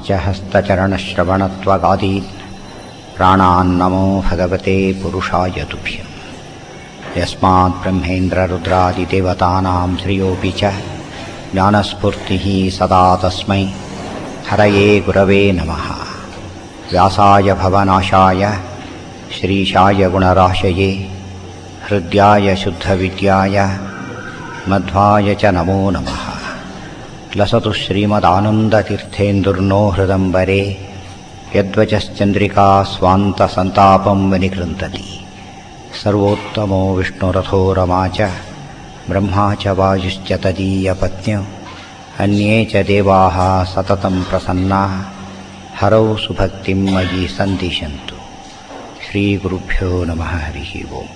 पादाश्च हस्तचरणश्रवणत्वगादीन् प्राणान्नमो भगवते पुरुषाय तुभ्यम् यस्मात् ब्रह्मेन्द्ररुद्रादिदेवतानां श्रियोऽपि च ज्ञानस्फूर्तिः सदा तस्मै हरये गुरवे नमः व्यासाय भवनाशाय श्रीशाय गुणराशये हृद्याय शुद्धविद्याय मध्वाय च नमो नमः लसतु श्रीमदानन्दतीर्थेन्दुर्नो हृदम्बरे यद्वचश्चन्द्रिका स्वान्तसन्तापं विनिकृन्तति सर्वोत्तमो विष्णुरथो रमा च ब्रह्मा च वायुश्च तदीयपत्न्यौ अन्ये च देवाः सततं प्रसन्नाः हरौ सुभक्तिं मयि सन्दिशन्तु श्रीगुरुभ्यो नमः हरिः ओम्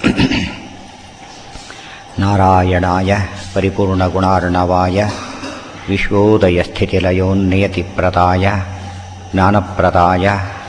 नारायणाय परिपूर्णगुणार्णवाय विश्वोदयस्थितिलयोन्नियतिप्रदाय ज्ञानप्रदाय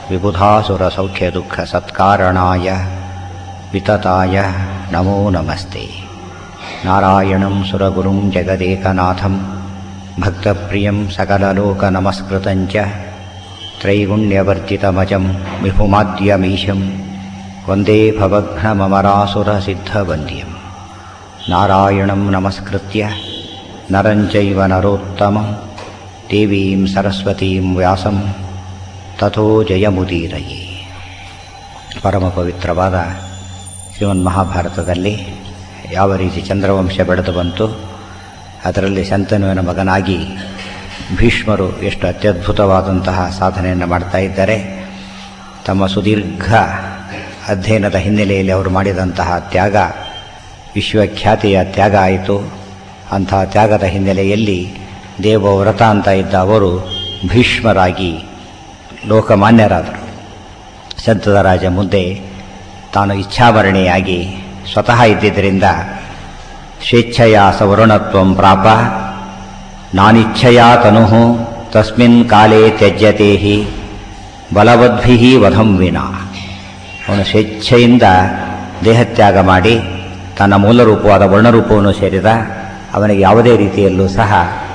विबुधासुरसौख्यदुःखसत्कारणाय वितताय नमो नमस्ते नारायणं सुरगुरुं जगदेकनाथं भक्तप्रियं सकललोकनमस्कृतं च त्रैगुण्यवर्जितमजं विभुमाद्यमीशं वन्दे भवघ्नममरासुरसिद्धवन्द्यम् नारायणं नमस्कृत्य नरं चैव नरोत्तमं देवीं सरस्वतीं व्यासं ತಥೋ ಜಯಮುದೀರಯೇ ಪರಮ ಪವಿತ್ರವಾದ ಶ್ರೀಮನ್ ಮಹಾಭಾರತದಲ್ಲಿ ಯಾವ ರೀತಿ ಚಂದ್ರವಂಶ ಬೆಳೆದು ಬಂತು ಅದರಲ್ಲಿ ಶಂತನುವಿನ ಮಗನಾಗಿ ಭೀಷ್ಮರು ಎಷ್ಟು ಅತ್ಯದ್ಭುತವಾದಂತಹ ಸಾಧನೆಯನ್ನು ಮಾಡ್ತಾ ಇದ್ದಾರೆ ತಮ್ಮ ಸುದೀರ್ಘ ಅಧ್ಯಯನದ ಹಿನ್ನೆಲೆಯಲ್ಲಿ ಅವರು ಮಾಡಿದಂತಹ ತ್ಯಾಗ ವಿಶ್ವಖ್ಯಾತಿಯ ತ್ಯಾಗ ಆಯಿತು ಅಂತಹ ತ್ಯಾಗದ ಹಿನ್ನೆಲೆಯಲ್ಲಿ ದೇವವ್ರತ ಅಂತ ಇದ್ದ ಅವರು ಭೀಷ್ಮರಾಗಿ ಲೋಕಮಾನ್ಯರಾದರು ಸಂತದ ರಾಜ ಮುಂದೆ ತಾನು ಇಚ್ಛಾಭರಣಿಯಾಗಿ ಸ್ವತಃ ಇದ್ದಿದ್ದರಿಂದ ಸ್ವೇಚ್ಛೆಯ ಸವರುಣತ್ವ ಪ್ರಾಪ ನಾನಿಚ್ಛೆಯ ತನು ತಸ್ಮಿನ್ ಕಾಲೇ ತ್ಯಜ್ಯತೆ ಹಿ ಬಲವದ್ಭಿ ವಧಂ ವಿನ ಅವನು ಸ್ವೇಚ್ಛೆಯಿಂದ ದೇಹತ್ಯಾಗ ಮಾಡಿ ತನ್ನ ಮೂಲ ರೂಪವಾದ ವರ್ಣರೂಪವನ್ನು ಸೇರಿದ ಅವನಿಗೆ ಯಾವುದೇ ರೀತಿಯಲ್ಲೂ ಸಹ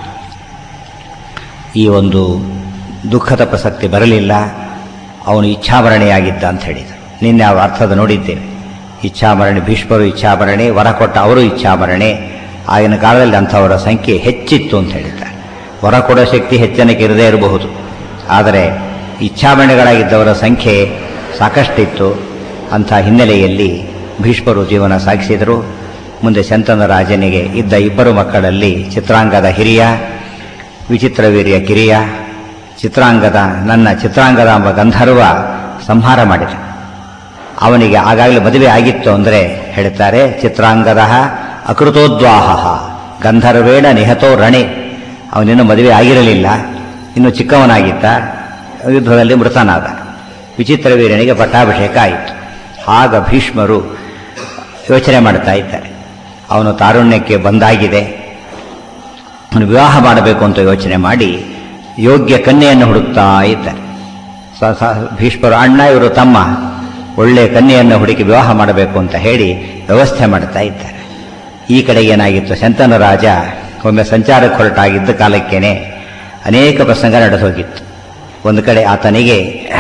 ಈ ಒಂದು ದುಃಖದ ಪ್ರಸಕ್ತಿ ಬರಲಿಲ್ಲ ಅವನು ಇಚ್ಛಾಭರಣಿಯಾಗಿದ್ದ ಅಂತ ಹೇಳಿದರು ನಿನ್ನೆ ಆ ಅರ್ಥದ ನೋಡಿದ್ದೇವೆ ಇಚ್ಛಾಭರಣಿ ಭೀಷ್ಮರು ಇಚ್ಛಾಭರಣಿ ವರ ಕೊಟ್ಟ ಅವರು ಇಚ್ಛಾಭರಣಿ ಆಗಿನ ಕಾಲದಲ್ಲಿ ಅಂಥವರ ಸಂಖ್ಯೆ ಹೆಚ್ಚಿತ್ತು ಅಂತ ಹೇಳಿದ್ದಾರೆ ವರ ಕೊಡೋ ಶಕ್ತಿ ಹೆಚ್ಚನಕ್ಕೆ ಇರದೇ ಇರಬಹುದು ಆದರೆ ಇಚ್ಛಾಭರಣಿಗಳಾಗಿದ್ದವರ ಸಂಖ್ಯೆ ಸಾಕಷ್ಟಿತ್ತು ಅಂಥ ಹಿನ್ನೆಲೆಯಲ್ಲಿ ಭೀಷ್ಮರು ಜೀವನ ಸಾಗಿಸಿದರು ಮುಂದೆ ಶಂತನ ರಾಜನಿಗೆ ಇದ್ದ ಇಬ್ಬರು ಮಕ್ಕಳಲ್ಲಿ ಚಿತ್ರಾಂಗದ ಹಿರಿಯ ವಿಚಿತ್ರವೀರ್ಯ ಕಿರಿಯ ಚಿತ್ರಾಂಗದ ನನ್ನ ಚಿತ್ರಾಂಗದ ಎಂಬ ಗಂಧರ್ವ ಸಂಹಾರ ಮಾಡಿದ ಅವನಿಗೆ ಆಗಾಗಲೇ ಮದುವೆ ಆಗಿತ್ತು ಅಂದರೆ ಹೇಳ್ತಾರೆ ಚಿತ್ರಾಂಗದ ಅಕೃತೋದ್ವಾಹ ಗಂಧರ್ವೇಣ ನಿಹತೋ ರಣೆ ಅವನಿನ್ನೂ ಮದುವೆ ಆಗಿರಲಿಲ್ಲ ಇನ್ನು ಚಿಕ್ಕವನಾಗಿದ್ದ ಯುದ್ಧದಲ್ಲಿ ಮೃತನಾದ ವಿಚಿತ್ರವೀರನಿಗೆ ಪಟ್ಟಾಭಿಷೇಕ ಆಯಿತು ಆಗ ಭೀಷ್ಮರು ಯೋಚನೆ ಮಾಡ್ತಾ ಇದ್ದಾರೆ ಅವನು ತಾರುಣ್ಯಕ್ಕೆ ಬಂದಾಗಿದೆ ಅವನು ವಿವಾಹ ಮಾಡಬೇಕು ಅಂತ ಯೋಚನೆ ಮಾಡಿ ಯೋಗ್ಯ ಕನ್ಯೆಯನ್ನು ಹುಡುಕ್ತಾ ಇದ್ದಾರೆ ಭೀಷ್ಮರು ಅಣ್ಣ ಇವರು ತಮ್ಮ ಒಳ್ಳೆಯ ಕನ್ಯೆಯನ್ನು ಹುಡುಕಿ ವಿವಾಹ ಮಾಡಬೇಕು ಅಂತ ಹೇಳಿ ವ್ಯವಸ್ಥೆ ಮಾಡ್ತಾ ಇದ್ದಾರೆ ಈ ಕಡೆ ಏನಾಗಿತ್ತು ಶಂತನ ರಾಜ ಒಮ್ಮೆ ಸಂಚಾರಕ್ಕೆ ಹೊರಟಾಗಿದ್ದ ಕಾಲಕ್ಕೇನೆ ಅನೇಕ ಪ್ರಸಂಗ ನಡೆದೋಗಿತ್ತು ಒಂದು ಕಡೆ ಆತನಿಗೆ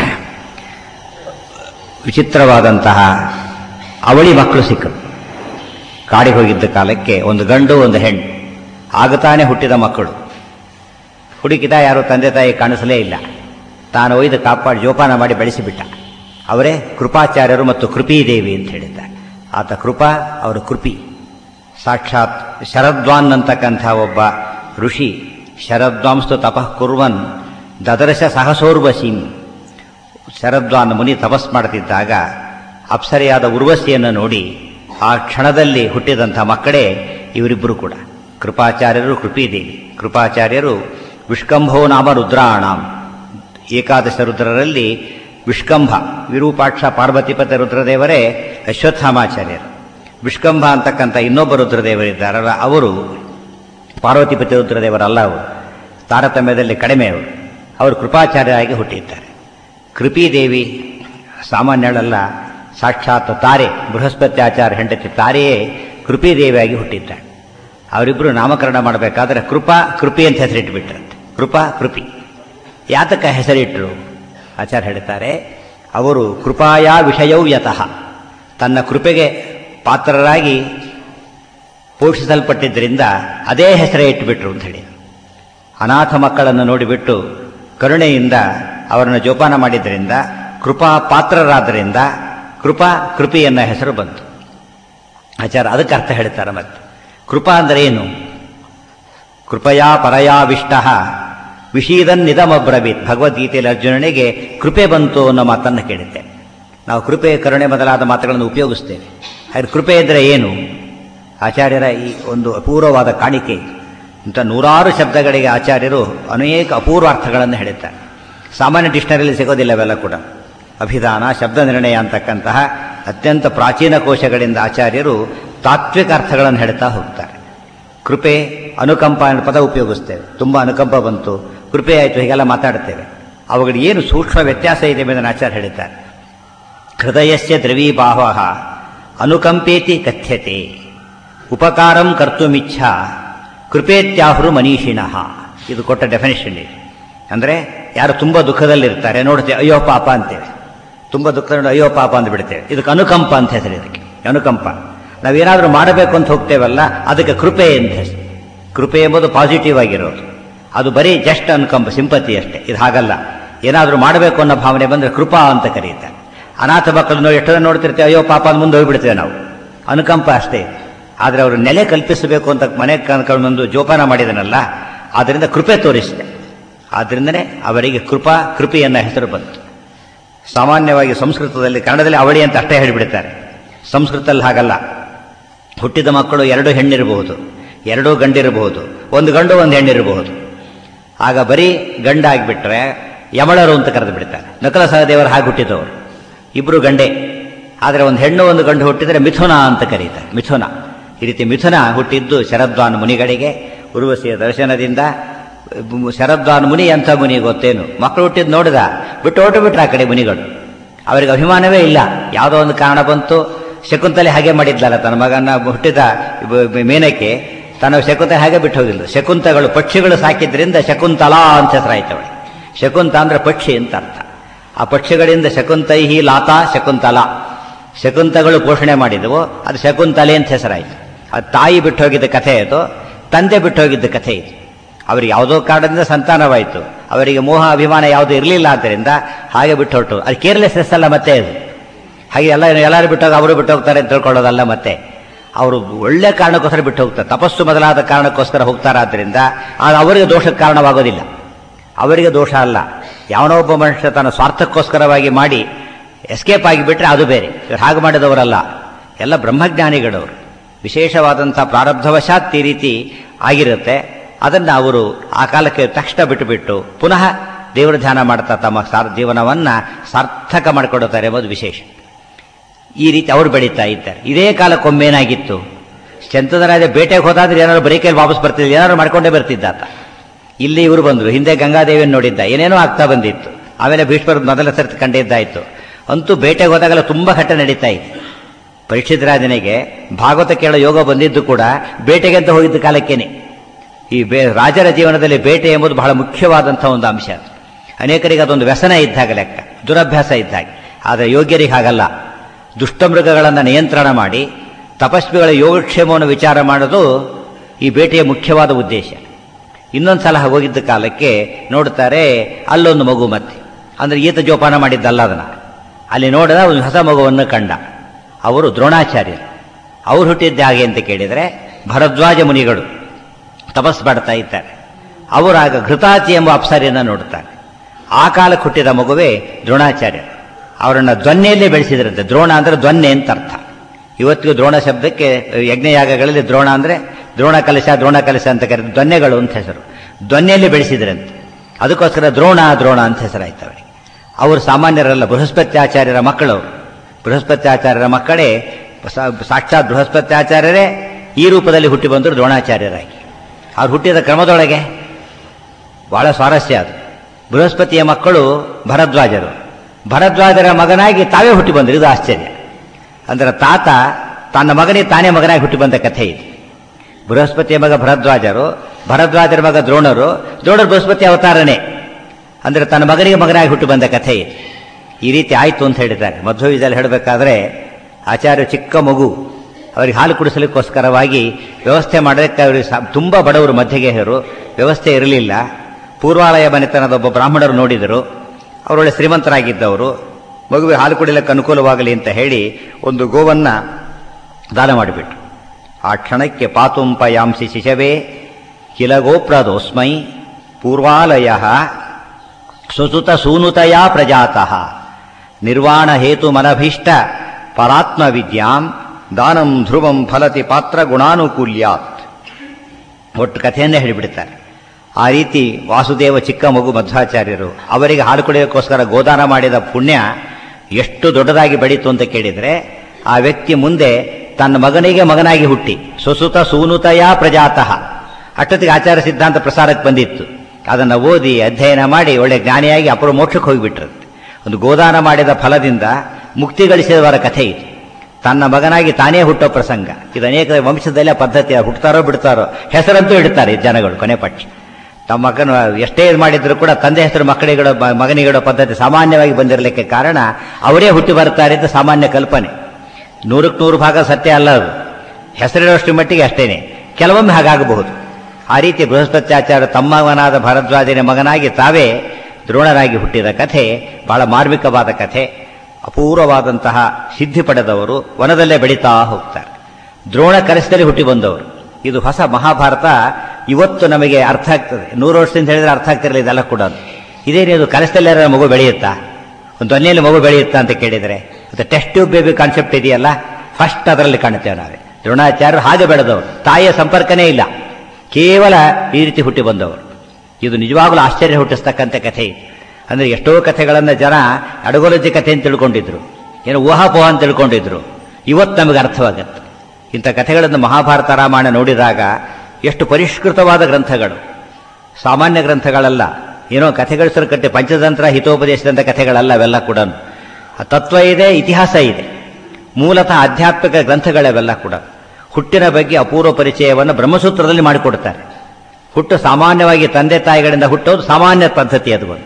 ವಿಚಿತ್ರವಾದಂತಹ ಅವಳಿ ಮಕ್ಕಳು ಸಿಕ್ಕರು ಕಾಡಿಗೆ ಹೋಗಿದ್ದ ಕಾಲಕ್ಕೆ ಒಂದು ಗಂಡು ಒಂದು ಹೆಣ್ಣು ಆಗತಾನೆ ಹುಟ್ಟಿದ ಮಕ್ಕಳು ಹುಡುಕಿದ ಯಾರು ತಂದೆ ತಾಯಿ ಕಾಣಿಸಲೇ ಇಲ್ಲ ತಾನು ಒಯ್ದು ಕಾಪಾಡಿ ಜೋಪಾನ ಮಾಡಿ ಬೆಳೆಸಿಬಿಟ್ಟ ಅವರೇ ಕೃಪಾಚಾರ್ಯರು ಮತ್ತು ಕೃಪೀದೇವಿ ಅಂತ ಹೇಳಿದ್ದಾರೆ ಆತ ಕೃಪಾ ಅವರು ಕೃಪಿ ಸಾಕ್ಷಾತ್ ಶರದ್ವಾನ್ ಅಂತಕ್ಕಂಥ ಒಬ್ಬ ಋಷಿ ಶರದ್ವಾಂಸ್ತು ತಪಃ ಕುರ್ವನ್ ದದರ್ಶ ಸಹಸೋರ್ವಸೀಂ ಶರದ್ವಾನ್ ಮುನಿ ತಪಸ್ ಮಾಡ್ತಿದ್ದಾಗ ಅಪ್ಸರೆಯಾದ ಉರ್ವಶಿಯನ್ನು ನೋಡಿ ಆ ಕ್ಷಣದಲ್ಲಿ ಹುಟ್ಟಿದಂಥ ಮಕ್ಕಳೇ ಇವರಿಬ್ಬರು ಕೂಡ ಕೃಪಾಚಾರ್ಯರು ಕೃಪೀದೇವಿ ಕೃಪಾಚಾರ್ಯರು ವಿಷ್ಕಂಭೋ ನಾಮ ರುದ್ರಾಣಾಂ ಏಕಾದಶ ರುದ್ರರಲ್ಲಿ ವಿಷ್ಕಂಭ ವಿರೂಪಾಕ್ಷ ಪಾರ್ವತಿಪತಿ ರುದ್ರದೇವರೇ ಅಶ್ವತ್ಥಾಮಾಚಾರ್ಯರು ವಿಷ್ಕಂಭ ಅಂತಕ್ಕಂಥ ಇನ್ನೊಬ್ಬ ರುದ್ರದೇವರಿದ್ದಾರಲ್ಲ ಅವರು ಪಾರ್ವತಿಪತಿ ರುದ್ರದೇವರಲ್ಲ ಅವರು ತಾರತಮ್ಯದಲ್ಲಿ ಕಡಿಮೆ ಅವರು ಅವರು ಕೃಪಾಚಾರ್ಯರಾಗಿ ಹುಟ್ಟಿದ್ದಾರೆ ಕೃಪೀದೇವಿ ಸಾಮಾನ್ಯಳಲ್ಲ ಸಾಕ್ಷಾತ್ ತಾರೆ ಬೃಹಸ್ಪತಿ ಆಚಾರ್ಯ ಹೆಂಡತಿ ತಾರೆಯೇ ಕೃಪೀದೇವಿಯಾಗಿ ಹುಟ್ಟಿದ್ದಾಳೆ ಅವರಿಬ್ಬರು ನಾಮಕರಣ ಮಾಡಬೇಕಾದ್ರೆ ಕೃಪಾ ಕೃಪಿ ಅಂತ ಹೆಸರಿಟ್ಬಿಟ್ರಂತೆ ಕೃಪಾ ಕೃಪಿ ಯಾತಕ ಹೆಸರಿಟ್ಟರು ಆಚಾರ್ಯ ಹೇಳ್ತಾರೆ ಅವರು ಕೃಪಾಯ ವಿಷಯೌ ಯತಃ ತನ್ನ ಕೃಪೆಗೆ ಪಾತ್ರರಾಗಿ ಪೋಷಿಸಲ್ಪಟ್ಟಿದ್ದರಿಂದ ಅದೇ ಹೆಸರೇ ಇಟ್ಟುಬಿಟ್ರು ಅಂತ ಹೇಳಿ ಅನಾಥ ಮಕ್ಕಳನ್ನು ನೋಡಿಬಿಟ್ಟು ಕರುಣೆಯಿಂದ ಅವರನ್ನು ಜೋಪಾನ ಮಾಡಿದ್ದರಿಂದ ಕೃಪಾ ಪಾತ್ರರಾದ್ದರಿಂದ ಕೃಪಾ ಕೃಪಿ ಎನ್ನ ಹೆಸರು ಬಂತು ಆಚಾರ ಅದಕ್ಕೆ ಅರ್ಥ ಹೇಳ್ತಾರೆ ಮತ್ತೆ ಕೃಪಾ ಅಂದರೆ ಏನು ಕೃಪಯಾ ಪರಯಾವಿಷ್ಟ ವಿಷೀದನ್ ನಿಧಮಬ್ರವೀತ್ ಭಗವದ್ಗೀತೆಯಲ್ಲಿ ಅರ್ಜುನನಿಗೆ ಕೃಪೆ ಬಂತು ಅನ್ನೋ ಮಾತನ್ನು ಕೇಳುತ್ತೆ ನಾವು ಕೃಪೆ ಕರುಣೆ ಮೊದಲಾದ ಮಾತುಗಳನ್ನು ಉಪಯೋಗಿಸ್ತೇವೆ ಹಾಗೆ ಕೃಪೆ ಅಂದರೆ ಏನು ಆಚಾರ್ಯರ ಈ ಒಂದು ಅಪೂರ್ವವಾದ ಕಾಣಿಕೆ ಇಂಥ ನೂರಾರು ಶಬ್ದಗಳಿಗೆ ಆಚಾರ್ಯರು ಅನೇಕ ಅಪೂರ್ವ ಅರ್ಥಗಳನ್ನು ಹೇಳುತ್ತಾರೆ ಸಾಮಾನ್ಯ ಡಿಕ್ಷನರಿಯಲ್ಲಿ ಸಿಗೋದಿಲ್ಲ ಅವೆಲ್ಲ ಕೂಡ ಅಭಿಧಾನ ಶಬ್ದ ನಿರ್ಣಯ ಅಂತಕ್ಕಂತಹ ಅತ್ಯಂತ ಪ್ರಾಚೀನ ಕೋಶಗಳಿಂದ ಆಚಾರ್ಯರು ತಾತ್ವಿಕ ಅರ್ಥಗಳನ್ನು ಹೇಳ್ತಾ ಹೋಗ್ತಾರೆ ಕೃಪೆ ಅನುಕಂಪ ಅನ್ನೋ ಪದ ಉಪಯೋಗಿಸ್ತೇವೆ ತುಂಬ ಅನುಕಂಪ ಬಂತು ಕೃಪೆ ಆಯಿತು ಹೀಗೆಲ್ಲ ಮಾತಾಡ್ತೇವೆ ಅವುಗಳಿಗೆ ಏನು ಸೂಕ್ಷ್ಮ ವ್ಯತ್ಯಾಸ ಇದೆ ಎಂಬುದನ್ನು ಆಚಾರ್ಯ ಹೇಳ್ತಾರೆ ಹೃದಯಸ್ಯ ದ್ರವೀಭಾವ ಅನುಕಂಪೇತಿ ಕಥ್ಯತೆ ಉಪಕಾರಂ ಕರ್ತುಮಿಚ್ಛಾ ಕೃಪೇತ್ಯಾಹುರು ಮನೀಷಿಣಃ ಇದು ಕೊಟ್ಟ ಡೆಫಿನೇಷನ್ ಇದೆ ಅಂದರೆ ಯಾರು ತುಂಬ ದುಃಖದಲ್ಲಿರ್ತಾರೆ ನೋಡ್ತೇವೆ ಅಯ್ಯೋ ಪಾಪ ಅಂತೇವೆ ತುಂಬ ದುಃಖ ನೋಡಿ ಅಯ್ಯೋ ಪಾಪ ಅಂತ ಬಿಡ್ತೇವೆ ಇದಕ್ಕೆ ಅನುಕಂಪ ಅಂತ ಹೆಸರು ಇದಕ್ಕೆ ಅನುಕಂಪ ನಾವೇನಾದರೂ ಮಾಡಬೇಕು ಅಂತ ಹೋಗ್ತೇವಲ್ಲ ಅದಕ್ಕೆ ಕೃಪೆ ಅಂತ ಹೆಸರು ಕೃಪೆ ಎಂಬುದು ಪಾಸಿಟಿವ್ ಆಗಿರೋದು ಅದು ಬರೀ ಜಸ್ಟ್ ಅನುಕಂಪ ಸಿಂಪತಿ ಅಷ್ಟೇ ಇದು ಹಾಗಲ್ಲ ಏನಾದರೂ ಮಾಡಬೇಕು ಅನ್ನೋ ಭಾವನೆ ಬಂದರೆ ಕೃಪಾ ಅಂತ ಕರೀತಾರೆ ಅನಾಥ ಮಕ್ಕಳು ನೋಡಿ ಎಷ್ಟೋ ನೋಡ್ತಿರ್ತೇವೆ ಅಯ್ಯೋ ಪಾಪ ಅಂತ ಮುಂದೆ ಹೋಗಿಬಿಡ್ತೇವೆ ನಾವು ಅನುಕಂಪ ಅಷ್ಟೇ ಆದರೆ ಅವರು ನೆಲೆ ಕಲ್ಪಿಸಬೇಕು ಅಂತ ಮನೆ ಕಣ್ಕೊಂಡು ಜೋಪಾನ ಮಾಡಿದನಲ್ಲ ಆದ್ದರಿಂದ ಕೃಪೆ ತೋರಿಸಿದೆ ಆದ್ದರಿಂದನೇ ಅವರಿಗೆ ಕೃಪಾ ಕೃಪೆಯನ್ನ ಹೆಸರು ಬಂತು ಸಾಮಾನ್ಯವಾಗಿ ಸಂಸ್ಕೃತದಲ್ಲಿ ಕನ್ನಡದಲ್ಲಿ ಅವಳಿ ಅಂತ ಅಷ್ಟೇ ಹೇಳಿಬಿಡ್ತಾರೆ ಸಂಸ್ಕೃತದಲ್ಲಿ ಹಾಗಲ್ಲ ಹುಟ್ಟಿದ ಮಕ್ಕಳು ಎರಡು ಹೆಣ್ಣಿರಬಹುದು ಎರಡೂ ಗಂಡಿರಬಹುದು ಒಂದು ಗಂಡು ಒಂದು ಹೆಣ್ಣಿರಬಹುದು ಆಗ ಬರೀ ಗಂಡಾಗಿಬಿಟ್ರೆ ಯಮಳರು ಅಂತ ಕರೆದು ಬಿಡ್ತಾರೆ ನಕಲ ಸಹದೇವರು ಹಾಗೆ ಹುಟ್ಟಿದವರು ಇಬ್ಬರು ಗಂಡೆ ಆದರೆ ಒಂದು ಹೆಣ್ಣು ಒಂದು ಗಂಡು ಹುಟ್ಟಿದರೆ ಮಿಥುನ ಅಂತ ಕರೀತಾರೆ ಮಿಥುನ ಈ ರೀತಿ ಮಿಥುನ ಹುಟ್ಟಿದ್ದು ಶರದ್ವಾನ್ ಮುನಿಗಳಿಗೆ ಉರ್ವಶಿಯ ದರ್ಶನದಿಂದ ಶರದ್ವಾನ್ ಮುನಿ ಎಂಥ ಮುನಿ ಗೊತ್ತೇನು ಮಕ್ಕಳು ಹುಟ್ಟಿದ್ದು ನೋಡಿದ ಬಿಟ್ಟು ಹೊರಟು ಬಿಟ್ರೆ ಆ ಕಡೆ ಮುನಿಗಳು ಅವರಿಗೆ ಅಭಿಮಾನವೇ ಇಲ್ಲ ಯಾವುದೋ ಒಂದು ಕಾರಣ ಬಂತು ಶಕುಂತಲೆ ಹಾಗೆ ಮಾಡಿದ್ಲಲ್ಲ ತನ್ನ ಮಗನ ಹುಟ್ಟಿದ ಮೇನಕ್ಕೆ ತನ್ನ ಶಕುಂತಲೆ ಹಾಗೆ ಬಿಟ್ಟು ಹೋಗಿಲ್ಲ ಶಕುಂತಗಳು ಪಕ್ಷಿಗಳು ಸಾಕಿದ್ರಿಂದ ಶಕುಂತಲಾ ಅಂತ ಹೆಸರಾಯ್ತು ಅವಳಿಗೆ ಶಕುಂತ ಅಂದ್ರೆ ಪಕ್ಷಿ ಅಂತ ಅರ್ಥ ಆ ಪಕ್ಷಿಗಳಿಂದ ಶಕುಂತೈಹಿ ಲಾತಾ ಶಕುಂತಲ ಶಕುಂತಗಳು ಪೋಷಣೆ ಮಾಡಿದವು ಅದು ಶಕುಂತಲೆ ಅಂತ ಹೆಸರಾಯಿತು ಅದು ತಾಯಿ ಬಿಟ್ಟು ಹೋಗಿದ್ದ ಕಥೆ ಅದು ತಂದೆ ಬಿಟ್ಟು ಹೋಗಿದ್ದ ಕಥೆ ಇದು ಅವರಿಗೆ ಯಾವುದೋ ಕಾರಣದಿಂದ ಸಂತಾನವಾಯಿತು ಅವರಿಗೆ ಮೋಹ ಅಭಿಮಾನ ಯಾವುದೂ ಇರಲಿಲ್ಲ ಆದ್ದರಿಂದ ಹಾಗೆ ಬಿಟ್ಟು ಹೊರಟು ಅದು ಕೇರ್ಲೆಸ್ನೆಸ್ ಅಲ್ಲ ಮತ್ತೆ ಅದು ಹಾಗೆ ಎಲ್ಲ ಎಲ್ಲರೂ ಬಿಟ್ಟೋಗಿ ಅವರು ಬಿಟ್ಟು ಹೋಗ್ತಾರೆ ಅಂತ ತಿಳ್ಕೊಳ್ಳೋದಲ್ಲ ಮತ್ತೆ ಅವರು ಒಳ್ಳೆ ಕಾರಣಕ್ಕೋಸ್ಕರ ಬಿಟ್ಟು ಹೋಗ್ತಾರೆ ತಪಸ್ಸು ಮೊದಲಾದ ಕಾರಣಕ್ಕೋಸ್ಕರ ಹೋಗ್ತಾರಾದ್ರಿಂದ ಅದು ಅವರಿಗೆ ದೋಷಕ್ಕೆ ಕಾರಣವಾಗೋದಿಲ್ಲ ಅವರಿಗೆ ದೋಷ ಅಲ್ಲ ಯಾವನೋ ಒಬ್ಬ ಮನುಷ್ಯ ತನ್ನ ಸ್ವಾರ್ಥಕ್ಕೋಸ್ಕರವಾಗಿ ಮಾಡಿ ಎಸ್ಕೇಪ್ ಆಗಿಬಿಟ್ರೆ ಅದು ಬೇರೆ ಇವ್ರು ಹಾಗೆ ಮಾಡಿದವರಲ್ಲ ಎಲ್ಲ ಬ್ರಹ್ಮಜ್ಞಾನಿಗಳವರು ವಿಶೇಷವಾದಂಥ ಪ್ರಾರಬ್ಧವಶಾತ್ ಈ ರೀತಿ ಆಗಿರುತ್ತೆ ಅದನ್ನು ಅವರು ಆ ಕಾಲಕ್ಕೆ ತಕ್ಷಣ ಬಿಟ್ಟುಬಿಟ್ಟು ಪುನಃ ದೇವರ ಧ್ಯಾನ ಮಾಡ್ತಾ ತಮ್ಮ ಸಾರ್ ಜೀವನವನ್ನು ಸಾರ್ಥಕ ಮಾಡಿಕೊಡುತ್ತಾರೆ ಎಂಬುದು ವಿಶೇಷ ಈ ರೀತಿ ಅವರು ಬೆಳೀತಾ ಇದ್ದಾರೆ ಇದೇ ಕಾಲಕ್ಕೊಮ್ಮೇನಾಗಿತ್ತು ಚಂತನರಾಜ ಬೇಟೆಗೆ ಹೋದಾದ್ರೆ ಏನಾದ್ರು ಬರೀಕೈಲಿ ವಾಪಸ್ ಬರ್ತಿದ್ದ ಏನಾದ್ರು ಮಾಡ್ಕೊಂಡೇ ಬರ್ತಿದ್ದಾತ ಇಲ್ಲಿ ಇವರು ಬಂದರು ಹಿಂದೆ ಗಂಗಾದೇವಿಯನ್ನು ನೋಡಿದ್ದ ಏನೇನೋ ಆಗ್ತಾ ಬಂದಿತ್ತು ಆಮೇಲೆ ಭೀಷ್ಮರ ಮೊದಲ ಸರ್ತಿ ಕಂಡಿದ್ದಾಯಿತು ಅಂತೂ ಬೇಟೆಗೆ ಹೋದಾಗೆಲ್ಲ ತುಂಬ ಘಟ್ಟ ನಡೀತಾ ಇತ್ತು ಪರೀಕ್ಷಿತ ರಾಜನಿಗೆ ಭಾಗವತ ಕೇಳೋ ಯೋಗ ಬಂದಿದ್ದು ಕೂಡ ಬೇಟೆಗೆ ಅಂತ ಹೋಗಿದ್ದ ಕಾಲಕ್ಕೇನೆ ಈ ಬೇ ರಾಜರ ಜೀವನದಲ್ಲಿ ಬೇಟೆ ಎಂಬುದು ಬಹಳ ಮುಖ್ಯವಾದಂಥ ಒಂದು ಅಂಶ ಅನೇಕರಿಗೆ ಅದೊಂದು ವ್ಯಸನ ಇದ್ದಾಗ ಲೆಕ್ಕ ದುರಭ್ಯಾಸ ಇದ್ದಾಗ ಆದರೆ ಯೋಗ್ಯರಿಗೆ ಹಾಗಲ್ಲ ದುಷ್ಟಮೃಗಗಳನ್ನು ನಿಯಂತ್ರಣ ಮಾಡಿ ತಪಸ್ವಿಗಳ ಯೋಗಕ್ಷೇಮವನ್ನು ವಿಚಾರ ಮಾಡೋದು ಈ ಬೇಟೆಯ ಮುಖ್ಯವಾದ ಉದ್ದೇಶ ಇನ್ನೊಂದು ಸಲ ಹೋಗಿದ್ದ ಕಾಲಕ್ಕೆ ನೋಡ್ತಾರೆ ಅಲ್ಲೊಂದು ಮಗು ಮತ್ತೆ ಅಂದರೆ ಈತ ಜೋಪಾನ ಮಾಡಿದ್ದಲ್ಲ ಅದನ್ನ ಅಲ್ಲಿ ನೋಡಿದ ಒಂದು ಹೊಸ ಮಗುವನ್ನು ಕಂಡ ಅವರು ದ್ರೋಣಾಚಾರ್ಯರು ಅವ್ರು ಹುಟ್ಟಿದ್ದ ಹಾಗೆ ಅಂತ ಕೇಳಿದರೆ ಭರದ್ವಾಜ ಮುನಿಗಳು ತಪಸ್ ಮಾಡ್ತಾ ಇದ್ದಾರೆ ಅವರಾಗ ಘೃತಾಚಿ ಎಂಬ ಅಪ್ಸರಿಯನ್ನು ನೋಡುತ್ತಾರೆ ಆ ಕಾಲಕ್ಕೆ ಹುಟ್ಟಿದ ಮಗುವೇ ದ್ರೋಣಾಚಾರ್ಯ ಅವರನ್ನು ಧ್ವನ್ನೆಯಲ್ಲೇ ಬೆಳೆಸಿದ್ರಂತೆ ದ್ರೋಣ ಅಂದರೆ ಧ್ವನ್ನೆ ಅಂತ ಅರ್ಥ ಇವತ್ತಿಗೂ ದ್ರೋಣ ಶಬ್ದಕ್ಕೆ ಯಜ್ಞಯಾಗಗಳಲ್ಲಿ ದ್ರೋಣ ಅಂದರೆ ದ್ರೋಣ ಕಲಶ ದ್ರೋಣ ಕಲಶ ಅಂತ ಕರೆದು ಧ್ವನ್ಯಗಳು ಅಂತ ಹೆಸರು ಧ್ವನ್ನೆಯಲ್ಲಿ ಬೆಳೆಸಿದ್ರಂತೆ ಅದಕ್ಕೋಸ್ಕರ ದ್ರೋಣ ದ್ರೋಣ ಅಂತ ಹೆಸರಾಯ್ತು ಅವರಿಗೆ ಅವರು ಸಾಮಾನ್ಯರಲ್ಲ ಬೃಹಸ್ಪತ್ಯಾಚಾರ್ಯರ ಮಕ್ಕಳವರು ಬೃಹಸ್ಪತ್ಯಾಚಾರ್ಯರ ಮಕ್ಕಳೇ ಸಾಕ್ಷಾತ್ ಬೃಹಸ್ಪತ್ಯಾಚಾರ್ಯರೇ ಈ ರೂಪದಲ್ಲಿ ಹುಟ್ಟಿ ಬಂದರು ದ್ರೋಣಾಚಾರ್ಯರಾಗಿ ಅವ್ರು ಹುಟ್ಟಿದ ಕ್ರಮದೊಳಗೆ ಬಹಳ ಸ್ವಾರಸ್ಯ ಅದು ಬೃಹಸ್ಪತಿಯ ಮಕ್ಕಳು ಭರದ್ವಾಜರು ಭರದ್ವಾಜರ ಮಗನಾಗಿ ತಾವೇ ಹುಟ್ಟಿ ಬಂದರು ಇದು ಆಶ್ಚರ್ಯ ಅಂದರೆ ತಾತ ತನ್ನ ಮಗನಿಗೆ ತಾನೇ ಮಗನಾಗಿ ಹುಟ್ಟಿ ಬಂದ ಕಥೆ ಇದು ಬೃಹಸ್ಪತಿಯ ಮಗ ಭರದ್ವಾಜರು ಭರದ್ವಾಜರ ಮಗ ದ್ರೋಣರು ದ್ರೋಣರು ಬೃಹಸ್ಪತಿ ಅವತಾರನೇ ಅಂದರೆ ತನ್ನ ಮಗನಿಗೆ ಮಗನಾಗಿ ಹುಟ್ಟು ಬಂದ ಕಥೆ ಇದು ಈ ರೀತಿ ಆಯಿತು ಅಂತ ಹೇಳಿದ್ದಾರೆ ಮಧ್ವವಿದ್ಯಾಲಯ ಹೇಳಬೇಕಾದ್ರೆ ಆಚಾರ್ಯ ಚಿಕ್ಕ ಮಗು ಅವರಿಗೆ ಹಾಲು ಕುಡಿಸಲಿಕ್ಕೋಸ್ಕರವಾಗಿ ವ್ಯವಸ್ಥೆ ಮಾಡೋದಕ್ಕೆ ಅವರಿಗೆ ಸ- ತುಂಬ ಬಡವರು ಮಧ್ಯಗೆಹರು ವ್ಯವಸ್ಥೆ ಇರಲಿಲ್ಲ ಪೂರ್ವಾಲಯ ಮನೆತನದ ಒಬ್ಬ ಬ್ರಾಹ್ಮಣರು ನೋಡಿದರು ಅವರೊಳ್ಳೆ ಶ್ರೀಮಂತರಾಗಿದ್ದವರು ಮಗುವಿಗೆ ಹಾಲು ಕುಡಿಲಿಕ್ಕೆ ಅನುಕೂಲವಾಗಲಿ ಅಂತ ಹೇಳಿ ಒಂದು ಗೋವನ್ನ ದಾನ ಮಾಡಿಬಿಟ್ರು ಆ ಕ್ಷಣಕ್ಕೆ ಪಾತುಂಪಯಾಂಸಿ ಶಿಶವೇ ಕಿಲಗೋಪ್ರದೋಸ್ಮೈ ಪೂರ್ವಾಲಯ ಸುಸುತ ಸೂನುತಯಾ ಪ್ರಜಾತಃ ನಿರ್ವಾಣ ಹೇತು ಮನಭೀಷ್ಟ ಪರಾತ್ಮ ವಿದ್ಯಾಂ ದಾನಂ ಧ್ರುವಂ ಫಲತಿ ಪಾತ್ರ ಗುಣಾನುಕೂಲ್ಯಾತ್ ಒಟ್ಟು ಕಥೆಯನ್ನೇ ಹೇಳಿಬಿಡ್ತಾರೆ ಆ ರೀತಿ ವಾಸುದೇವ ಚಿಕ್ಕ ಮಗು ಮಧ್ವಾಚಾರ್ಯರು ಅವರಿಗೆ ಹಾಲು ಕುಡಿಯೋಕ್ಕೋಸ್ಕರ ಗೋದಾನ ಮಾಡಿದ ಪುಣ್ಯ ಎಷ್ಟು ದೊಡ್ಡದಾಗಿ ಬೆಳೀತು ಅಂತ ಕೇಳಿದರೆ ಆ ವ್ಯಕ್ತಿ ಮುಂದೆ ತನ್ನ ಮಗನಿಗೆ ಮಗನಾಗಿ ಹುಟ್ಟಿ ಸುಸುತ ಸೂನುತಯ ಪ್ರಜಾತಃ ಅಷ್ಟೊತ್ತಿಗೆ ಆಚಾರ ಸಿದ್ಧಾಂತ ಪ್ರಸಾರಕ್ಕೆ ಬಂದಿತ್ತು ಅದನ್ನು ಓದಿ ಅಧ್ಯಯನ ಮಾಡಿ ಒಳ್ಳೆ ಜ್ಞಾನಿಯಾಗಿ ಅಪರ ಮೋಕ್ಷಕ್ಕೆ ಹೋಗಿಬಿಟ್ರಂತೆ ಒಂದು ಗೋದಾನ ಮಾಡಿದ ಫಲದಿಂದ ಮುಕ್ತಿ ಗಳಿಸಿದವರ ಕಥೆ ಇದು ತನ್ನ ಮಗನಾಗಿ ತಾನೇ ಹುಟ್ಟೋ ಪ್ರಸಂಗ ಇದು ಅನೇಕ ವಂಶದಲ್ಲೇ ಪದ್ಧತಿ ಹುಟ್ಟುತ್ತಾರೋ ಬಿಡ್ತಾರೋ ಹೆಸರಂತೂ ಇಡ್ತಾರೆ ಈ ಜನಗಳು ಕೊನೆ ಪಕ್ಷ ತಮ್ಮ ಮಗನ ಎಷ್ಟೇ ಇದು ಮಾಡಿದ್ರು ಕೂಡ ತಂದೆ ಹೆಸರು ಮಕ್ಕಳಿಗಿಡೋ ಮ- ಮಗನಿಗಿಡೋ ಪದ್ಧತಿ ಸಾಮಾನ್ಯವಾಗಿ ಬಂದಿರಲಿಕ್ಕೆ ಕಾರಣ ಅವರೇ ಹುಟ್ಟಿ ಬರ್ತಾರೆ ಅಂತ ಸಾಮಾನ್ಯ ಕಲ್ಪನೆ ನೂರಕ್ಕೆ ನೂರು ಭಾಗ ಸತ್ಯ ಅಲ್ಲ ಅದು ಹೆಸರಿರೋಷ್ಟು ಮಟ್ಟಿಗೆ ಅಷ್ಟೇನೆ ಕೆಲವೊಮ್ಮೆ ಹಾಗಾಗಬಹುದು ಆ ರೀತಿ ಬೃಹಸ್ಪತ್ಯಾಚಾರ್ಯ ತಮ್ಮವನಾದ ಭರದ್ವಾಜನ ಮಗನಾಗಿ ತಾವೇ ದ್ರೋಣರಾಗಿ ಹುಟ್ಟಿದ ಕಥೆ ಬಹಳ ಮಾರ್ಮಿಕವಾದ ಕಥೆ ಅಪೂರ್ವವಾದಂತಹ ಸಿದ್ಧಿ ಪಡೆದವರು ವನದಲ್ಲೇ ಬೆಳೀತಾ ಹೋಗ್ತಾರೆ ದ್ರೋಣ ಕಲಿಸದಲ್ಲಿ ಹುಟ್ಟಿ ಬಂದವರು ಇದು ಹೊಸ ಮಹಾಭಾರತ ಇವತ್ತು ನಮಗೆ ಅರ್ಥ ಆಗ್ತದೆ ನೂರು ವರ್ಷದಿಂದ ಹೇಳಿದ್ರೆ ಅರ್ಥ ಆಗ್ತಿರಲಿಲ್ಲ ಇದೆಲ್ಲ ಕೂಡ ಇದೇನಿದು ಕಲಿಸದಲ್ಲೇ ಮಗು ಬೆಳೆಯುತ್ತಾ ಒಂದು ದೊನ್ನೆಯಲ್ಲಿ ಮಗು ಬೆಳೆಯುತ್ತಾ ಅಂತ ಕೇಳಿದರೆ ಮತ್ತೆ ಟೆಸ್ಟ್ ಟ್ಯೂಬ್ ಬೇಬಿ ಕಾನ್ಸೆಪ್ಟ್ ಇದೆಯಲ್ಲ ಫಸ್ಟ್ ಅದರಲ್ಲಿ ಕಾಣುತ್ತೇವೆ ನಾವೇ ದ್ರೋಣಾಚಾರ್ಯರು ಹಾಗೆ ಬೆಳೆದವರು ತಾಯಿಯ ಸಂಪರ್ಕನೇ ಇಲ್ಲ ಕೇವಲ ಈ ರೀತಿ ಹುಟ್ಟಿ ಬಂದವರು ಇದು ನಿಜವಾಗಲೂ ಆಶ್ಚರ್ಯ ಹುಟ್ಟಿಸ್ತಕ್ಕಂಥ ಕಥೆ ಇದು ಅಂದರೆ ಎಷ್ಟೋ ಕಥೆಗಳನ್ನು ಜನ ಅಡಗೋಲಜ್ಜಿ ಕಥೆ ಅಂತ ತಿಳ್ಕೊಂಡಿದ್ರು ಏನೋ ಊಹಾಪೋಹ ಅಂತ ತಿಳ್ಕೊಂಡಿದ್ರು ಇವತ್ತು ನಮಗೆ ಅರ್ಥವಾಗತ್ತೆ ಇಂಥ ಕಥೆಗಳನ್ನು ಮಹಾಭಾರತ ರಾಮಾಯಣ ನೋಡಿದಾಗ ಎಷ್ಟು ಪರಿಷ್ಕೃತವಾದ ಗ್ರಂಥಗಳು ಸಾಮಾನ್ಯ ಗ್ರಂಥಗಳಲ್ಲ ಏನೋ ಕಥೆಗಳ ಕಟ್ಟೆ ಪಂಚತಂತ್ರ ಹಿತೋಪದೇಶದಂಥ ಕಥೆಗಳಲ್ಲ ಅವೆಲ್ಲ ಕೂಡ ಆ ತತ್ವ ಇದೆ ಇತಿಹಾಸ ಇದೆ ಮೂಲತಃ ಆಧ್ಯಾತ್ಮಿಕ ಗ್ರಂಥಗಳವೆಲ್ಲ ಕೂಡ ಹುಟ್ಟಿನ ಬಗ್ಗೆ ಅಪೂರ್ವ ಪರಿಚಯವನ್ನು ಬ್ರಹ್ಮಸೂತ್ರದಲ್ಲಿ ಮಾಡಿಕೊಡ್ತಾರೆ ಹುಟ್ಟು ಸಾಮಾನ್ಯವಾಗಿ ತಂದೆ ತಾಯಿಗಳಿಂದ ಹುಟ್ಟೋದು ಸಾಮಾನ್ಯ ಪದ್ಧತಿ ಅದು ಒಂದು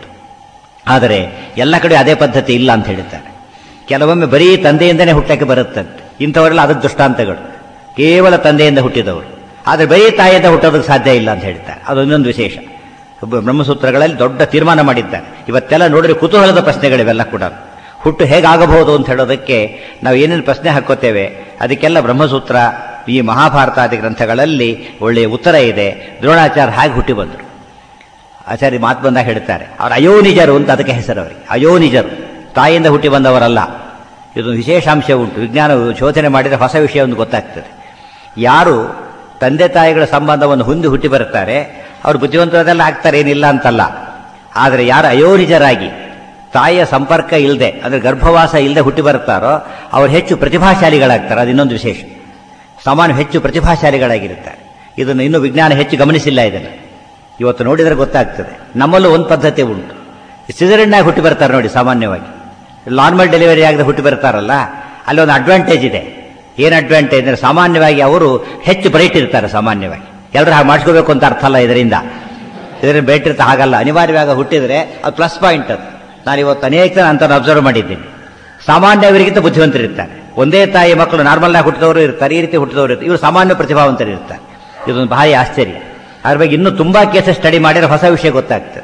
ಆದರೆ ಎಲ್ಲ ಕಡೆ ಅದೇ ಪದ್ಧತಿ ಇಲ್ಲ ಅಂತ ಹೇಳಿದ್ದಾರೆ ಕೆಲವೊಮ್ಮೆ ಬರೀ ತಂದೆಯಿಂದನೇ ಹುಟ್ಟಕ್ಕೆ ಬರುತ್ತಂತೆ ಇಂಥವರೆಲ್ಲ ಅದಕ್ಕೆ ದೃಷ್ಟಾಂತಗಳು ಕೇವಲ ತಂದೆಯಿಂದ ಹುಟ್ಟಿದವರು ಆದರೆ ಬರೀ ತಾಯಿಯಿಂದ ಹುಟ್ಟೋದಕ್ಕೆ ಸಾಧ್ಯ ಇಲ್ಲ ಅಂತ ಹೇಳ್ತಾರೆ ಅದು ಇನ್ನೊಂದು ವಿಶೇಷ ಒಬ್ಬ ಬ್ರಹ್ಮಸೂತ್ರಗಳಲ್ಲಿ ದೊಡ್ಡ ತೀರ್ಮಾನ ಮಾಡಿದ್ದಾರೆ ಇವತ್ತೆಲ್ಲ ನೋಡಿದ್ರೆ ಕುತೂಹಲದ ಪ್ರಶ್ನೆಗಳಿವೆಲ್ಲ ಕೂಡ ಹುಟ್ಟು ಹೇಗಾಗಬಹುದು ಅಂತ ಹೇಳೋದಕ್ಕೆ ನಾವು ಏನೇನು ಪ್ರಶ್ನೆ ಹಾಕೋತೇವೆ ಅದಕ್ಕೆಲ್ಲ ಬ್ರಹ್ಮಸೂತ್ರ ಈ ಮಹಾಭಾರತಾದಿ ಗ್ರಂಥಗಳಲ್ಲಿ ಒಳ್ಳೆಯ ಉತ್ತರ ಇದೆ ದ್ರೋಣಾಚಾರ್ಯ ಹಾಗೆ ಹುಟ್ಟಿ ಬಂದರು ಆಚಾರ್ಯ ಮಾತು ಬಂದಾಗ ಹೇಳ್ತಾರೆ ಅವ್ರು ಅಯೋನಿಜರು ಅಂತ ಅದಕ್ಕೆ ಹೆಸರು ಅವರಿಗೆ ಅಯೋನಿಜರು ತಾಯಿಯಿಂದ ಹುಟ್ಟಿ ಬಂದವರಲ್ಲ ಇದೊಂದು ವಿಶೇಷಾಂಶ ಉಂಟು ವಿಜ್ಞಾನ ಶೋಧನೆ ಮಾಡಿದರೆ ಹೊಸ ವಿಷಯ ಒಂದು ಗೊತ್ತಾಗ್ತದೆ ಯಾರು ತಂದೆ ತಾಯಿಗಳ ಸಂಬಂಧವನ್ನು ಹೊಂದಿ ಹುಟ್ಟಿ ಬರುತ್ತಾರೆ ಅವರು ಬುದ್ಧಿವಂತರದೆಲ್ಲ ಆಗ್ತಾರೆ ಏನಿಲ್ಲ ಅಂತಲ್ಲ ಆದರೆ ಯಾರು ಅಯೋನಿಜರಾಗಿ ತಾಯಿಯ ಸಂಪರ್ಕ ಇಲ್ಲದೆ ಅಂದರೆ ಗರ್ಭವಾಸ ಇಲ್ಲದೆ ಹುಟ್ಟಿ ಬರುತ್ತಾರೋ ಅವರು ಹೆಚ್ಚು ಪ್ರತಿಭಾಶಾಲಿಗಳಾಗ್ತಾರೆ ಅದು ಇನ್ನೊಂದು ವಿಶೇಷ ಸಾಮಾನ್ಯ ಹೆಚ್ಚು ಪ್ರತಿಭಾಶಾಲಿಗಳಾಗಿರುತ್ತಾರೆ ಇದನ್ನು ಇನ್ನೂ ವಿಜ್ಞಾನ ಹೆಚ್ಚು ಗಮನಿಸಿಲ್ಲ ಇದನ್ನು ಇವತ್ತು ನೋಡಿದರೆ ಗೊತ್ತಾಗ್ತದೆ ನಮ್ಮಲ್ಲೂ ಒಂದು ಪದ್ಧತಿ ಉಂಟು ಸಿಸರನ್ನಾಗಿ ಹುಟ್ಟಿ ಬರ್ತಾರೆ ನೋಡಿ ಸಾಮಾನ್ಯವಾಗಿ ನಾರ್ಮಲ್ ಡೆಲಿವರಿ ಆಗದೆ ಹುಟ್ಟಿ ಬರ್ತಾರಲ್ಲ ಅಲ್ಲಿ ಒಂದು ಅಡ್ವಾಂಟೇಜ್ ಇದೆ ಏನು ಅಡ್ವಾಂಟೇಜ್ ಅಂದರೆ ಸಾಮಾನ್ಯವಾಗಿ ಅವರು ಹೆಚ್ಚು ಬ್ರೈಟ್ ಇರ್ತಾರೆ ಸಾಮಾನ್ಯವಾಗಿ ಎಲ್ಲರೂ ಹಾಗೆ ಮಾಡಿಸ್ಕೋಬೇಕು ಅಂತ ಅರ್ಥ ಅಲ್ಲ ಇದರಿಂದ ಇದರಿಂದ ಬ್ರೈಟ್ ಇರ್ತಾ ಹಾಗಲ್ಲ ಅನಿವಾರ್ಯವಾಗಿ ಹುಟ್ಟಿದರೆ ಅದು ಪ್ಲಸ್ ಪಾಯಿಂಟ್ ಅದು ನಾನು ಇವತ್ತು ಅನೇಕ ಜನ ಅಂತ ಅಬ್ಸರ್ವ್ ಮಾಡಿದ್ದೀನಿ ಸಾಮಾನ್ಯವರಿಗಿಂತ ಬುದ್ಧಿವಂತರಿರ್ತಾರೆ ಒಂದೇ ತಾಯಿ ಮಕ್ಕಳು ನಾರ್ಮಲ್ ಆಗಿ ಹುಟ್ಟಿದವರು ಇರ್ತಾರೆ ಈ ರೀತಿ ಹುಟ್ಟಿದವರು ಇರ್ತಾರೆ ಇವರು ಸಾಮಾನ್ಯ ಪ್ರತಿಭಾವಂತರು ಇರ್ತಾರೆ ಇದೊಂದು ಭಾರಿ ಆಶ್ಚರ್ಯ ಅದ್ರ ಬಗ್ಗೆ ಇನ್ನೂ ತುಂಬಾ ಕೇಸಸ್ ಸ್ಟಡಿ ಮಾಡಿದ್ರೆ ಹೊಸ ವಿಷಯ ಗೊತ್ತಾಗ್ತದೆ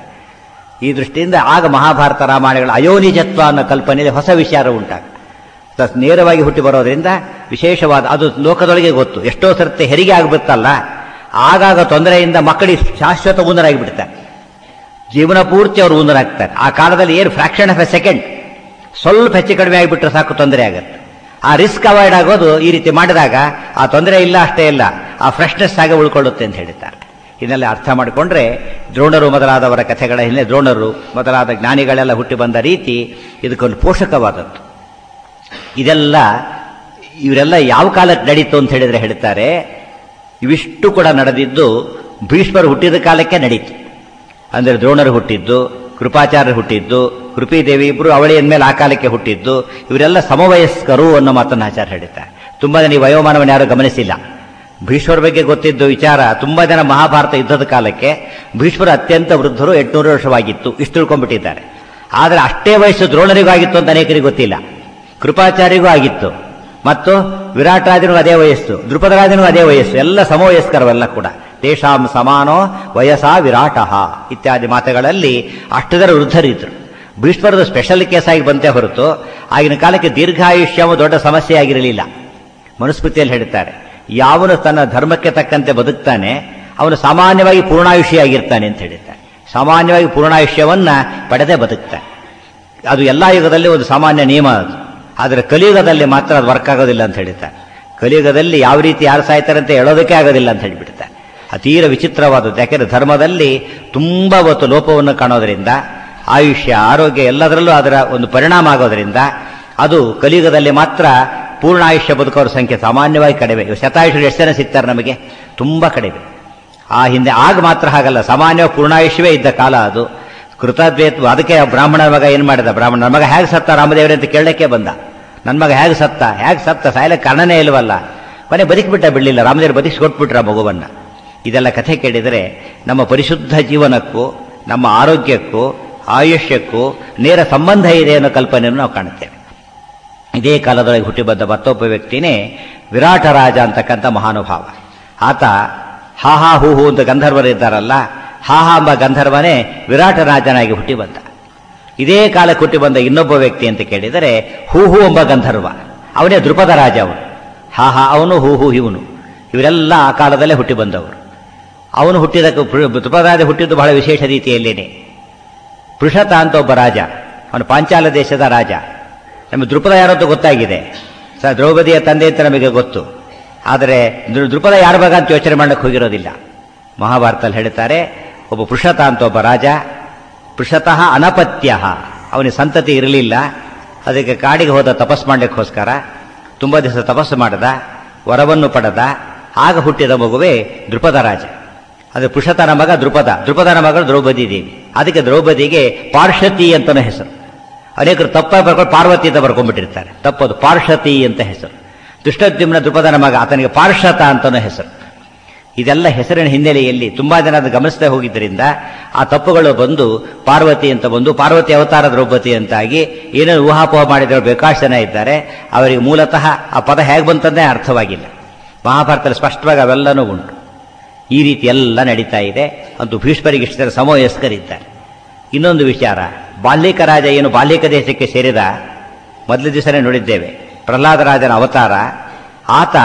ಈ ದೃಷ್ಟಿಯಿಂದ ಆಗ ಮಹಾಭಾರತ ರಾಮಾಯಣಗಳ ಅಯೋನಿಜತ್ವ ಅನ್ನೋ ಕಲ್ಪನೆಯಲ್ಲಿ ಹೊಸ ವಿಚಾರ ಉಂಟಾಗ ಪ್ಲಸ್ ನೇರವಾಗಿ ಹುಟ್ಟಿ ಬರೋದ್ರಿಂದ ವಿಶೇಷವಾದ ಅದು ಲೋಕದೊಳಗೆ ಗೊತ್ತು ಎಷ್ಟೋ ಸರ್ತಿ ಹೆರಿಗೆ ಆಗಿಬಿಡುತ್ತಲ್ಲ ಆಗಾಗ ತೊಂದರೆಯಿಂದ ಮಕ್ಕಳಿಗೆ ಶಾಶ್ವತ ಉಂದರಾಗಿ ಬಿಡ್ತಾರೆ ಜೀವನ ಪೂರ್ತಿ ಅವರು ಉಂದರಾಗ್ತಾರೆ ಆ ಕಾಲದಲ್ಲಿ ಏನು ಫ್ರಾಕ್ಷನ್ ಆಫ್ ಎ ಸೆಕೆಂಡ್ ಸ್ವಲ್ಪ ಹೆಚ್ಚು ಕಡಿಮೆ ಆಗಿಬಿಟ್ರೆ ಸಾಕು ತೊಂದರೆ ಆಗುತ್ತೆ ಆ ರಿಸ್ಕ್ ಅವಾಯ್ಡ್ ಆಗೋದು ಈ ರೀತಿ ಮಾಡಿದಾಗ ಆ ತೊಂದರೆ ಇಲ್ಲ ಅಷ್ಟೇ ಇಲ್ಲ ಆ ಫ್ರೆಶ್ನೆಸ್ ಆಗಿ ಉಳ್ಕೊಳ್ಳುತ್ತೆ ಅಂತ ಹೇಳಿದ್ದಾರೆ ಇದನ್ನೆಲ್ಲ ಅರ್ಥ ಮಾಡಿಕೊಂಡ್ರೆ ದ್ರೋಣರು ಮೊದಲಾದವರ ಕಥೆಗಳ ಹಿನ್ನೆಲೆ ದ್ರೋಣರು ಮೊದಲಾದ ಜ್ಞಾನಿಗಳೆಲ್ಲ ಹುಟ್ಟಿ ಬಂದ ರೀತಿ ಇದಕ್ಕೊಂದು ಪೋಷಕವಾದದ್ದು ಇದೆಲ್ಲ ಇವರೆಲ್ಲ ಯಾವ ಕಾಲಕ್ಕೆ ನಡೀತು ಅಂತ ಹೇಳಿದ್ರೆ ಹೇಳ್ತಾರೆ ಇವಿಷ್ಟು ಕೂಡ ನಡೆದಿದ್ದು ಭೀಷ್ಮರು ಹುಟ್ಟಿದ ಕಾಲಕ್ಕೆ ನಡೀತು ಅಂದರೆ ದ್ರೋಣರು ಹುಟ್ಟಿದ್ದು ಕೃಪಾಚಾರ್ಯರು ಹುಟ್ಟಿದ್ದು ಕೃಪಿದೇವಿ ಇಬ್ರು ಅವಳಿ ಮೇಲೆ ಆ ಕಾಲಕ್ಕೆ ಹುಟ್ಟಿದ್ದು ಇವರೆಲ್ಲ ಸಮವಯಸ್ಕರು ಅನ್ನೋ ಮಾತನ್ನು ಆಚಾರ್ಯ ಹೇಳಿದ್ದಾರೆ ತುಂಬಾ ಜನ ಈ ವಯೋಮಾನವನ್ನು ಯಾರು ಗಮನಿಸಿಲ್ಲ ಭೀಷ್ಮರ ಬಗ್ಗೆ ಗೊತ್ತಿದ್ದು ವಿಚಾರ ತುಂಬಾ ಜನ ಮಹಾಭಾರತ ಯುದ್ಧದ ಕಾಲಕ್ಕೆ ಭೀಷ್ಮರು ಅತ್ಯಂತ ವೃದ್ಧರು ಎಂಟುನೂರು ವರ್ಷವಾಗಿತ್ತು ಇಷ್ಟು ತಿಳ್ಕೊಂಡ್ಬಿಟ್ಟಿದ್ದಾರೆ ಆದರೆ ಅಷ್ಟೇ ವಯಸ್ಸು ದ್ರೋಣರಿಗೂ ಆಗಿತ್ತು ಅಂತ ಅನೇಕರಿಗೆ ಗೊತ್ತಿಲ್ಲ ಕೃಪಾಚಾರ್ಯರಿಗೂ ಆಗಿತ್ತು ಮತ್ತು ವಿರಾಟ್ ರಾಜನಿಗೂ ಅದೇ ವಯಸ್ಸು ದ್ರುಪದರಾಜನಿಗೂ ಅದೇ ವಯಸ್ಸು ಎಲ್ಲ ಸಮವಯಸ್ಕರವೆಲ್ಲ ಕೂಡ ತೇಷಾಂ ಸಮಾನೋ ವಯಸ್ಸಾ ವಿರಾಟಃ ಇತ್ಯಾದಿ ಮಾತುಗಳಲ್ಲಿ ಅಷ್ಟು ಜನ ವೃದ್ಧರಿದ್ರು ಭೀಷ್ಮರದ ಸ್ಪೆಷಲ್ ಕೇಸ್ ಆಗಿ ಬಂತೆ ಹೊರತು ಆಗಿನ ಕಾಲಕ್ಕೆ ದೀರ್ಘಾಯುಷ್ಯವು ದೊಡ್ಡ ಸಮಸ್ಯೆ ಆಗಿರಲಿಲ್ಲ ಮನುಸ್ಮೃತಿಯಲ್ಲಿ ಹೇಳ್ತಾರೆ ಯಾವನು ತನ್ನ ಧರ್ಮಕ್ಕೆ ತಕ್ಕಂತೆ ಬದುಕ್ತಾನೆ ಅವನು ಸಾಮಾನ್ಯವಾಗಿ ಪೂರ್ಣಾಯುಷ್ಯಾಗಿರ್ತಾನೆ ಅಂತ ಹೇಳಿದ್ದಾರೆ ಸಾಮಾನ್ಯವಾಗಿ ಪೂರ್ಣಾಯುಷ್ಯವನ್ನ ಪಡೆದೇ ಬದುಕ್ತಾನೆ ಅದು ಎಲ್ಲಾ ಯುಗದಲ್ಲಿ ಒಂದು ಸಾಮಾನ್ಯ ನಿಯಮ ಅದು ಆದರೆ ಕಲಿಯುಗದಲ್ಲಿ ಮಾತ್ರ ಅದು ವರ್ಕ್ ಆಗೋದಿಲ್ಲ ಅಂತ ಹೇಳ್ತಾರೆ ಕಲಿಯುಗದಲ್ಲಿ ಯಾವ ರೀತಿ ಯಾರು ಸಾಯ್ತಾರೆ ಅಂತ ಹೇಳೋದಕ್ಕೆ ಆಗೋದಿಲ್ಲ ಅಂತ ಹೇಳಿಬಿಡ್ತಾರೆ ಅತೀರ ವಿಚಿತ್ರವಾದದ್ದು ಯಾಕೆಂದ್ರೆ ಧರ್ಮದಲ್ಲಿ ತುಂಬಾ ಹೊತ್ತು ಲೋಪವನ್ನು ಕಾಣೋದ್ರಿಂದ ಆಯುಷ್ಯ ಆರೋಗ್ಯ ಎಲ್ಲದರಲ್ಲೂ ಅದರ ಒಂದು ಪರಿಣಾಮ ಆಗೋದ್ರಿಂದ ಅದು ಕಲಿಯುಗದಲ್ಲಿ ಮಾತ್ರ ಪೂರ್ಣ ಆಯುಷ್ಯ ಬದುಕೋರ ಸಂಖ್ಯೆ ಸಾಮಾನ್ಯವಾಗಿ ಕಡಿಮೆ ಇವಾಗ ಶತಾಯುಷ್ಯರು ಎಷ್ಟು ಜನ ಸಿಗ್ತಾರೆ ನಮಗೆ ತುಂಬಾ ಕಡಿಮೆ ಆ ಹಿಂದೆ ಆಗ ಮಾತ್ರ ಹಾಗಲ್ಲ ಸಾಮಾನ್ಯ ಪೂರ್ಣಾಯುಷ್ಯವೇ ಇದ್ದ ಕಾಲ ಅದು ಕೃತದ್ವೇತ್ವ ಅದಕ್ಕೆ ಬ್ರಾಹ್ಮಣನ ಮಗ ಏನ್ ಮಾಡಿದ ಬ್ರಾಹ್ಮಣನ ಮಗ ಹೇಗೆ ಸತ್ತ ರಾಮದೇವರೇ ಅಂತ ಕೇಳಕ್ಕೆ ಬಂದ ನನ್ನ ಮಗ ಹೇಗೆ ಸತ್ತ ಹೇಗೆ ಸತ್ತ ಸಾಯಲಕ್ಕೆ ಕಾರಣನೇ ಇಲ್ವಲ್ಲ ಕೊನೆ ಬದುಕಿಬಿಟ್ಟ ಬಿಡಲಿಲ್ಲ ರಾಮದೇವರು ಬದುಕಿಸ್ಕೊಟ್ಬಿಟ್ರ ಆ ಮಗುವನ್ನ ಇದೆಲ್ಲ ಕಥೆ ಕೇಳಿದರೆ ನಮ್ಮ ಪರಿಶುದ್ಧ ಜೀವನಕ್ಕೂ ನಮ್ಮ ಆರೋಗ್ಯಕ್ಕೂ ಆಯುಷ್ಯಕ್ಕೂ ನೇರ ಸಂಬಂಧ ಇದೆ ಅನ್ನೋ ಕಲ್ಪನೆಯನ್ನು ನಾವು ಕಾಣುತ್ತೇವೆ ಇದೇ ಕಾಲದೊಳಗೆ ಹುಟ್ಟಿ ಬಂದ ಮತ್ತೊಬ್ಬ ವ್ಯಕ್ತಿನೇ ವಿರಾಟ ರಾಜ ಅಂತಕ್ಕಂಥ ಮಹಾನುಭಾವ ಆತ ಹಾ ಹಾ ಹೂ ಹೂ ಅಂತ ಗಂಧರ್ವರಿದ್ದಾರಲ್ಲ ಹಾ ಹಾ ಎಂಬ ಗಂಧರ್ವನೇ ವಿರಾಟ ರಾಜನಾಗಿ ಹುಟ್ಟಿ ಬಂದ ಇದೇ ಕಾಲಕ್ಕೆ ಹುಟ್ಟಿ ಬಂದ ಇನ್ನೊಬ್ಬ ವ್ಯಕ್ತಿ ಅಂತ ಕೇಳಿದರೆ ಹೂ ಹೂ ಎಂಬ ಗಂಧರ್ವ ಅವನೇ ದೃಪದ ರಾಜ ಅವನು ಹಾ ಹಾ ಅವನು ಹೂ ಹೂ ಇವನು ಇವರೆಲ್ಲ ಆ ಕಾಲದಲ್ಲೇ ಹುಟ್ಟಿ ಬಂದವರು ಅವನು ಹುಟ್ಟಿದ ದೃಪದರಾಜ ಹುಟ್ಟಿದ್ದು ಬಹಳ ವಿಶೇಷ ರೀತಿಯಲ್ಲೇನೆ ಪೃಷತ ಅಂತ ಒಬ್ಬ ರಾಜ ಅವನು ಪಾಂಚಾಲ ದೇಶದ ರಾಜ ನಮಗೆ ದೃಪದ ಯಾರು ಅಂತ ಗೊತ್ತಾಗಿದೆ ಸರ್ ದ್ರೌಪದಿಯ ತಂದೆ ಅಂತ ನಮಗೆ ಗೊತ್ತು ಆದರೆ ದೃ- ದೃಪದ ಯಾರ ಮಗ ಅಂತ ಯೋಚನೆ ಮಾಡಕ್ಕೆ ಹೋಗಿರೋದಿಲ್ಲ ಮಹಾಭಾರತದಲ್ಲಿ ಹೇಳ್ತಾರೆ ಒಬ್ಬ ಪೃಷತ ಅಂತ ಒಬ್ಬ ರಾಜ ಪೃಷತಃ ಅನಪತ್ಯ ಅವನಿಗೆ ಸಂತತಿ ಇರಲಿಲ್ಲ ಅದಕ್ಕೆ ಕಾಡಿಗೆ ಹೋದ ತಪಸ್ ಮಾಡಲಿಕ್ಕೋಸ್ಕರ ತುಂಬ ದಿವಸ ತಪಸ್ಸು ಮಾಡದ ವರವನ್ನು ಪಡೆದ ಆಗ ಹುಟ್ಟಿದ ಮಗುವೇ ದೃಪದ ರಾಜ ಅದು ಪುಷತನ ಮಗ ದೃಪದ ದೃಪದನ ಮಗಳು ದ್ರೌಪದಿ ದೇವಿ ಅದಕ್ಕೆ ದ್ರೌಪದಿಗೆ ಪಾರ್ಷತಿ ಅಂತನೂ ಹೆಸರು ಅನೇಕರು ತಪ್ಪ ಬರ್ಕೊಂಡು ಪಾರ್ವತಿ ಅಂತ ಬರ್ಕೊಂಡ್ಬಿಟ್ಟಿರ್ತಾರೆ ತಪ್ಪದು ಪಾರ್ಷತಿ ಅಂತ ಹೆಸರು ದುಷ್ಟದ್ಯುಮ್ನ ದೃಪದನ ಮಗ ಆತನಿಗೆ ಪಾರ್ಷತ ಅಂತನೂ ಹೆಸರು ಇದೆಲ್ಲ ಹೆಸರಿನ ಹಿನ್ನೆಲೆಯಲ್ಲಿ ತುಂಬಾ ಜನ ಅದು ಗಮನಿಸದೆ ಹೋಗಿದ್ದರಿಂದ ಆ ತಪ್ಪುಗಳು ಬಂದು ಪಾರ್ವತಿ ಅಂತ ಬಂದು ಪಾರ್ವತಿ ಅವತಾರ ದ್ರೌಪದಿ ಅಂತಾಗಿ ಏನೇನು ಊಹಾಪೋಹ ಮಾಡಿದ್ರು ಬೇಕಾಷ್ಟು ಜನ ಇದ್ದಾರೆ ಅವರಿಗೆ ಮೂಲತಃ ಆ ಪದ ಹೇಗೆ ಬಂತಂದೇ ಅರ್ಥವಾಗಿಲ್ಲ ಮಹಾಭಾರತದಲ್ಲಿ ಸ್ಪಷ್ಟವಾಗಿ ಅವೆಲ್ಲನೂ ಉಂಟು ಈ ರೀತಿ ಎಲ್ಲ ನಡೀತಾ ಇದೆ ಅಂತೂ ಭೀಷ್ಮರಿಗೆ ಇಷ್ಟ ಸಮವಯಸ್ಕರಿದ್ದಾರೆ ಇನ್ನೊಂದು ವಿಚಾರ ಬಾಲ್ಯಕ ರಾಜ ಏನು ಬಾಲ್ಯಕ ದೇಶಕ್ಕೆ ಸೇರಿದ ಮೊದಲ ದಿವಸನೇ ನೋಡಿದ್ದೇವೆ ಪ್ರಹ್ಲಾದ ರಾಜನ ಅವತಾರ ಆತ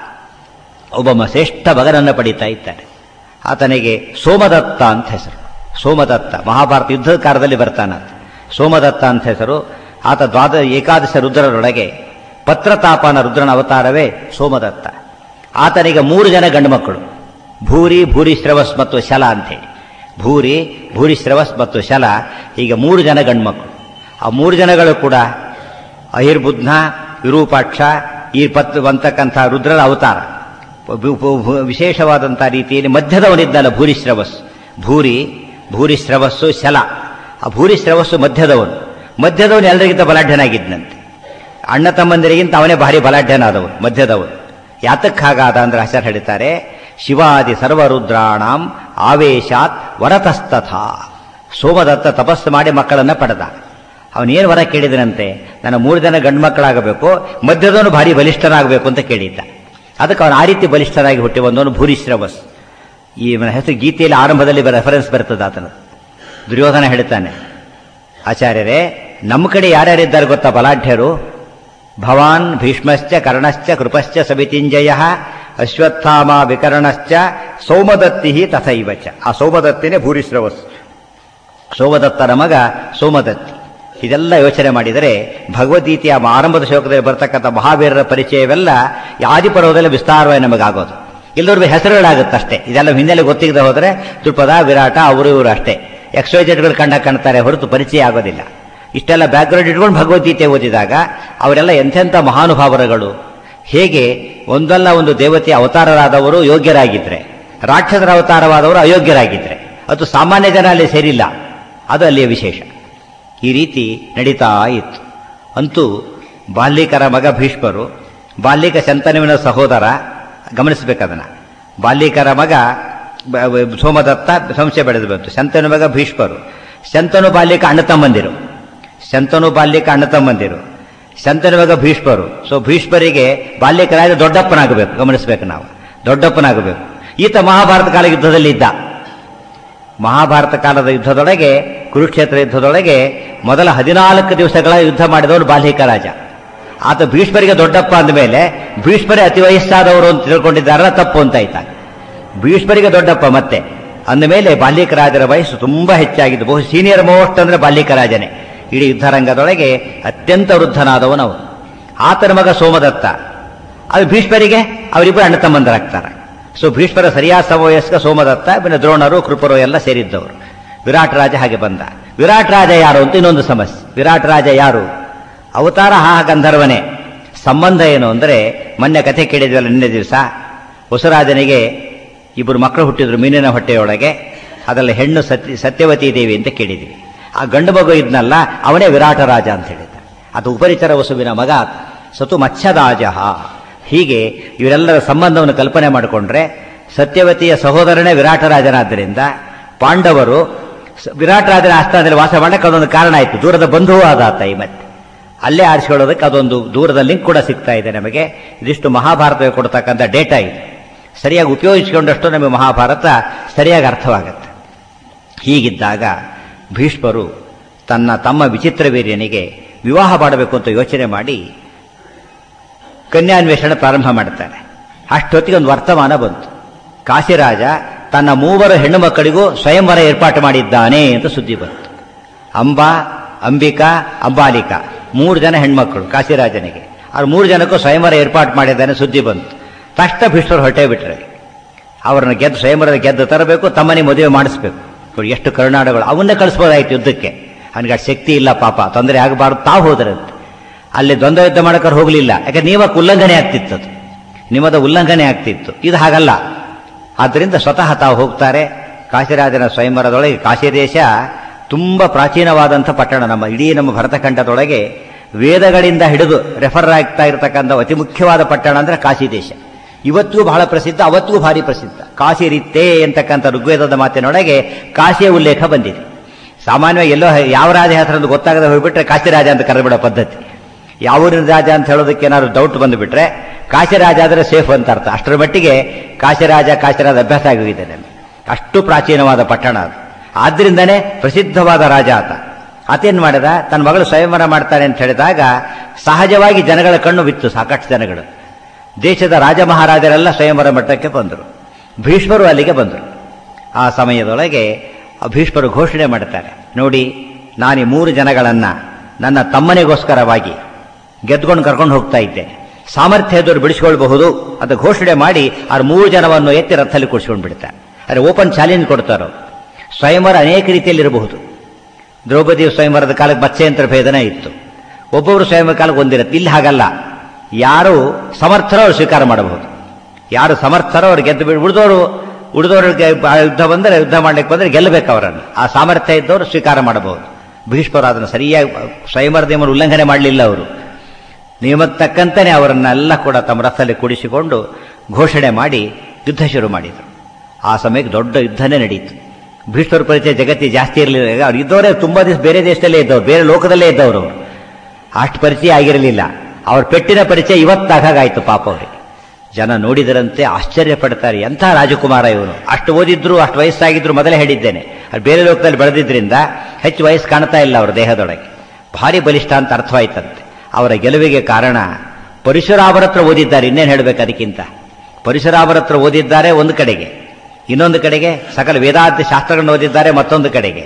ಒಬ್ಬ ಮ- ಶ್ರೇಷ್ಠ ಮಗನನ್ನು ಪಡೀತಾ ಇದ್ದಾನೆ ಆತನಿಗೆ ಸೋಮದತ್ತ ಅಂತ ಹೆಸರು ಸೋಮದತ್ತ ಮಹಾಭಾರತ ಯುದ್ಧದ ಕಾಲದಲ್ಲಿ ಬರ್ತಾನಂತ ಸೋಮದತ್ತ ಅಂತ ಹೆಸರು ಆತ ದ್ವಾದ ಏಕಾದಶ ರುದ್ರರೊಳಗೆ ಪತ್ರತಾಪನ ರುದ್ರನ ಅವತಾರವೇ ಸೋಮದತ್ತ ಆತನಿಗೆ ಮೂರು ಜನ ಗಂಡು ಮಕ್ಕಳು ಭೂರಿ ಭೂರಿಶ್ರವಸ್ ಮತ್ತು ಶಲ ಅಂತೇಳಿ ಭೂರಿ ಭೂರಿಶ್ರವಸ್ ಮತ್ತು ಶಲ ಹೀಗೆ ಮೂರು ಜನ ಗಂಡು ಮಕ್ಕಳು ಆ ಮೂರು ಜನಗಳು ಕೂಡ ಅಹಿರ್ಬುದ್ಧ ವಿರೂಪಾಕ್ಷ ಈ ಪತ್ ಅಂತಕ್ಕಂಥ ರುದ್ರನ ಅವತಾರ ಭೂ- ಭೂ- ಭೂ- ವಿಶೇಷವಾದಂಥ ರೀತಿಯಲ್ಲಿ ಮಧ್ಯದವನಿದ್ದಲ್ಲ ಭೂರಿಶ್ರವಸ್ ಭೂರಿ ಭೂರಿಶ್ರವಸ್ಸು ಶಲ ಆ ಭೂರಿಶ್ರವಸ್ಸು ಮಧ್ಯದವನು ಮಧ್ಯದವನು ಎಲ್ಲರಿಗಿಂತ ಬಲಾಢ್ಯನಾಗಿದ್ದಂತೆ ಅಣ್ಣ ತಮ್ಮಂದಿರಿಗಿಂತ ಅವನೇ ಭಾರಿ ಬಲಾಢ್ಯನಾದವನು ಮಧ್ಯದವನು ಯಾತಕ್ಕಾಗಾದ ಅಂದ್ರೆ ಹೆಸರು ಹೇಳ್ತಾರೆ ಶಿವಾದಿ ಸರ್ವರುದ್ರಾಣಾಂ ಆವೇಶಾತ್ ವರತಸ್ತಥ ಸೋಮದತ್ತ ತಪಸ್ಸು ಮಾಡಿ ಮಕ್ಕಳನ್ನ ಪಡೆದ ಅವನೇನು ವರ ಕೇಳಿದನಂತೆ ನನ್ನ ಮೂರು ಜನ ಗಂಡು ಮಕ್ಕಳಾಗಬೇಕು ಮಧ್ಯದವನು ಭಾರಿ ಬಲಿಷ್ಠನಾಗಬೇಕು ಅಂತ ಕೇಳಿದ್ದ ಅದಕ್ಕೆ ಅವನು ಆ ರೀತಿ ಬಲಿಷ್ಠನಾಗಿ ಹುಟ್ಟಿ ಬಂದವನು ಭೂರಿಶ್ರವಸ್ ಈ ಇವನ ಹೆಸರು ಗೀತೆಯಲ್ಲಿ ಆರಂಭದಲ್ಲಿ ರೆಫರೆನ್ಸ್ ಬರ್ತದೆ ಆತನ ದುರ್ಯೋಧನ ಹೇಳ್ತಾನೆ ಆಚಾರ್ಯರೇ ನಮ್ಮ ಕಡೆ ಯಾರ್ಯಾರಿದ್ದಾರೆ ಗೊತ್ತಾ ಬಲಾಢ್ಯರು ಭವಾನ್ ಭೀಷ್ಮಶ್ಚ ಕರ್ಣಶ್ಚ ಕೃಪಶ್ಚ ಸವಿತಿಂಜಯ ಅಶ್ವತ್ಥಾಮ ವಿಕರ್ಣಶ್ಚ ಸೋಮದತ್ತಿ ತಥೈವ ಚ ಆ ಸೋಮದತ್ತಿನೇ ಭೂರಿಶ್ರವಸ್ ಸೋಮದತ್ತನ ಮಗ ಸೋಮದತ್ತಿ ಇದೆಲ್ಲ ಯೋಚನೆ ಮಾಡಿದರೆ ಭಗವದ್ಗೀತೆಯ ಆರಂಭದ ಶ್ಲೋಕದಲ್ಲಿ ಬರ್ತಕ್ಕಂಥ ಮಹಾವೀರರ ಪರಿಚಯವೆಲ್ಲ ಆದಿಪರ್ವದಲ್ಲಿ ವಿಸ್ತಾರವಾಗಿ ನಮಗಾಗೋದು ಇಲ್ಲದವ್ರಿಗೆ ಹೆಸರುಗಳಾಗುತ್ತಷ್ಟೇ ಇದೆಲ್ಲ ಹಿನ್ನೆಲೆ ಗೊತ್ತಿಲ್ಲದೆ ಹೋದರೆ ದೃಪದ ವಿರಾಟ ಅವರು ಇವರು ಅಷ್ಟೇ ಎಕ್ಸ್ವೈಜೆಡ್ಗಳು ಕಂಡ ಕಾಣ್ತಾರೆ ಹೊರತು ಪರಿಚಯ ಆಗೋದಿಲ್ಲ ಇಷ್ಟೆಲ್ಲ ಬ್ಯಾಕ್ಗ್ರೌಂಡ್ ಇಟ್ಕೊಂಡು ಭಗವದ್ಗೀತೆ ಓದಿದಾಗ ಅವರೆಲ್ಲ ಎಂಥೆಂಥ ಮಹಾನುಭಾವರುಗಳು ಹೇಗೆ ಒಂದಲ್ಲ ಒಂದು ದೇವತೆಯ ಅವತಾರರಾದವರು ಯೋಗ್ಯರಾಗಿದ್ರೆ ರಾಕ್ಷಸರ ಅವತಾರವಾದವರು ಅಯೋಗ್ಯರಾಗಿದ್ರೆ ಅದು ಸಾಮಾನ್ಯ ಜನ ಅಲ್ಲಿ ಸೇರಿಲ್ಲ ಅದು ಅಲ್ಲಿಯ ವಿಶೇಷ ಈ ರೀತಿ ನಡೀತಾ ಇತ್ತು ಅಂತೂ ಬಾಲ್ಯಕರ ಮಗ ಭೀಷ್ಮರು ಬಾಲ್ಯಕ ಶಂತನುವಿನ ಸಹೋದರ ಗಮನಿಸ್ಬೇಕದನ್ನ ಬಾಲ್ಯಕರ ಮಗ ಬ- ಬ- ಸೋಮದತ್ತ ಸಂಶಯ ಬೆಳೆದು ಬಂತು ಶಂತನು ಮಗ ಭೀಷ್ಮರು ಶಂತನು ಬಾಲ್ಯಕ ಅಣ್ಣ ತಮ್ಮಂದಿರು ಶಂತನು ಬಾಲ್ಯಕ ಅಣ್ಣ ತಮ್ಮಂದಿರು ಶಂತನ ಮಗ ಭೀಷ್ಮರು ಸೊ ಭೀಷ್ಮರಿಗೆ ಬಾಲ್ಯಕರಾದ ದೊಡ್ಡಪ್ಪನಾಗಬೇಕು ಗಮನಿಸ್ಬೇಕು ನಾವು ದೊಡ್ಡಪ್ಪನಾಗಬೇಕು ಈತ ಮಹಾಭಾರತ ಕಾಲ ಯುದ್ಧದಲ್ಲಿ ಇದ್ದ ಮಹಾಭಾರತ ಕಾಲದ ಯುದ್ಧದೊಳಗೆ ಕುರುಕ್ಷೇತ್ರ ಯುದ್ಧದೊಳಗೆ ಮೊದಲ ಹದಿನಾಲ್ಕು ದಿವಸಗಳ ಯುದ್ಧ ಮಾಡಿದವನು ಬಾಲ್ಯಕ ರಾಜ ಆತ ಭೀಷ್ಮರಿಗೆ ದೊಡ್ಡಪ್ಪ ಅಂದಮೇಲೆ ಭೀಷ್ಮರೇ ಅತಿ ವಯಸ್ಸಾದವರು ಅಂತ ತಿಳ್ಕೊಂಡಿದ್ದಾರಲ್ಲ ತಪ್ಪು ಅಂತ ಆಯ್ತಾ ಭೀಷ್ಮರಿಗೆ ದೊಡ್ಡಪ್ಪ ಮತ್ತೆ ಅಂದಮೇಲೆ ಬಾಲ್ಯಕ ರಾಜರ ವಯಸ್ಸು ತುಂಬಾ ಹೆಚ್ಚಾಗಿದ್ದು ಬಹು ಸೀನಿಯರ್ ಮೋಸ್ಟ್ ಅಂದ್ರೆ ಬಾಲ್ಯಕ ರಾಜನೇ ಇಡೀ ಯುದ್ಧರಂಗದೊಳಗೆ ಅತ್ಯಂತ ವೃದ್ಧನಾದವನು ಅವನು ಆತನ ಮಗ ಸೋಮದತ್ತ ಅದು ಭೀಷ್ಮರಿಗೆ ಅವರಿಬ್ಬರು ಅಣ್ಣ ತಮ್ಮಂದರಾಗ್ತಾರೆ ಸೊ ಭೀಷ್ಮರ ಸರಿಯಾದ ಸಮವಯಸ್ಕ ಸೋಮದತ್ತ ಇನ್ನು ದ್ರೋಣರು ಕೃಪರು ಎಲ್ಲ ಸೇರಿದ್ದವರು ವಿರಾಟ್ ರಾಜ ಹಾಗೆ ಬಂದ ವಿರಾಟ್ ರಾಜ ಯಾರು ಅಂತ ಇನ್ನೊಂದು ಸಮಸ್ಯೆ ವಿರಾಟ್ ರಾಜ ಯಾರು ಅವತಾರ ಹಾ ಗಂಧರ್ವನೇ ಸಂಬಂಧ ಏನು ಅಂದರೆ ಮೊನ್ನೆ ಕಥೆ ಕೇಳಿದ್ವಲ್ಲ ನಿನ್ನೆ ದಿವಸ ಹೊಸರಾಜನಿಗೆ ಇಬ್ಬರು ಮಕ್ಕಳು ಹುಟ್ಟಿದ್ರು ಮೀನಿನ ಹೊಟ್ಟೆಯೊಳಗೆ ಅದರಲ್ಲಿ ಹೆಣ್ಣು ಸತ್ಯ ಸತ್ಯವತಿ ದೇವಿ ಅಂತ ಕೇಳಿದ್ವಿ ಆ ಗಂಡು ಮಗು ಇದ್ನಲ್ಲ ಅವನೇ ವಿರಾಟ ರಾಜ ಅಂತ ಹೇಳಿದ್ದ ಅದು ಉಪರಿಚರ ವಸುವಿನ ಮಗ ಆತ. ಸತು ಮತ್ಸ್ಯದಾಜ ಹೀಗೆ ಇವರೆಲ್ಲರ ಸಂಬಂಧವನ್ನು ಕಲ್ಪನೆ ಮಾಡಿಕೊಂಡ್ರೆ ಸತ್ಯವತಿಯ ಸಹೋದರನೇ ವಿರಾಟ ರಾಜನಾದ್ದರಿಂದ ಪಾಂಡವರು ಸ- ವಿರಾಟ ರಾಜನ ಆಸ್ಥಾನದಲ್ಲಿ ವಾಸ ಮಾಡಕ್ಕೆ ಅದೊಂದು ಕಾರಣ ಆಯಿತು ದೂರದ ಬಂಧುವೂ ಆದ ಆತ ಈ ಮತ್ತೆ ಅಲ್ಲೇ ಆರಿಸಿಕೊಳ್ಳೋದಕ್ಕೆ ಅದೊಂದು ದೂರದ ಲಿಂಕ್ ಕೂಡ ಸಿಗ್ತಾ ಇದೆ ನಮಗೆ ಇದಿಷ್ಟು ಮಹಾಭಾರತ ಕೊಡ್ತಕ್ಕಂಥ ಡೇಟಾ ಇದೆ ಸರಿಯಾಗಿ ಉಪಯೋಗಿಸಿಕೊಂಡಷ್ಟು ನಮಗೆ ಮಹಾಭಾರತ ಸರಿಯಾಗಿ ಅರ್ಥವಾಗುತ್ತೆ ಹೀಗಿದ್ದಾಗ ಭೀಷ್ಮರು ತನ್ನ ತಮ್ಮ ವಿಚಿತ್ರ ವೀರ್ಯನಿಗೆ ವಿವಾಹ ಮಾಡಬೇಕು ಅಂತ ಯೋಚನೆ ಮಾಡಿ ಕನ್ಯಾನ್ವೇಷಣೆ ಪ್ರಾರಂಭ ಮಾಡ್ತಾರೆ ಅಷ್ಟೊತ್ತಿಗೆ ಒಂದು ವರ್ತಮಾನ ಬಂತು ಕಾಶಿರಾಜ ತನ್ನ ಮೂವರು ಹೆಣ್ಣು ಮಕ್ಕಳಿಗೂ ಸ್ವಯಂವರ ಏರ್ಪಾಟು ಮಾಡಿದ್ದಾನೆ ಅಂತ ಸುದ್ದಿ ಬಂತು ಅಂಬಾ ಅಂಬಿಕಾ ಅಂಬಾಲಿಕಾ ಮೂರು ಜನ ಹೆಣ್ಮಕ್ಕಳು ಕಾಶಿರಾಜನಿಗೆ ಅವ್ರು ಮೂರು ಜನಕ್ಕೂ ಸ್ವಯಂವರ ಏರ್ಪಾಟು ಮಾಡಿದ್ದಾನೆ ಸುದ್ದಿ ಬಂತು ತಕ್ಷಣ ಭೀಷ್ಮರು ಹೊರಟೇ ಬಿಟ್ರೆ ಅವರನ್ನ ಗೆದ್ದು ಸ್ವಯಂವರದ ಗೆದ್ದು ತರಬೇಕು ತಮ್ಮನೆ ಮದುವೆ ಮಾಡಿಸ್ಬೇಕು ನೋಡಿ ಎಷ್ಟು ಕರುನಾಡುಗಳು ಅವನ್ನೇ ಕಳಿಸ್ಬೋದಾಯ್ತು ಯುದ್ಧಕ್ಕೆ ಅವನಿಗೆ ಅಷ್ಟು ಶಕ್ತಿ ಇಲ್ಲ ಪಾಪ ತೊಂದರೆ ಆಗಬಾರ್ದು ತಾವು ಹೋದ್ರಂತೆ ಅಲ್ಲಿ ದ್ವಂದ್ವ ಯುದ್ಧ ಮಾಡಕ್ಕೆ ಹೋಗಲಿಲ್ಲ ಯಾಕಂದ್ರೆ ನೀವಕ್ಕೆ ಉಲ್ಲಂಘನೆ ಆಗ್ತಿತ್ತು ಅದು ನಿಮ್ಮದ ಉಲ್ಲಂಘನೆ ಆಗ್ತಿತ್ತು ಇದು ಹಾಗಲ್ಲ ಆದ್ದರಿಂದ ಸ್ವತಃ ತಾವು ಹೋಗ್ತಾರೆ ಕಾಶಿರಾಜನ ಸ್ವಯಂವರದೊಳಗೆ ಕಾಶಿ ದೇಶ ತುಂಬ ಪ್ರಾಚೀನವಾದಂಥ ಪಟ್ಟಣ ನಮ್ಮ ಇಡೀ ನಮ್ಮ ಭರತಖಂಡದೊಳಗೆ ವೇದಗಳಿಂದ ಹಿಡಿದು ರೆಫರ್ ಆಗ್ತಾ ಇರತಕ್ಕಂಥ ಅತಿ ಮುಖ್ಯವಾದ ಪಟ್ಟಣ ಅಂದ್ರೆ ಕಾಶಿ ದೇಶ ಇವತ್ತಿಗೂ ಬಹಳ ಪ್ರಸಿದ್ಧ ಅವತ್ತಿಗೂ ಭಾರಿ ಪ್ರಸಿದ್ಧ ಕಾಶಿ ರೀತೆ ಅಂತಕ್ಕಂಥ ಋಗ್ವೇದದ ಮಾತಿನೊಳಗೆ ಕಾಶಿಯ ಉಲ್ಲೇಖ ಬಂದಿದೆ ಸಾಮಾನ್ಯವಾಗಿ ಎಲ್ಲೋ ಯಾವ ರಾಜ ಹೆಸರು ಅಂತ ಗೊತ್ತಾಗದೆ ಹೋಗ್ಬಿಟ್ರೆ ಕಾಶಿ ರಾಜ ಅಂತ ಕರೆಬಿಡೋ ಪದ್ಧತಿ ಯಾವ ಊರಿನ ರಾಜ ಅಂತ ಹೇಳೋದಕ್ಕೆ ಏನಾದ್ರು ಡೌಟ್ ಬಂದುಬಿಟ್ರೆ ಕಾಶಿರಾಜ ಆದರೆ ಸೇಫ್ ಅಂತ ಅರ್ಥ ಅಷ್ಟರ ಮಟ್ಟಿಗೆ ಕಾಶಿರಾಜ ಕಾಶಿರಾಜ ಅಭ್ಯಾಸ ಆಗೋಗಿದೆ ನನಗೆ ಅಷ್ಟು ಪ್ರಾಚೀನವಾದ ಪಟ್ಟಣ ಅದು ಆದ್ರಿಂದನೇ ಪ್ರಸಿದ್ಧವಾದ ರಾಜ ಆತ ಆತೇನ್ ಮಾಡಿದ ತನ್ನ ಮಗಳು ಸ್ವಯಂವರ ಮಾಡ್ತಾನೆ ಅಂತ ಹೇಳಿದಾಗ ಸಹಜವಾಗಿ ಜನಗಳ ಕಣ್ಣು ಬಿತ್ತು ಸಾಕಷ್ಟು ಜನಗಳು ದೇಶದ ರಾಜ ಮಹಾರಾಜರೆಲ್ಲ ಸ್ವಯಂವರ ಮಟ್ಟಕ್ಕೆ ಬಂದರು ಭೀಷ್ಮರು ಅಲ್ಲಿಗೆ ಬಂದರು ಆ ಸಮಯದೊಳಗೆ ಆ ಭೀಷ್ಮರು ಘೋಷಣೆ ಮಾಡ್ತಾರೆ ನೋಡಿ ನಾನು ಈ ಮೂರು ಜನಗಳನ್ನ ನನ್ನ ತಮ್ಮನಿಗೋಸ್ಕರವಾಗಿ ಗೆದ್ಕೊಂಡು ಕರ್ಕೊಂಡು ಹೋಗ್ತಾ ಇದ್ದೆ ಸಾಮರ್ಥ್ಯ ಇದ್ದವರು ಬಿಡಿಸ್ಕೊಳ್ಬಹುದು ಅಂತ ಘೋಷಣೆ ಮಾಡಿ ಆ ಮೂರು ಜನವನ್ನು ಎತ್ತಿ ರಥದಲ್ಲಿ ಕೂಡಿಸ್ಕೊಂಡು ಬಿಡ್ತಾರೆ ಆದರೆ ಓಪನ್ ಚಾಲೆಂಜ್ ಕೊಡ್ತಾರೋ ಸ್ವಯಂವರ ಅನೇಕ ರೀತಿಯಲ್ಲಿರಬಹುದು ದ್ರೌಪದಿ ಸ್ವಯಂವರದ ಕಾಲಕ್ಕೆ ಮತ್ಸ್ಯಂತ್ರ ಭೇದನ ಇತ್ತು ಒಬ್ಬೊಬ್ಬರು ಸ್ವಯಂವರ ಕಾಲಕ್ಕೆ ಒಂದಿರುತ್ತೆ ಇಲ್ಲಿ ಹಾಗಲ್ಲ ಯಾರು ಸಮರ್ಥರೋ ಅವ್ರು ಸ್ವೀಕಾರ ಮಾಡಬಹುದು ಯಾರು ಸಮರ್ಥರೋ ಅವ್ರು ಗೆದ್ದು ಬಿಡು ಉಳಿದವರು ಉಳಿದವರಿಗೆ ಯುದ್ಧ ಬಂದರೆ ಯುದ್ಧ ಮಾಡ್ಲಿಕ್ಕೆ ಬಂದರೆ ಗೆಲ್ಲಬೇಕು ಅವರನ್ನು ಆ ಸಾಮರ್ಥ್ಯ ಇದ್ದವರು ಸ್ವೀಕಾರ ಮಾಡಬಹುದು ಭೀಷ್ಮರು ಅದನ್ನು ಸರಿಯಾಗಿ ಸ್ವಯಂವರ ನಿಯಮವನ್ನು ಉಲ್ಲಂಘನೆ ಮಾಡಲಿಲ್ಲ ಅವರು ನಿಯಮಕ್ಕೆ ತಕ್ಕಂತೆಯೇ ಅವರನ್ನೆಲ್ಲ ಕೂಡ ತಮ್ಮ ರಥದಲ್ಲಿ ಕೂಡಿಸಿಕೊಂಡು ಘೋಷಣೆ ಮಾಡಿ ಯುದ್ಧ ಶುರು ಮಾಡಿದರು ಆ ಸಮಯಕ್ಕೆ ದೊಡ್ಡ ಯುದ್ಧನೇ ನಡೀತು ಭೀಷ್ಮರ ಪರಿಚಯ ಜಗತ್ತಿ ಜಾಸ್ತಿ ಇರಲಿಲ್ಲ ಅವ್ರು ಇದ್ದವರೇ ತುಂಬ ದಿವಸ ಬೇರೆ ದೇಶದಲ್ಲೇ ಇದ್ದವರು ಬೇರೆ ಲೋಕದಲ್ಲೇ ಇದ್ದವರು ಅವರು ಅಷ್ಟು ಪರಿಚಯ ಆಗಿರಲಿಲ್ಲ ಅವ್ರ ಪೆಟ್ಟಿನ ಪರಿಚಯ ಇವತ್ತಾಗಾಯ್ತು ಪಾಪ ಅವರಿಗೆ ಜನ ನೋಡಿದರಂತೆ ಆಶ್ಚರ್ಯ ಪಡ್ತಾರೆ ಎಂಥ ರಾಜಕುಮಾರ ಇವನು ಅಷ್ಟು ಓದಿದ್ರು ಅಷ್ಟು ವಯಸ್ಸಾಗಿದ್ರು ಮೊದಲೇ ಹೇಳಿದ್ದೇನೆ ಅದು ಬೇರೆ ಲೋಕದಲ್ಲಿ ಬೆಳೆದಿದ್ರಿಂದ ಹೆಚ್ಚು ವಯಸ್ಸು ಕಾಣ್ತಾ ಇಲ್ಲ ಅವರ ದೇಹದೊಳಗೆ ಭಾರಿ ಬಲಿಷ್ಠ ಅಂತ ಅರ್ಥವಾಯ್ತಂತೆ ಅವರ ಗೆಲುವಿಗೆ ಕಾರಣ ಪರಶುರಾಮರ ಹತ್ರ ಓದಿದ್ದಾರೆ ಇನ್ನೇನು ಹೇಳಬೇಕು ಅದಕ್ಕಿಂತ ಪರಶುರಾಮರ ಹತ್ರ ಓದಿದ್ದಾರೆ ಒಂದು ಕಡೆಗೆ ಇನ್ನೊಂದು ಕಡೆಗೆ ಸಕಲ ವೇದಾಂತ ಶಾಸ್ತ್ರಗಳನ್ನು ಓದಿದ್ದಾರೆ ಮತ್ತೊಂದು ಕಡೆಗೆ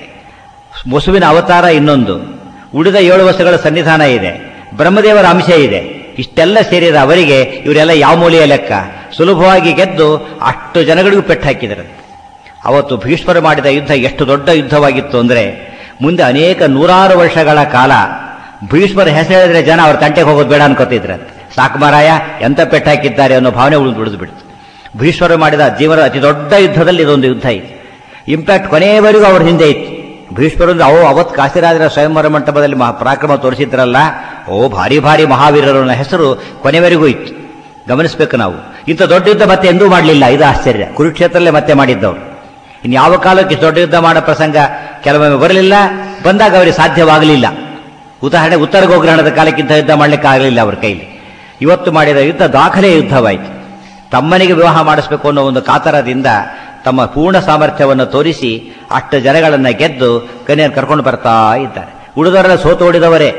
ವಸುವಿನ ಅವತಾರ ಇನ್ನೊಂದು ಉಳಿದ ಏಳು ವರ್ಷಗಳ ಸನ್ನಿಧಾನ ಇದೆ ಬ್ರಹ್ಮದೇವರ ಅಂಶ ಇದೆ ಇಷ್ಟೆಲ್ಲ ಸೇರಿದ ಅವರಿಗೆ ಇವರೆಲ್ಲ ಯಾವ ಮೂಲೆಯ ಲೆಕ್ಕ ಸುಲಭವಾಗಿ ಗೆದ್ದು ಅಷ್ಟು ಜನಗಳಿಗೂ ಪೆಟ್ಟು ಹಾಕಿದರು ಅವತ್ತು ಭೀಷ್ಮರು ಮಾಡಿದ ಯುದ್ಧ ಎಷ್ಟು ದೊಡ್ಡ ಯುದ್ಧವಾಗಿತ್ತು ಅಂದರೆ ಮುಂದೆ ಅನೇಕ ನೂರಾರು ವರ್ಷಗಳ ಕಾಲ ಭೀಷ್ಮರ ಹೆಸರು ಹೇಳಿದ್ರೆ ಜನ ಅವ್ರ ತಂಟೆಗೆ ಹೋಗೋದು ಬೇಡ ಅನ್ಕೋತಿದ್ರಂತೆ ಸಾಕು ಮಾರಾಯ ಎಂತ ಪೆಟ್ಟು ಹಾಕಿದ್ದಾರೆ ಅನ್ನೋ ಭಾವನೆ ಉಳಿದು ಉಳಿದು ಬಿಡ್ತು ಭೀಷ್ಮರು ಮಾಡಿದ ಜೀವನದ ಅತಿ ದೊಡ್ಡ ಯುದ್ಧದಲ್ಲಿ ಇದೊಂದು ಯುದ್ಧ ಇತ್ತು ಇಂಪ್ಯಾಕ್ಟ್ ಕೊನೆಯವರೆಗೂ ಅವ್ರ ಹಿಂದೆ ಇತ್ತು ಭೀಷ್ಮರು ಅಂದ್ರೆ ಅವು ಅವತ್ತು ಕಾಶಿರಾಜರ ಸ್ವಯಂವರ ಮಂಟಪದಲ್ಲಿ ಮಹಾ ಪರಾಕ್ರಮ ತೋರಿಸಿದ್ರಲ್ಲ ಓ ಭಾರಿ ಭಾರಿ ಮಹಾವೀರರ ಹೆಸರು ಕೊನೆವರೆಗೂ ಇತ್ತು ಗಮನಿಸಬೇಕು ನಾವು ಇಂಥ ದೊಡ್ಡ ಯುದ್ಧ ಮತ್ತೆ ಎಂದೂ ಮಾಡಲಿಲ್ಲ ಇದು ಆಶ್ಚರ್ಯ ಕುರುಕ್ಷೇತ್ರಲ್ಲೇ ಮತ್ತೆ ಮಾಡಿದ್ದವರು ಇನ್ನು ಯಾವ ಕಾಲಕ್ಕೆ ಇಷ್ಟು ದೊಡ್ಡ ಯುದ್ಧ ಮಾಡೋ ಪ್ರಸಂಗ ಕೆಲವೊಮ್ಮೆ ಬರಲಿಲ್ಲ ಬಂದಾಗ ಅವರಿಗೆ ಸಾಧ್ಯವಾಗಲಿಲ್ಲ ಉದಾಹರಣೆ ಉತ್ತರ ಗೋಗ್ರಹಣದ ಕಾಲಕ್ಕಿಂತ ಯುದ್ಧ ಮಾಡಲಿಕ್ಕೆ ಆಗಲಿಲ್ಲ ಅವ್ರ ಕೈಲಿ ಇವತ್ತು ಮಾಡಿದ ಯುದ್ಧ ದಾಖಲೆ ಯುದ್ಧವಾಯಿತು ತಮ್ಮನಿಗೆ ವಿವಾಹ ಮಾಡಿಸಬೇಕು ಅನ್ನೋ ಒಂದು ಕಾತರದಿಂದ ತಮ್ಮ ಪೂರ್ಣ ಸಾಮರ್ಥ್ಯವನ್ನು ತೋರಿಸಿ ಅಷ್ಟು ಜನಗಳನ್ನ ಗೆದ್ದು ಕನ್ಯೆಯನ್ನು ಕರ್ಕೊಂಡು ಬರ್ತಾ ಇದ್ದಾರೆ ಉಳಿದವರೆಲ್ಲ ಸೋತು ಓಡಿದವರೇ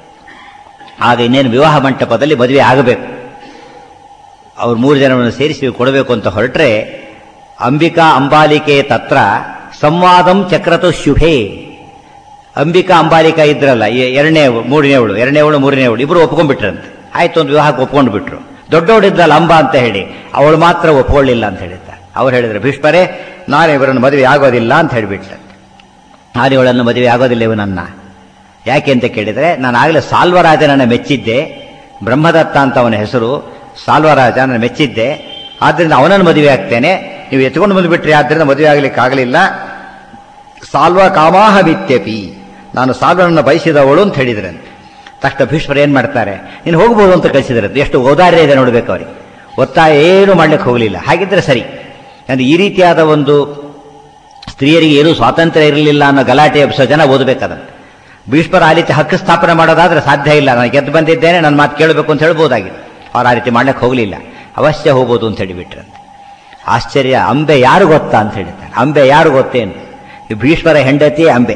ಆಗ ಇನ್ನೇನು ವಿವಾಹ ಮಂಟಪದಲ್ಲಿ ಮದುವೆ ಆಗಬೇಕು ಅವ್ರು ಮೂರು ಜನವನ್ನು ಸೇರಿಸಿ ಕೊಡಬೇಕು ಅಂತ ಹೊರಟ್ರೆ ಅಂಬಿಕಾ ಅಂಬಾಲಿಕೆ ತತ್ರ ಸಂವಾದಂ ಚಕ್ರತು ಶುಭೇ ಅಂಬಿಕಾ ಅಂಬಾಲಿಕಾ ಇದ್ರಲ್ಲ ಎ- ಎರಡನೇ ಮೂರನೇವಳು ಎರಡನೇವಳು ಮೂರನೇವಳು ಇಬ್ರು ಒಪ್ಕೊಂಡ್ಬಿಟ್ರಂತೆ ಆಯ್ತು ಒಂದು ವಿವಾಹಕ್ಕೆ ಒಪ್ಕೊಂಡು ಬಿಟ್ರು ದೊಡ್ಡವಳಿದ್ರಲ್ಲ ಅಂಬಾ ಅಂತ ಹೇಳಿ ಅವಳು ಮಾತ್ರ ಒಪ್ಕೊಳ್ಳಿಲ್ಲ ಅಂತ ಹೇಳಿದ್ದಾರೆ ಅವ್ರು ಹೇಳಿದ್ರು ಭೀಷ್ಮರೇ ನಾನು ಇವರನ್ನು ಮದುವೆ ಆಗೋದಿಲ್ಲ ಅಂತ ಹೇಳಿಬಿಟ್ರೆ ನಾನು ಇವಳನ್ನು ಮದುವೆ ಆಗೋದಿಲ್ಲ ಇವನನ್ನ ಯಾಕೆ ಅಂತ ಕೇಳಿದರೆ ನಾನು ಆಗಲೇ ಸಾಲ್ವರಾಜನನ್ನು ಮೆಚ್ಚಿದ್ದೆ ಬ್ರಹ್ಮದತ್ತ ಅಂತ ಅವನ ಹೆಸರು ಸಾಲ್ವರಾಜ ನಾನು ಮೆಚ್ಚಿದ್ದೆ ಆದ್ದರಿಂದ ಅವನನ್ನು ಮದುವೆ ಆಗ್ತೇನೆ ನೀವು ಎತ್ಕೊಂಡು ಬಂದುಬಿಟ್ರಿ ಆದ್ದರಿಂದ ಮದುವೆ ಆಗಲಿಕ್ಕೆ ಆಗಲಿಲ್ಲ ಸಾಲ್ವ ಕಾಮಾಹ ವಿತ್ಯಪಿ ನಾನು ಸಾಲ್ವನನ್ನು ಬಯಸಿದವಳು ಅಂತ ಹೇಳಿದ್ರಂತೆ ತಕ್ಷಣ ಭೀಷ್ಮರು ಏನು ಮಾಡ್ತಾರೆ ನೀನು ಹೋಗ್ಬೋದು ಅಂತ ಕಳಿಸಿದ್ರಂತೆ ಎಷ್ಟು ಔದಾರ್ಯ ಇದೆ ನೋಡ್ಬೇಕು ಅವ್ರಿಗೆ ಒತ್ತಾಯ ಏನು ಮಾಡ್ಲಿಕ್ಕೆ ಹೋಗಲಿಲ್ಲ ಹಾಗಿದ್ರೆ ಸರಿ ಅಂದ್ರೆ ಈ ರೀತಿಯಾದ ಒಂದು ಸ್ತ್ರೀಯರಿಗೆ ಏನೂ ಸ್ವಾತಂತ್ರ್ಯ ಇರಲಿಲ್ಲ ಅನ್ನೋ ಗಲಾಟೆ ಎಬ್ಸೋ ಜನ ಓದಬೇಕಾದಂತೆ ಭೀಷ್ಮರ ಆ ರೀತಿ ಹಕ್ಕು ಸ್ಥಾಪನೆ ಮಾಡೋದಾದ್ರೆ ಸಾಧ್ಯ ಇಲ್ಲ ನಾನು ಗೆದ್ದು ಬಂದಿದ್ದೇನೆ ನನ್ನ ಮಾತು ಕೇಳಬೇಕು ಅಂತ ಹೇಳ್ಬೋದಾಗಿತ್ತು ಅವ್ರು ಆ ರೀತಿ ಮಾಡ್ಲಿಕ್ಕೆ ಹೋಗಲಿಲ್ಲ ಅವಶ್ಯ ಹೋಗ್ಬೋದು ಅಂತ ಹೇಳಿಬಿಟ್ರಂತೆ ಆಶ್ಚರ್ಯ ಅಂಬೆ ಯಾರು ಗೊತ್ತಾ ಅಂತ ಹೇಳಿದ್ದಾರೆ ಅಂಬೆ ಯಾರು ಗೊತ್ತೇನು ಈ ಭೀಷ್ಮರ ಹೆಂಡತಿ ಅಂಬೆ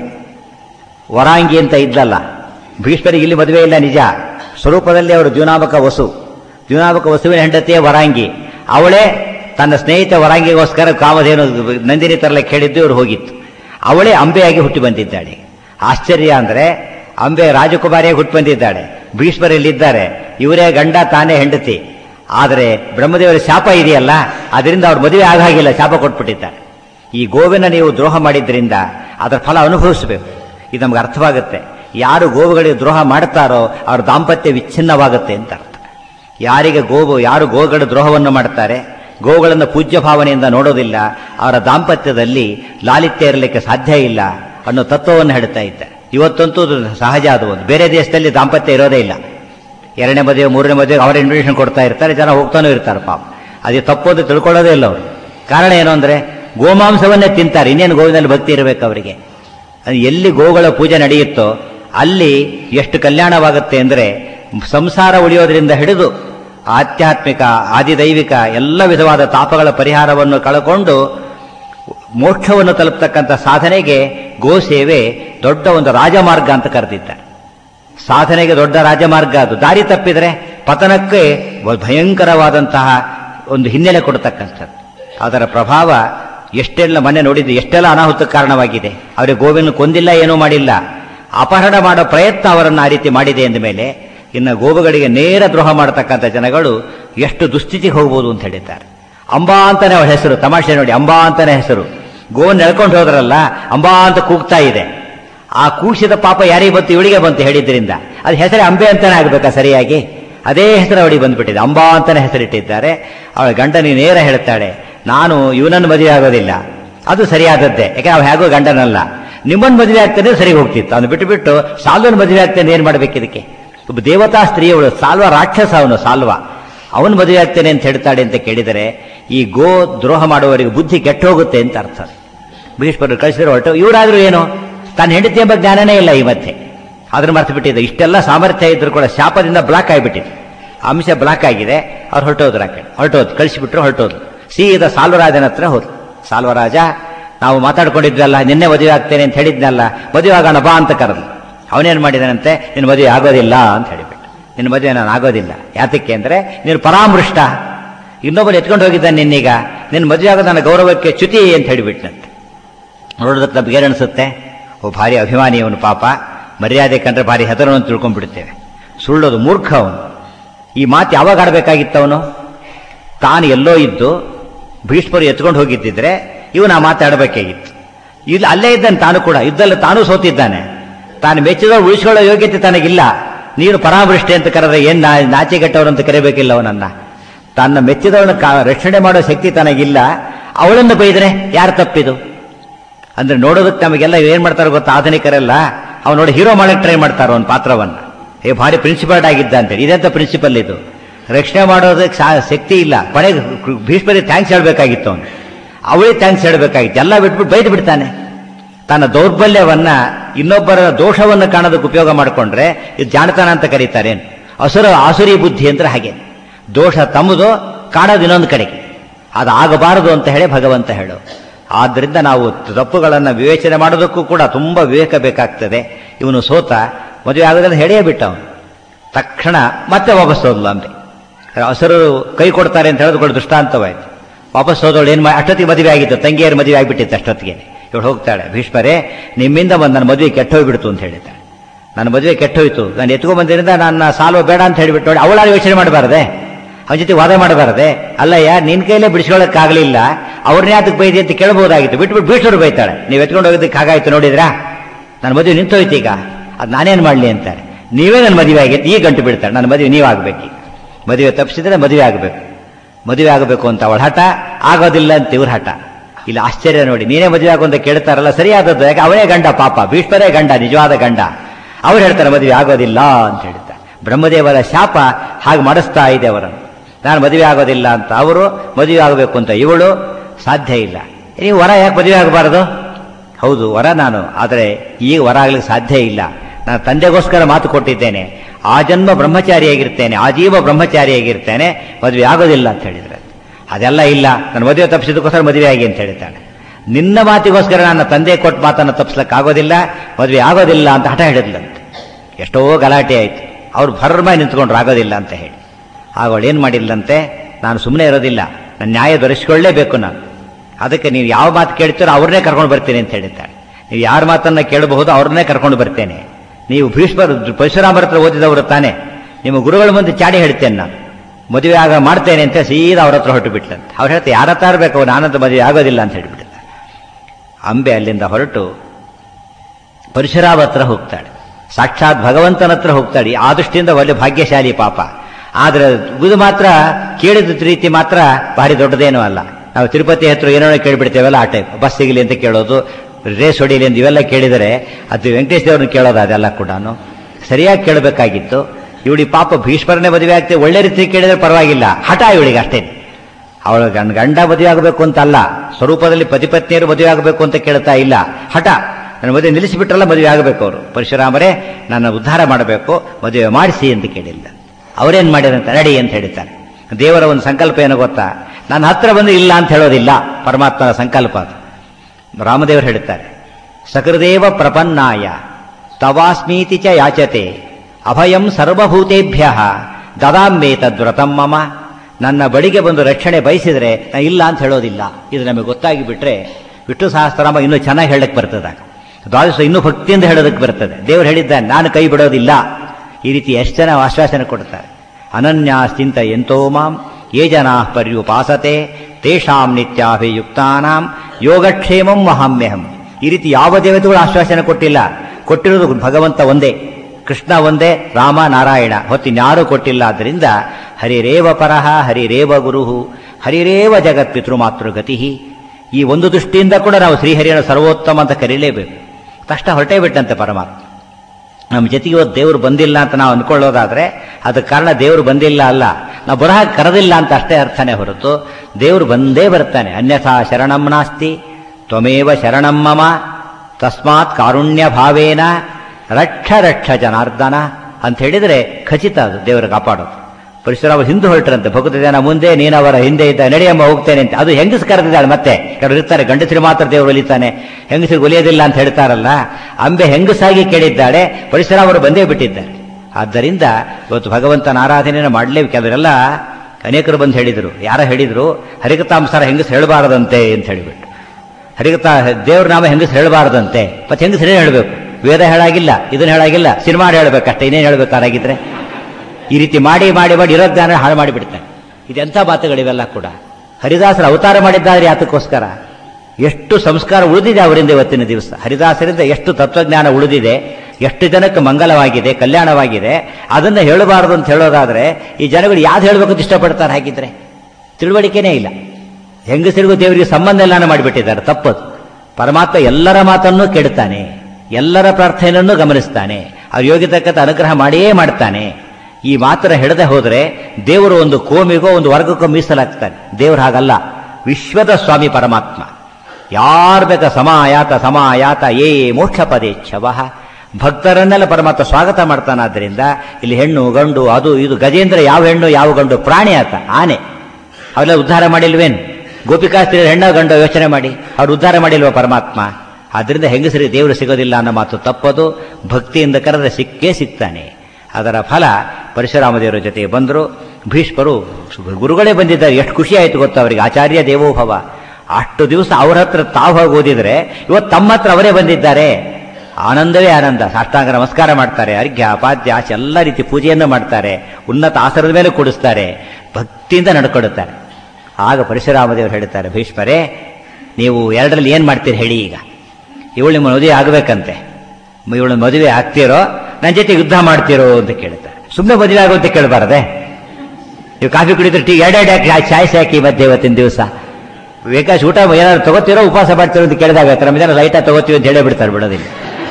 ವರಾಂಗಿ ಅಂತ ಇದ್ಲಲ್ಲ ಭೀಷ್ಮರಿಗೆ ಇಲ್ಲಿ ಮದುವೆ ಇಲ್ಲ ನಿಜ ಸ್ವರೂಪದಲ್ಲಿ ಅವರು ದ್ಯುನಾಮಕ ವಸು ದ್ಯುನಾಮಕ ವಸುವಿನ ಹೆಂಡತಿಯೇ ವರಾಂಗಿ ಅವಳೇ ತನ್ನ ಸ್ನೇಹಿತ ವರಾಂಗಿಗೋಸ್ಕರ ಕಾಮಧೇನು ನಂದಿನಿ ತರಲಿಕ್ಕೆ ಹೇಳಿದ್ದು ಇವರು ಹೋಗಿತ್ತು ಅವಳೇ ಅಂಬೆಯಾಗಿ ಹುಟ್ಟಿ ಬಂದಿದ್ದಾಳೆ ಆಶ್ಚರ್ಯ ಅಂದ್ರೆ ಅಂಬೆ ರಾಜಕುಮಾರಿಯಾಗಿ ಹುಟ್ಟಿ ಬಂದಿದ್ದಾಳೆ ಭೀಷ್ಮರಲ್ಲಿದ್ದಾರೆ ಇವರೇ ಗಂಡ ತಾನೇ ಹೆಂಡತಿ ಆದರೆ ಬ್ರಹ್ಮದೇವರ ಶಾಪ ಇದೆಯಲ್ಲ ಅದರಿಂದ ಅವ್ರ ಮದುವೆ ಆಗಾಗಿಲ್ಲ ಶಾಪ ಕೊಟ್ಬಿಟ್ಟಿದ್ದಾರೆ ಈ ಗೋವಿನ ನೀವು ದ್ರೋಹ ಮಾಡಿದ್ರಿಂದ ಅದರ ಫಲ ಅನುಭವಿಸಬೇಕು ಇದು ನಮ್ಗೆ ಅರ್ಥವಾಗುತ್ತೆ ಯಾರು ಗೋವುಗಳಿಗೆ ದ್ರೋಹ ಮಾಡ್ತಾರೋ ಅವ್ರ ದಾಂಪತ್ಯ ವಿಚ್ಛಿನ್ನವಾಗುತ್ತೆ ಅಂತ ಅರ್ಥ ಯಾರಿಗೆ ಗೋವು ಯಾರು ಗೋವುಗಳ ದ್ರೋಹವನ್ನು ಮಾಡ್ತಾರೆ ಗೋವುಗಳನ್ನು ಪೂಜ್ಯ ಭಾವನೆಯಿಂದ ನೋಡೋದಿಲ್ಲ ಅವರ ದಾಂಪತ್ಯದಲ್ಲಿ ಲಾಲಿತ್ಯ ಇರಲಿಕ್ಕೆ ಸಾಧ್ಯ ಇಲ್ಲ ಅನ್ನೋ ತತ್ವವನ್ನು ಹೇಳ್ತಾ ಇದ್ದಾರೆ ಇವತ್ತಂತೂ ಅದು ಸಹಜ ಅದು ಒಂದು ಬೇರೆ ದೇಶದಲ್ಲಿ ದಾಂಪತ್ಯ ಇರೋದೇ ಇಲ್ಲ ಎರಡನೇ ಮದುವೆ ಮೂರನೇ ಮದುವೆ ಅವರ ಇನ್ವಿಟೇಷನ್ ಕೊಡ್ತಾ ಇರ್ತಾರೆ ಜನ ಹೋಗ್ತಾನೂ ಇರ್ತಾರೆ ಪಾಪ ಅದೇ ತಪ್ಪು ಅಂತ ತಿಳ್ಕೊಳ್ಳೋದೇ ಇಲ್ಲ ಅವರು ಕಾರಣ ಏನು ಅಂದ್ರೆ ಗೋಮಾಂಸವನ್ನೇ ತಿಂತಾರೆ ಇನ್ನೇನು ಗೋವಿನಲ್ಲಿ ಭಕ್ತಿ ಇರಬೇಕು ಅವರಿಗೆ ಅದು ಎಲ್ಲಿ ಗೋಗಳ ಪೂಜೆ ನಡೆಯುತ್ತೋ ಅಲ್ಲಿ ಎಷ್ಟು ಕಲ್ಯಾಣವಾಗುತ್ತೆ ಅಂದ್ರೆ ಸಂಸಾರ ಉಳಿಯೋದ್ರಿಂದ ಹಿಡಿದು ಆಧ್ಯಾತ್ಮಿಕ ಆದಿದೈವಿಕ ಎಲ್ಲ ವಿಧವಾದ ತಾಪಗಳ ಪರಿಹಾರವನ್ನು ಕಳಕೊಂಡು ಮೋಕ್ಷವನ್ನು ತಲುಪತಕ್ಕಂಥ ಸಾಧನೆಗೆ ಗೋ ಸೇವೆ ದೊಡ್ಡ ಒಂದು ರಾಜಮಾರ್ಗ ಅಂತ ಕರೆದಿದ್ದಾರೆ ಸಾಧನೆಗೆ ದೊಡ್ಡ ರಾಜಮಾರ್ಗ ಅದು ದಾರಿ ತಪ್ಪಿದರೆ ಪತನಕ್ಕೆ ಭಯಂಕರವಾದಂತಹ ಒಂದು ಹಿನ್ನೆಲೆ ಕೊಡತಕ್ಕಂಥದ್ದು ಅದರ ಪ್ರಭಾವ ಎಷ್ಟೆಲ್ಲ ಮನೆ ನೋಡಿದ್ದು ಎಷ್ಟೆಲ್ಲ ಅನಾಹುತಕ್ಕೆ ಕಾರಣವಾಗಿದೆ ಅವರಿಗೆ ಗೋವಿನ ಕೊಂದಿಲ್ಲ ಏನೂ ಮಾಡಿಲ್ಲ ಅಪಹರಣ ಮಾಡೋ ಪ್ರಯತ್ನ ಅವರನ್ನು ಆ ರೀತಿ ಮಾಡಿದೆ ಎಂದ ಮೇಲೆ ಇನ್ನು ಗೋವುಗಳಿಗೆ ನೇರ ದ್ರೋಹ ಮಾಡತಕ್ಕಂಥ ಜನಗಳು ಎಷ್ಟು ದುಸ್ಥಿತಿಗೆ ಹೋಗ್ಬೋದು ಅಂತ ಹೇಳಿದ್ದಾರೆ ಅಂಬಾ ಅಂತಾನೆ ಅವಳ ಹೆಸರು ತಮಾಷೆ ನೋಡಿ ಅಂಬಾ ಅಂತಾನೆ ಹೆಸರು ಗೋವನ್ನು ಎಳ್ಕೊಂಡು ಹೋದ್ರಲ್ಲ ಅಂಬಾ ಅಂತ ಕೂಗ್ತಾ ಇದೆ ಆ ಕೂಗಿಸಿದ ಪಾಪ ಯಾರಿಗೆ ಬಂತು ಇವಳಿಗೆ ಬಂತು ಹೇಳಿದ್ರಿಂದ ಅದು ಹೆಸರೇ ಅಂಬೆ ಅಂತಾನೆ ಆಗ್ಬೇಕಾ ಸರಿಯಾಗಿ ಅದೇ ಹೆಸರು ಅವಳಿಗೆ ಬಂದ್ಬಿಟ್ಟಿದೆ ಅಂಬಾ ಅಂತಾನೆ ಹೆಸರಿಟ್ಟಿದ್ದಾರೆ ಅವಳ ಗಂಡನಿಗೆ ನೇರ ಹೇಳ್ತಾಳೆ ನಾನು ಇವನನ್ನು ಮದುವೆ ಆಗೋದಿಲ್ಲ ಅದು ಸರಿಯಾದದ್ದೇ ಯಾಕೆ ಅವ ಹೇಗೋ ಗಂಡನಲ್ಲ ನಿಮ್ಮನ್ನು ಮದುವೆ ಆಗ್ತಾನೆ ಸರಿ ಹೋಗ್ತಿತ್ತು ಅವನು ಬಿಟ್ಟು ಬಿಟ್ಟು ಸಾಲ್ವನ ಮದುವೆ ಆಗ್ತಾನೆ ಏನ್ ಮಾಡ್ಬೇಕು ಇದಕ್ಕೆ ಒಬ್ಬ ದೇವತಾ ಸ್ತ್ರೀಯವಳು ಸಾಲ್ವ ರಾಕ್ಷಸ ಅವನು ಸಾಲ್ವ ಅವನು ಮದುವೆ ಆಗ್ತೇನೆ ಅಂತ ಹೇಳ್ತಾಳೆ ಅಂತ ಕೇಳಿದರೆ ಈ ಗೋ ದ್ರೋಹ ಮಾಡುವವರಿಗೆ ಬುದ್ಧಿ ಕೆಟ್ಟ ಹೋಗುತ್ತೆ ಅಂತ ಅರ್ಥ ಭೀಷ್ಮರು ಕಳಿಸಿದ್ರು ಹೊರಟು ಇವರಾದ್ರೂ ಏನು ತಾನು ಹೆಂಡತಿ ಎಂಬ ಜ್ಞಾನನೇ ಇಲ್ಲ ಈ ಮಧ್ಯೆ ಅದ್ರ ಮರ್ತು ಬಿಟ್ಟಿದೆ ಇಷ್ಟೆಲ್ಲ ಸಾಮರ್ಥ್ಯ ಇದ್ರು ಕೂಡ ಶಾಪದಿಂದ ಬ್ಲಾಕ್ ಆಗಿಬಿಟ್ಟಿದೆ ಅಂಶ ಬ್ಲಾಕ್ ಆಗಿದೆ ಅವ್ರು ಹೊರಟೋದ್ರು ಆ ಕಡೆ ಹೊರಟೋದು ಕಳಿಸಿಬಿಟ್ರು ಹೊರಟೋದು ಸೀದಾ ಸಾಲ್ವರಾಜನ ಹತ್ರ ಹೋದ್ರು ಸಾಲ್ವರಾಜ ನಾವು ಮಾತಾಡ್ಕೊಂಡಿದ್ವಲ್ಲ ನಿನ್ನೆ ಮದುವೆ ಆಗ್ತೇನೆ ಅಂತ ಹೇಳಿದ್ನಲ್ಲ ಮದುವೆ ಆಗೋಣ ಬಾ ಅಂತ ಕರೆದು ಅವನೇನ್ ಮಾಡಿದಾನಂತೆ ನಿನ್ನ ಮದುವೆ ಆಗೋದಿಲ್ಲ ಅಂತ ಹೇಳಿಬಿಟ್ಟು ನಿನ್ನ ಮದುವೆ ನಾನು ಆಗೋದಿಲ್ಲ ಯಾತಕ್ಕೆ ಅಂದ್ರೆ ನೀನು ಪರಾಮೃಷ್ಟ ಇನ್ನೊಬ್ಬರು ಎತ್ಕೊಂಡು ಹೋಗಿದ್ದಾನೆ ನಿನ್ನೀಗ ನಿನ್ನ ಮದುವೆ ಆಗೋದು ನನ್ನ ಗೌರವಕ್ಕೆ ಚ್ಯುತಿ ಅಂತ ಹೇಳಿಬಿಟ್ಟಂತೆ ನೋಡೋದಕ್ಕೆ ನಮ್ಗೆ ಏನು ಅನಿಸುತ್ತೆ ಓ ಭಾರಿ ಅಭಿಮಾನಿ ಅವನು ಪಾಪ ಮರ್ಯಾದೆ ಕಂಡ್ರೆ ಭಾರಿ ಹೆದರವನ್ನು ತಿಳ್ಕೊಂಡ್ಬಿಡ್ತೇವೆ ಸುಳ್ಳೋದು ಮೂರ್ಖ ಅವನು ಈ ಮಾತು ಯಾವಾಗ ಆಡಬೇಕಾಗಿತ್ತು ಅವನು ತಾನು ಎಲ್ಲೋ ಇದ್ದು ಭೀಷ್ಮರು ಎತ್ಕೊಂಡು ಹೋಗಿದ್ದಿದ್ರೆ ಇವನು ಆ ಮಾತಾಡಬೇಕಾಗಿತ್ತು ಇಲ್ಲಿ ಅಲ್ಲೇ ಇದ್ದಾನೆ ತಾನು ಕೂಡ ಯುದ್ಧದಲ್ಲಿ ತಾನೂ ಸೋತಿದ್ದಾನೆ ತಾನು ಮೆಚ್ಚಿದ ಉಳಿಸ್ಕೊಳ್ಳೋ ಯೋಗ್ಯತೆ ತನಗಿಲ್ಲ ನೀನು ಪರಾಮೃಷ್ಟೆ ಅಂತ ಕರೆದ್ರೆ ಏನ್ ನಾ- ನಾಚಿಗೆಟ್ಟವನು ಅಂತ ಕರಿಬೇಕಿಲ್ಲ ಅವನನ್ನ ತನ್ನ ಮೆಚ್ಚಿದವನ ಕಾ- ರಕ್ಷಣೆ ಮಾಡೋ ಶಕ್ತಿ ತನಗಿಲ್ಲ ಅವಳನ್ನು ಬೈದ್ರೆ ಯಾರು ತಪ್ಪಿದು ಅಂದ್ರೆ ನೋಡೋದಕ್ಕೆ ನಮಗೆಲ್ಲ ಏನ್ ಮಾಡ್ತಾರೋ ಗೊತ್ತಾ ಆಧುನಿಕರೆಲ್ಲ ಅವ್ನು ನೋಡಿ ಹೀರೋ ಮಾಡಕ್ಕೆ ಟ್ರೈ ಮಾಡ್ತಾರೋ ಒಂದು ಪಾತ್ರವನ್ನ ಏ ಭಾರಿ ಪ್ರಿನ್ಸಿಪಲ್ ಆಗಿದ್ದ ಅಂತೇಳಿ ಇದೆಂತ ಪ್ರಿನ್ಸಿಪಲ್ ಇದು ರಕ್ಷಣೆ ಮಾಡೋದಕ್ಕೆ ಸಾ- ಶಕ್ತಿ ಇಲ್ಲ ಕೊನೆಗೆ ಭೀಷ್ಮರಿಗೆ ಥ್ಯಾಂಕ್ಸ್ ಹೇಳ್ಬೇಕಾಗಿತ್ತು ಅವನು ಅವಳಿಗೆ ಥ್ಯಾಂಕ್ಸ್ ಹೇಳ್ಬೇಕಾಗಿತ್ತು ಎಲ್ಲ ಬಿಟ್ಬಿಟ್ಟು ಬೈದು ಬಿಡ್ತಾನೆ ತನ್ನ ದೌರ್ಬಲ್ಯವನ್ನ ಇನ್ನೊಬ್ಬರ ದೋಷವನ್ನು ಕಾಣೋದಕ್ಕೆ ಉಪಯೋಗ ಮಾಡಿಕೊಂಡ್ರೆ ಇದು ಜಾಣತನ ಅಂತ ಕರೀತಾರೆ ಅಸುರ ಆಸುರಿ ಬುದ್ಧಿ ಅಂದ್ರೆ ಹಾಗೆ ದೋಷ ತಮ್ಮದು ಕಾಣೋದು ಇನ್ನೊಂದು ಕಡೆಗೆ ಅದು ಆಗಬಾರದು ಅಂತ ಹೇಳಿ ಭಗವಂತ ಹೇಳು ಆದ್ದರಿಂದ ನಾವು ತಪ್ಪುಗಳನ್ನು ವಿವೇಚನೆ ಮಾಡೋದಕ್ಕೂ ಕೂಡ ತುಂಬ ವಿವೇಕ ಬೇಕಾಗ್ತದೆ ಇವನು ಸೋತ ಮದುವೆ ಆಗೋದ್ರಲ್ಲಿ ಹೆಡೆಯೇ ಬಿಟ್ಟ ಅವನು ತಕ್ಷಣ ಮತ್ತೆ ವಾಪಸ್ ಹೋದ್ಲು ಅಂಬೆ ಹಸರು ಕೈ ಕೊಡ್ತಾರೆ ಅಂತ ಹೇಳಿದ್ಕೊಂಡು ದೃಷ್ಟಾಂತವಾಯ್ತು ವಾಪಸ್ ಹೋದವಳು ಏನು ಮಾಡಿ ಅಷ್ಟೊತ್ತಿಗೆ ಮದುವೆ ಆಗಿತ್ತು ತಂಗಿಯರ ಮದುವೆ ಆಗಿಬಿಟ್ಟಿತ್ತು ಅಷ್ಟೊತ್ತಿಗೆ ಇವಳು ಹೋಗ್ತಾಳೆ ಭೀಷ್ಮರೇ ನಿಮ್ಮಿಂದ ಒಂದು ನನ್ನ ಮದುವೆ ಕೆಟ್ಟೋಗ್ಬಿಡ್ತು ಅಂತ ಹೇಳಿದ್ದಾಳೆ ನನ್ನ ಮದುವೆ ಕೆಟ್ಟೋಯ್ತು ನಾನು ಎತ್ಕೊ ಬಂದಿರಿಂದ ನನ್ನ ಸಾಲ್ವ ಬೇಡ ಅಂತ ಹೇಳಿಬಿಟ್ಟು ನೋಡಿ ಅವಳ ಯೋಚನೆ ಮಾಡಬಾರದೆ ಅವನ ಜೊತೆ ವಾದ ಮಾಡಬಾರದೆ ಅಲ್ಲಯ್ಯ ನಿನ್ ಕೈಲೇ ಬಿಡಿಸ್ಕೊಳ್ಳೋಕ್ಕಾಗಲಿಲ್ಲ ಅವ್ರನ್ನೇ ಅದಕ್ಕೆ ಬೈದಿ ಅಂತ ಕೇಳಬಹುದಾಗಿತ್ತು ಬಿಟ್ಬಿಟ್ಟು ಭೀಷ್ಮರು ಬೈತಾಳೆ ನೀವು ಎತ್ಕೊಂಡು ಹೋಗೋದಕ್ಕೆ ಹಾಗಾಯ್ತು ನೋಡಿದ್ರಾ ನನ್ನ ಮದುವೆ ನಿಂತೋಯ್ತು ಈಗ ಅದು ನಾನೇನು ಮಾಡಲಿ ಅಂತಾರೆ ನೀವೇ ನನ್ನ ಮದುವೆ ಆಗೈತೆ ಈ ಗಂಟು ಬಿಡ್ತಾಳೆ ನನ್ನ ಮದುವೆ ನೀವು ಆಗಬೇಕು ಮದುವೆ ತಪ್ಪಿಸಿದ್ರೆ ಮದುವೆ ಆಗಬೇಕು ಮದುವೆ ಆಗಬೇಕು ಅಂತ ಅವಳ ಹಠ ಆಗೋದಿಲ್ಲ ಅಂತ ಇವ್ರ ಹಠ ಇಲ್ಲಿ ಆಶ್ಚರ್ಯ ನೋಡಿ ನೀನೇ ಮದುವೆ ಆಗು ಅಂತ ಕೇಳ್ತಾರಲ್ಲ ಸರಿಯಾದದ್ದು ಯಾಕೆ ಅವನೇ ಗಂಡ ಪಾಪ ಭೀಷ್ಮರೇ ಗಂಡ ನಿಜವಾದ ಗಂಡ ಅವ್ರು ಹೇಳ್ತಾರೆ ಮದುವೆ ಆಗೋದಿಲ್ಲ ಅಂತ ಹೇಳ್ತಾರೆ ಬ್ರಹ್ಮದೇವರ ಶಾಪ ಹಾಗೆ ಮಾಡಿಸ್ತಾ ಇದೆ ಅವರನ್ನು ನಾನು ಮದುವೆ ಆಗೋದಿಲ್ಲ ಅಂತ ಅವರು ಮದುವೆ ಆಗಬೇಕು ಅಂತ ಇವಳು ಸಾಧ್ಯ ಇಲ್ಲ ನೀವು ವರ ಯಾಕೆ ಮದುವೆ ಆಗಬಾರದು ಹೌದು ವರ ನಾನು ಆದರೆ ಈಗ ವರ ಆಗ್ಲಿಕ್ಕೆ ಸಾಧ್ಯ ಇಲ್ಲ ನಾನು ತಂದೆಗೋಸ್ಕರ ಮಾತು ಕೊಟ್ಟಿದ್ದೇನೆ ಆ ಜನ್ಮ ಬ್ರಹ್ಮಚಾರಿಯಾಗಿರ್ತೇನೆ ಆಜೀವ ಬ್ರಹ್ಮಚಾರಿಯಾಗಿರ್ತೇನೆ ಮದುವೆ ಆಗೋದಿಲ್ಲ ಅಂತ ಹೇಳಿದ್ರೆ ಅದೆಲ್ಲ ಇಲ್ಲ ನನ್ನ ಮದುವೆ ತಪ್ಪಿಸಿದಕ್ಕೋಸ್ಕರ ಮದುವೆ ಆಗಿ ಅಂತ ಹೇಳ್ತಾಳೆ ನಿನ್ನ ಮಾತಿಗೋಸ್ಕರ ನನ್ನ ತಂದೆ ಕೊಟ್ಟ ಮಾತನ್ನು ತಪ್ಪಿಸ್ಲಕ್ಕೆ ಆಗೋದಿಲ್ಲ ಮದುವೆ ಆಗೋದಿಲ್ಲ ಅಂತ ಹಠ ಹಿಡಿದ್ಲಂತೆ ಎಷ್ಟೋ ಗಲಾಟೆ ಆಯ್ತು ಅವ್ರು ಭರ್ಮ ನಿಂತ್ಕೊಂಡ್ರು ಆಗೋದಿಲ್ಲ ಅಂತ ಹೇಳಿ ಆಗ ಅವಳು ಏನು ಮಾಡಿಲ್ಲಂತೆ ನಾನು ಸುಮ್ಮನೆ ಇರೋದಿಲ್ಲ ನನ್ನ ನ್ಯಾಯ ದೊರಕಿಸ್ಕೊಳ್ಳೇಬೇಕು ನಾನು ಅದಕ್ಕೆ ನೀವು ಯಾವ ಮಾತು ಕೇಳ್ತೀರೋ ಅವ್ರನ್ನೇ ಕರ್ಕೊಂಡು ಬರ್ತೀನಿ ಅಂತ ಹೇಳಿದ್ದಾಳೆ ನೀವು ಯಾರ ಮಾತನ್ನ ಕೇಳಬಹುದು ಅವ್ರನ್ನೇ ಕರ್ಕೊಂಡು ಬರ್ತೇನೆ ನೀವು ಭೀಷ್ಮರು ಪರಶುರಾಮರ ಹತ್ರ ಓದಿದವರು ತಾನೆ ನಿಮ್ಮ ಗುರುಗಳ ಮುಂದೆ ಚಾಡಿ ಹೇಳ್ತೇನೆ ನಾನು ಮದುವೆ ಆಗ ಮಾಡ್ತೇನೆ ಅಂತ ಸೀದಾ ಅವ್ರ ಹತ್ರ ಹೊರಟು ಬಿಟ್ಲಂತೆ ಅವ್ರು ಹೇಳ್ತಾರೆ ಯಾರ ಹತ್ರ ಇರಬೇಕು ನಾನಂತ ಮದುವೆ ಆಗೋದಿಲ್ಲ ಅಂತ ಹೇಳ್ಬಿಟ್ಟಿದ್ದಾರೆ ಅಂಬೆ ಅಲ್ಲಿಂದ ಹೊರಟು ಪರಶುರಾಮ ಹತ್ರ ಹೋಗ್ತಾಳೆ ಸಾಕ್ಷಾತ್ ಭಗವಂತನ ಹತ್ರ ಹೋಗ್ತಾಳೆ ಆ ದೃಷ್ಟಿಯಿಂದ ಒಳ್ಳೆ ಭಾಗ್ಯಶಾಲಿ ಪಾಪ ಆದ್ರೆ ಇದು ಮಾತ್ರ ಕೇಳಿದ ರೀತಿ ಮಾತ್ರ ಭಾರಿ ದೊಡ್ಡದೇನೂ ಅಲ್ಲ ನಾವು ತಿರುಪತಿ ಹತ್ರ ಏನೋ ಕೇಳಿಬಿಡ್ತೇವಲ್ಲ ಆ ಟೈಪ್ ಬಸ್ ಸಿಗಲಿ ಅಂತ ಕೇಳೋದು ರೇಸ್ ಹೊಡಿಲಿ ಅಂತ ಇವೆಲ್ಲ ಕೇಳಿದರೆ ಅದು ವೆಂಕಟೇಶ್ ದೇವ್ರನ್ನ ಕೇಳೋದು ಅದೆಲ್ಲ ಕೂಡ ಸರಿಯಾಗಿ ಕೇಳಬೇಕಾಗಿತ್ತು ಇವಳಿ ಪಾಪ ಭೀಷ್ಮರನೇ ಮದುವೆ ಆಗ್ತದೆ ಒಳ್ಳೆ ರೀತಿ ಕೇಳಿದ್ರೆ ಪರವಾಗಿಲ್ಲ ಹಠ ಇವಳಿಗೆ ಅಷ್ಟೇ ಅವಳ ಗಂಡ ಗಂಡ ಮದುವೆ ಆಗಬೇಕು ಅಂತ ಅಲ್ಲ ಸ್ವರೂಪದಲ್ಲಿ ಪತಿಪತ್ನಿಯರು ಮದುವೆ ಆಗಬೇಕು ಅಂತ ಕೇಳ್ತಾ ಇಲ್ಲ ಹಠ ನನ್ನ ಮದುವೆ ನಿಲ್ಲಿಸಿಬಿಟ್ರಲ್ಲ ಮದುವೆ ಆಗಬೇಕು ಅವರು ಪರಶುರಾಮರೇ ನನ್ನ ಉದ್ಧಾರ ಮಾಡಬೇಕು ಮದುವೆ ಮಾಡಿಸಿ ಅಂತ ಕೇಳಿಲ್ಲ ಅವರೇನ್ ಮಾಡಿದಂತ ನಡಿ ಅಂತ ಹೇಳ್ತಾರೆ ದೇವರ ಒಂದು ಸಂಕಲ್ಪ ಏನು ಗೊತ್ತಾ ನನ್ನ ಹತ್ರ ಬಂದು ಇಲ್ಲ ಅಂತ ಹೇಳೋದಿಲ್ಲ ಪರಮಾತ್ಮನ ಸಂಕಲ್ಪ ಅದು ರಾಮದೇವರು ಹೇಳುತ್ತಾರೆ ಸಕೃದೇವ ಪ್ರಪನ್ನಾಯ ತವಾಸ್ಮೀತಿ ಚ ಯಾಚತೆ ಅಭಯಂ ಸರ್ವಭೂತೇಭ್ಯ ದದಾಂಬೇ ತದ್ವ್ರತಂ ಮಮ ನನ್ನ ಬಳಿಗೆ ಬಂದು ರಕ್ಷಣೆ ಬಯಸಿದ್ರೆ ನಾ ಇಲ್ಲ ಅಂತ ಹೇಳೋದಿಲ್ಲ ಇದು ನಮಗೆ ಗೊತ್ತಾಗಿ ಬಿಟ್ರೆ ವಿಷ್ಣು ಸಹಸ್ರನಾಮ ಇನ್ನೂ ಚೆನ್ನಾಗಿ ಹೇಳಕ್ಕೆ ಬರ್ತದೆ ದ್ವಾದಶ ಇನ್ನೂ ಭಕ್ತಿಯಿಂದ ಹೇಳೋದಕ್ಕೆ ಬರ್ತದೆ ದೇವರು ಹೇಳಿದ್ದಾನೆ ನಾನು ಕೈ ಬಿಡೋದಿಲ್ಲ ಈ ರೀತಿ ಎಷ್ಟು ಜನ ಆಶ್ವಾಸನೆ ಕೊಡ್ತಾರೆ ಅನನ್ಯಾಶ್ಚಿಂತ ಎಂತೋ ಮಾಂ ಯೇ ಜನಾ ಪರ್ಯುಪಾಸತೆ ತೇಷಾಂ ನಿತ್ಯಾಭಿಯುಕ್ತಾನಾಂ ಯೋಗಕ್ಷೇಮಂ ಮಹಾಮ್ಯಹಂ ಈ ರೀತಿ ಯಾವ ದೇವತೆಗಳು ಆಶ್ವಾಸನೆ ಕೊಟ್ಟಿಲ್ಲ ಕೊಟ್ಟಿರೋದು ಭಗವಂತ ಒಂದೇ ಕೃಷ್ಣ ಒಂದೇ ರಾಮ ನಾರಾಯಣ ಹೊತ್ತಿನ್ಯಾರೂ ಕೊಟ್ಟಿಲ್ಲ ಆದ್ದರಿಂದ ಹರಿರೇವ ಪರಹ ಹರಿರೇವ ಗುರುಹು ಹರಿರೇವ ಜಗತ್ ಪಿತೃಮಾತೃಗತಿ ಈ ಒಂದು ದೃಷ್ಟಿಯಿಂದ ಕೂಡ ನಾವು ಶ್ರೀಹರಿಯನ್ನು ಸರ್ವೋತ್ತಮ ಅಂತ ಕರೀಲೇಬೇಕು ತಕ್ಷಣ ಹೊರಟೇ ಬಿಟ್ಟಂತೆ ಪರಮಾತ್ಮ ನಮ್ಮ ಜೊತೆಗೆ ಇವತ್ತು ದೇವರು ಬಂದಿಲ್ಲ ಅಂತ ನಾವು ಅನ್ಕೊಳ್ಳೋದಾದ್ರೆ ಅದಕ್ಕೆ ಕಾರಣ ದೇವರು ಬಂದಿಲ್ಲ ಅಲ್ಲ ನಾವು ಬರಹ ಕರೆದಿಲ್ಲ ಅಂತ ಅಷ್ಟೇ ಅರ್ಥನೇ ಹೊರತು ದೇವರು ಬಂದೇ ಬರ್ತಾನೆ ಅನ್ಯಥಾ ಶರಣಂ ನಾಸ್ತಿ ತ್ವಮೇವ ಶರಣಂ ಮಮ ತಸ್ಮಾತ್ ಕಾರುಣ್ಯ ಭಾವೇನ ರಕ್ಷ ರಕ್ಷ ಜನಾರ್ದನ ಅಂತ ಹೇಳಿದ್ರೆ ಖಚಿತ ಅದು ದೇವರು ಕಾಪಾಡೋದು ಪರಶುರಾಮ ಹಿಂದೆ ಹೊರಟ್ರಂತೆ ಭಕ್ತ ಜನ ಮುಂದೆ ನೀನವರ ಹಿಂದೆ ಇದ್ದ ನಡೆಯಮ್ಮ ಹೋಗ್ತೇನೆ ಅಂತ ಅದು ಹೆಂಗಸ್ ಕರೆದಿದ್ದಾಳೆ ಮತ್ತೆ ಕೆಲವರು ಇರ್ತಾರೆ ಗಂಡಸರು ಮಾತ್ರ ದೇವರು ಒಲಿತಾನೆ ಹೆಂಗಸರಿಗೆ ಒಲಿಯೋದಿಲ್ಲ ಅಂತ ಹೇಳ್ತಾರಲ್ಲ ಅಂಬೆ ಹೆಂಗಸಾಗಿ ಕೇಳಿದ್ದಾಳೆ ಪರಶುರಾಮರು ಬಂದೇ ಬಿಟ್ಟಿದ್ದಾರೆ ಆದ್ದರಿಂದ ಇವತ್ತು ಭಗವಂತನ ಆರಾಧನೆಯನ್ನು ಮಾಡಲೇ ಕೆಲವರೆಲ್ಲ ಅನೇಕರು ಬಂದು ಹೇಳಿದರು ಯಾರ ಹೇಳಿದ್ರು ಹರಿಕತಾಂಸಾರ ಹೆಂಗಸ್ ಹೇಳಬಾರದಂತೆ ಅಂತ ಹೇಳಿಬಿಟ್ಟು ಹರಿಕತಾ ದೇವ್ರ ನಾಮ ಹೆಂಗಸ್ ಹೇಳಬಾರದಂತೆ ಮತ್ತೆ ಹೆಂಗಸ್ ಏನೇ ಹೇಳಬೇಕು ವೇದ ಹೇಳಾಗಿಲ್ಲ ಇದನ್ನ ಹೇಳಾಗಿಲ್ಲ ಸಿನಿಮಾ ಹೇಳಬೇಕಷ್ಟೇ ಇನ್ನೇನು ಹೇಳ್ಬೇಕಾರಾಗಿದ್ರೆ ಈ ರೀತಿ ಮಾಡಿ ಮಾಡಿ ಮಾಡಿ ಇರೋ ಜ್ಞಾನ ಹಾಳು ಮಾಡಿಬಿಡ್ತಾನೆ ಇದೆಂಥ ಮಾತುಗಳಿವೆಲ್ಲ ಕೂಡ ಹರಿದಾಸರು ಅವತಾರ ಮಾಡಿದ್ದಾರೆ ಯಾತಕ್ಕೋಸ್ಕರ ಎಷ್ಟು ಸಂಸ್ಕಾರ ಉಳಿದಿದೆ ಅವರಿಂದ ಇವತ್ತಿನ ದಿವಸ ಹರಿದಾಸರಿಂದ ಎಷ್ಟು ತತ್ವಜ್ಞಾನ ಉಳಿದಿದೆ ಎಷ್ಟು ಜನಕ್ಕೆ ಮಂಗಲವಾಗಿದೆ ಕಲ್ಯಾಣವಾಗಿದೆ ಅದನ್ನ ಹೇಳಬಾರದು ಅಂತ ಹೇಳೋದಾದ್ರೆ ಈ ಜನಗಳು ಯಾವ್ದು ಹೇಳಬೇಕು ಅಂತ ಇಷ್ಟಪಡ್ತಾರೆ ಹಾಗಿದ್ರೆ ತಿಳುವಳಿಕೆನೇ ಇಲ್ಲ ಹೆಂಗಸರಿಗೂ ದೇವರಿಗೆ ಸಂಬಂಧ ಎಲ್ಲಾನು ಮಾಡಿಬಿಟ್ಟಿದ್ದಾರೆ ತಪ್ಪದು ಪರಮಾತ್ಮ ಎಲ್ಲರ ಮಾತನ್ನು ಕೆಡ್ತಾನೆ ಎಲ್ಲರ ಪ್ರಾರ್ಥನೆಯನ್ನು ಗಮನಿಸ್ತಾನೆ ಅವ್ರ ಯೋಗ್ಯ ತಕ್ಕಂತ ಅನುಗ್ರಹ ಮಾಡಿಯೇ ಮಾಡ್ತಾನೆ ಈ ಮಾತ್ರ ಹಿಡದೆ ಹೋದರೆ ದೇವರು ಒಂದು ಕೋಮಿಗೋ ಒಂದು ವರ್ಗಕ್ಕೋ ಮೀಸಲಾಗ್ತಾನೆ ದೇವರು ಹಾಗಲ್ಲ ವಿಶ್ವದ ಸ್ವಾಮಿ ಪರಮಾತ್ಮ ಯಾರು ಬೇಕ ಸಮಾಯಾತ ಸಮಾಯಾತ ಏ ಮೋಕ್ಷ ಪದೇಚ್ಛವ ಭಕ್ತರನ್ನೆಲ್ಲ ಪರಮಾತ್ಮ ಸ್ವಾಗತ ಮಾಡ್ತಾನಾದ್ರಿಂದ ಇಲ್ಲಿ ಹೆಣ್ಣು ಗಂಡು ಅದು ಇದು ಗಜೇಂದ್ರ ಯಾವ ಹೆಣ್ಣು ಯಾವ ಗಂಡು ಪ್ರಾಣಿ ಆತ ಆನೆ ಅವೆಲ್ಲ ಉದ್ಧಾರ ಮಾಡಿಲ್ವೇನು ಗೋಪಿಕಾಸ್ತ್ರೀಯರು ಹೆಣ್ಣ ಗಂಡು ಯೋಚನೆ ಮಾಡಿ ಅವ್ರು ಉದ್ಧಾರ ಮಾಡಿಲ್ವ ಪರಮಾತ್ಮ ಆದ್ರಿಂದ ಹೆಂಗಸರಿಗೆ ದೇವರು ಸಿಗೋದಿಲ್ಲ ಅನ್ನೋ ಮಾತು ತಪ್ಪದು ಭಕ್ತಿಯಿಂದ ಕರೆದ್ರೆ ಸಿಕ್ಕೇ ಸಿಗ್ತಾನೆ ಅದರ ಫಲ ಪರಶುರಾಮ ದೇವರ ಜೊತೆಗೆ ಬಂದರು ಭೀಷ್ಮರು ಗುರುಗಳೇ ಬಂದಿದ್ದಾರೆ ಎಷ್ಟು ಖುಷಿ ಆಯಿತು ಗೊತ್ತಾ ಅವರಿಗೆ ಆಚಾರ್ಯ ದೇವೋಭವ ಅಷ್ಟು ದಿವಸ ಅವ್ರ ಹತ್ರ ತಾವು ಹೋಗಿ ಓದಿದ್ರೆ ಇವತ್ತು ತಮ್ಮ ಹತ್ರ ಅವರೇ ಬಂದಿದ್ದಾರೆ ಆನಂದವೇ ಆನಂದ ಸಾಷ್ಟಾಂಗ ನಮಸ್ಕಾರ ಮಾಡ್ತಾರೆ ಅರ್ಘ್ಯ ಪಾದ್ಯ ಆಚೆ ಎಲ್ಲ ರೀತಿ ಪೂಜೆಯನ್ನು ಮಾಡ್ತಾರೆ ಉನ್ನತ ಆಸನದ ಮೇಲೆ ಕೂಡಿಸ್ತಾರೆ ಭಕ್ತಿಯಿಂದ ನಡ್ಕೊಡುತ್ತಾರೆ ಆಗ ಪರಶುರಾಮದೇವರು ಹೇಳ್ತಾರೆ ಭೀಷ್ಮರೇ ನೀವು ಎರಡರಲ್ಲಿ ಏನು ಮಾಡ್ತೀರಿ ಹೇಳಿ ಈಗ ಇವಳು ನಿಮ್ಮ ಮದುವೆ ಆಗಬೇಕಂತೆ ಇವಳು ಮದುವೆ ಆಗ್ತಿರೋ ನನ್ನ ಜೊತೆ ಯುದ್ಧ ಮಾಡ್ತಿರೋ ಅಂತ ಕೇಳ್ತಾರೆ ಸುಮ್ಮನೆ ಮದುವೆ ಆಗೋ ಅಂತ ಕೇಳಬಾರದೆ ನೀವು ಕಾಫಿ ಕುಡಿದ್ರೆ ಟೀ ಎರಡೆರಡು ಹಾಕಿ ಚಾಯ್ಸ್ ಹಾಕಿ ಮಧ್ಯೆ ಇವತ್ತಿನ ದಿವಸ ಬೇಕಾಶ್ ಊಟ ಏನಾದ್ರು ತಗೋತಿರೋ ಉಪವಾಸ ಮಾಡ್ತಿರೋ ಅಂತ ಕೇಳಿದಾಗ ನಮ್ಮ ಜನ ಲೈಟ ತಗೋತೀವಿ ಅಂತ ಹೇಳೇ ಬಿಡ್ತಾರೆ ಬಿಡೋದಿಲ್ಲ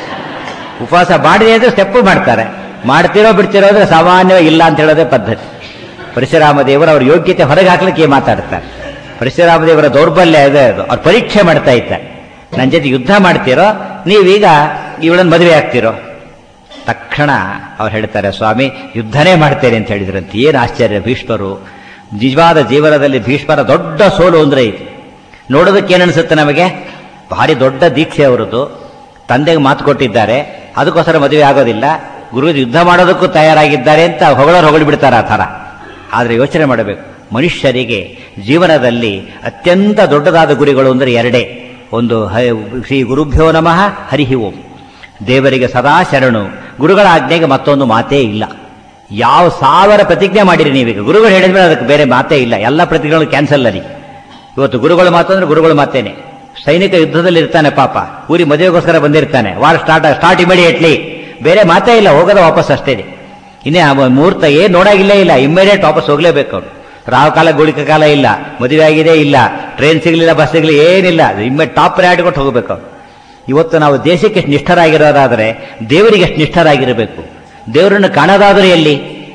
ಉಪವಾಸ ಮಾಡಿದೆ ಅಂದ್ರೆ ಸ್ಟೆಪ್ ಮಾಡ್ತಾರೆ ಮಾಡ್ತಿರೋ ಬಿಡ್ತಿರೋ ಅಂದ್ರೆ ಸಾಮಾನ್ಯವಾಗಿ ಇಲ್ಲ ಅಂತ ಹೇಳೋದೇ ಪದ್ಧತಿ ಪರಶುರಾಮ ದೇವರು ಅವ್ರ ಯೋಗ್ಯತೆ ಹೊರಗೆ ಹಾಕ್ಲಿಕ್ಕೆ ಮಾತಾಡ್ತಾರೆ ಪರಶುರಾಮ ದೇವರ ದೌರ್ಬಲ್ಯ ಇದೆ ಅದು ಅವ್ರು ಪರೀಕ್ಷೆ ಮಾಡ್ತಾ ಇದ್ದಾರೆ ನನ್ನ ಜೊತೆ ಯುದ್ಧ ಮಾಡ್ತಿರೋ ನೀವೀಗ ಇವಳನ್ನು ಮದುವೆ ಆಗ್ತಿರೋ ತಕ್ಷಣ ಅವ್ರು ಹೇಳ್ತಾರೆ ಸ್ವಾಮಿ ಯುದ್ಧನೇ ಮಾಡ್ತೇನೆ ಅಂತ ಹೇಳಿದ್ರಂತೆ ಏನು ಆಶ್ಚರ್ಯ ಭೀಷ್ಮರು ನಿಜವಾದ ಜೀವನದಲ್ಲಿ ಭೀಷ್ಮರ ದೊಡ್ಡ ಸೋಲು ಅಂದ್ರೆ ಇದು ನೋಡೋದಕ್ಕೆ ಏನನ್ಸುತ್ತೆ ನಮಗೆ ಭಾರಿ ದೊಡ್ಡ ದೀಕ್ಷೆ ಅವರದ್ದು ತಂದೆಗೆ ಮಾತು ಕೊಟ್ಟಿದ್ದಾರೆ ಅದಕ್ಕೋಸ್ಕರ ಮದುವೆ ಆಗೋದಿಲ್ಲ ಗುರು ಯುದ್ಧ ಮಾಡೋದಕ್ಕೂ ತಯಾರಾಗಿದ್ದಾರೆ ಅಂತ ಹೊಗಳೋರು ಹೊಗಳು ಬಿಡ್ತಾರೆ ಆ ಥರ ಆದರೆ ಯೋಚನೆ ಮಾಡಬೇಕು ಮನುಷ್ಯರಿಗೆ ಜೀವನದಲ್ಲಿ ಅತ್ಯಂತ ದೊಡ್ಡದಾದ ಗುರಿಗಳು ಅಂದರೆ ಎರಡೇ ಒಂದು ಶ್ರೀ ಗುರುಭ್ಯೋ ನಮಃ ಹರಿಹಿ ಓಂ ದೇವರಿಗೆ ಸದಾ ಶರಣು ಗುರುಗಳ ಆಜ್ಞೆಗೆ ಮತ್ತೊಂದು ಮಾತೇ ಇಲ್ಲ ಯಾವ ಸಾವಿರ ಪ್ರತಿಜ್ಞೆ ಮಾಡಿರಿ ನೀವೀಗ ಗುರುಗಳು ಹೇಳಿದ್ಮೇಲೆ ಅದಕ್ಕೆ ಬೇರೆ ಮಾತೇ ಇಲ್ಲ ಎಲ್ಲ ಪ್ರತಿಜ್ಞೆಗಳು ಕ್ಯಾನ್ಸಲ್ ಅಲ್ಲಿ ಇವತ್ತು ಗುರುಗಳು ಮಾತು ಅಂದ್ರೆ ಗುರುಗಳು ಮಾತೇನೆ ಸೈನಿಕ ಯುದ್ಧದಲ್ಲಿ ಇರ್ತಾನೆ ಪಾಪ ಊರಿ ಮದುವೆಗೋಸ್ಕರ ಬಂದಿರ್ತಾನೆ ವಾರ ಸ್ಟಾರ್ಟ್ ಸ್ಟಾರ್ಟ್ ಇಮಿಡಿಯೇಟ್ಲಿ ಬೇರೆ ಮಾತೇ ಇಲ್ಲ ಹೋಗೋದ ವಾಪಸ್ ಅಷ್ಟೇ ಇನ್ನೇ ಮುಹೂರ್ತ ಏನ್ ನೋಡಾಗಿಲ್ಲೇ ಇಲ್ಲ ಇಮಿಡಿಯೇಟ್ ವಾಪಸ್ ಹೋಗ್ಲೇಬೇಕು ಅವ್ರು ರಾವ್ ಕಾಲ ಗುಳಿಕ ಕಾಲ ಇಲ್ಲ ಮದುವೆ ಆಗಿದೆ ಇಲ್ಲ ಟ್ರೈನ್ ಸಿಗ್ಲಿಲ್ಲ ಬಸ್ ಸಿಗ್ಲಿಲ್ಲ ಏನಿಲ್ಲ ಇಮ್ಮೆ ಟಾಪ್ ಪ್ರಯಾರಿಟಿ ಕೊಟ್ಟು ಹೋಗ್ಬೇಕು ಅವ್ರು ಇವತ್ತು ನಾವು ದೇಶಕ್ಕೆ ಎಷ್ಟು ನಿಷ್ಠರಾಗಿರೋದಾದರೆ ದೇವರಿಗೆ ಎಷ್ಟು ನಿಷ್ಠರಾಗಿರಬೇಕು ದೇವರನ್ನು ಕಾಣೋದಾದರೆ ಎಲ್ಲಿ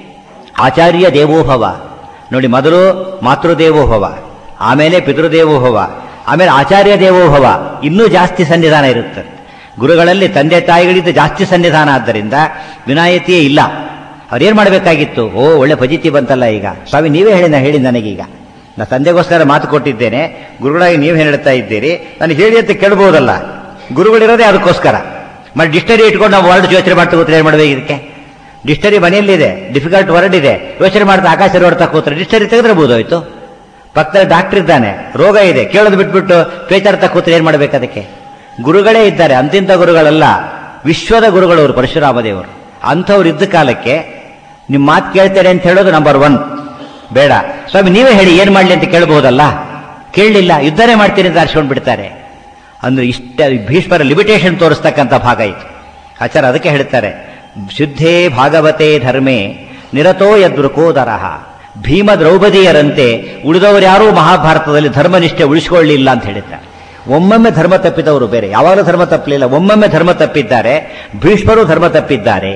ಆಚಾರ್ಯ ದೇವೋಭವ ನೋಡಿ ಮೊದಲು ಮಾತೃದೇವೋಭವ ಆಮೇಲೆ ಪಿತೃದೇವೋಭವ ಆಮೇಲೆ ಆಚಾರ್ಯ ದೇವೋಭವ ಇನ್ನೂ ಜಾಸ್ತಿ ಸನ್ನಿಧಾನ ಇರುತ್ತೆ ಗುರುಗಳಲ್ಲಿ ತಂದೆ ತಾಯಿಗಳಿಂದ ಜಾಸ್ತಿ ಸನ್ನಿಧಾನ ಆದ್ದರಿಂದ ವಿನಾಯಿತಿಯೇ ಇಲ್ಲ ಅವ್ರೇನ್ ಮಾಡಬೇಕಾಗಿತ್ತು ಓ ಒಳ್ಳೆ ಫಜಿತಿ ಬಂತಲ್ಲ ಈಗ ಸ್ವಾಮಿ ನೀವೇ ಹೇಳಿ ನಾ ಹೇಳಿ ನನಗೀಗ ನಾ ತಂದೆಗೋಸ್ಕರ ಮಾತು ಕೊಟ್ಟಿದ್ದೇನೆ ಗುರುಗಳಾಗಿ ನೀವು ಹೇಳ್ತಾ ಇದ್ದೀರಿ ನನಗೆ ಹೇಳಿ ಅಂತ ಕೇಳ್ಬೋದಲ್ಲ ಗುರುಗಳಿರೋದೇ ಅದಕ್ಕೋಸ್ಕರ ಮತ್ತೆ ಡಿಕ್ಷನರಿ ಇಟ್ಕೊಂಡು ನಾವು ವರ್ಡ್ ಯೋಚನೆ ಮಾಡ್ತಾ ಕೂತ್ರೆ ಏನು ಮಾಡಬೇಕು ಇದಕ್ಕೆ ಡಿಕ್ಷನರಿ ಮನೆಯಲ್ಲಿದೆ ಡಿಫಿಕಲ್ಟ್ ವರ್ಡ್ ಇದೆ ಯೋಚನೆ ಮಾಡ್ತಾ ಆಕಾಶ ನೋಡ್ತಾ ಕೂತ್ರೆ ಡಿಕ್ಷನರಿ ತೆಗೆದ್ರೆ ಬೋದಾಯ್ತು ಪಕ್ಕದಲ್ಲಿ ಡಾಕ್ಟರ್ ಇದ್ದಾನೆ ರೋಗ ಇದೆ ಕೇಳೋದು ಬಿಟ್ಬಿಟ್ಟು ಪೇಚಾಡ್ತಾ ಕೂತ್ರೆ ಏನ್ ಮಾಡ್ಬೇಕು ಅದಕ್ಕೆ ಗುರುಗಳೇ ಇದ್ದಾರೆ ಅಂತಿಂತ ಗುರುಗಳಲ್ಲ ವಿಶ್ವದ ಗುರುಗಳು ಅವರು ಪರಶುರಾಮ ದೇವರು ಅಂಥವ್ರು ಇದ್ದ ಕಾಲಕ್ಕೆ ನಿಮ್ಮ ಮಾತು ಕೇಳ್ತಾರೆ ಅಂತ ಹೇಳೋದು ನಂಬರ್ ಒನ್ ಬೇಡ ಸ್ವಾಮಿ ನೀವೇ ಹೇಳಿ ಏನ್ ಮಾಡ್ಲಿ ಅಂತ ಕೇಳಬಹುದಲ್ಲ ಕೇಳಲಿಲ್ಲ ಯುದ್ಧನೇ ಮಾಡ್ತೀನಿ ಅಂತ ಅರ್ಸ್ಕೊಂಡು ಬಿಡ್ತಾರೆ ಅಂದ್ರೆ ಇಷ್ಟ ಭೀಷ್ಮರ ಲಿಮಿಟೇಷನ್ ತೋರಿಸ್ತಕ್ಕಂಥ ಭಾಗ ಇದು ಆಚಾರ ಅದಕ್ಕೆ ಹೇಳ್ತಾರೆ ಶುದ್ಧೇ ಭಾಗವತೆ ಧರ್ಮೇ ನಿರತೋ ಯದೃಕೋದರಹ ಭೀಮ ದ್ರೌಪದಿಯರಂತೆ ಉಳಿದವರು ಯಾರೂ ಮಹಾಭಾರತದಲ್ಲಿ ಧರ್ಮನಿಷ್ಠೆ ಉಳಿಸಿಕೊಳ್ಳಿಲ್ಲ ಅಂತ ಹೇಳಿದ್ದಾರೆ ಒಮ್ಮೊಮ್ಮೆ ಧರ್ಮ ತಪ್ಪಿದವರು ಬೇರೆ ಯಾವಾಗಲೂ ಧರ್ಮ ತಪ್ಪಲಿಲ್ಲ ಒಮ್ಮೊಮ್ಮೆ ಧರ್ಮ ತಪ್ಪಿದ್ದಾರೆ ಭೀಷ್ಮರು ಧರ್ಮ ತಪ್ಪಿದ್ದಾರೆ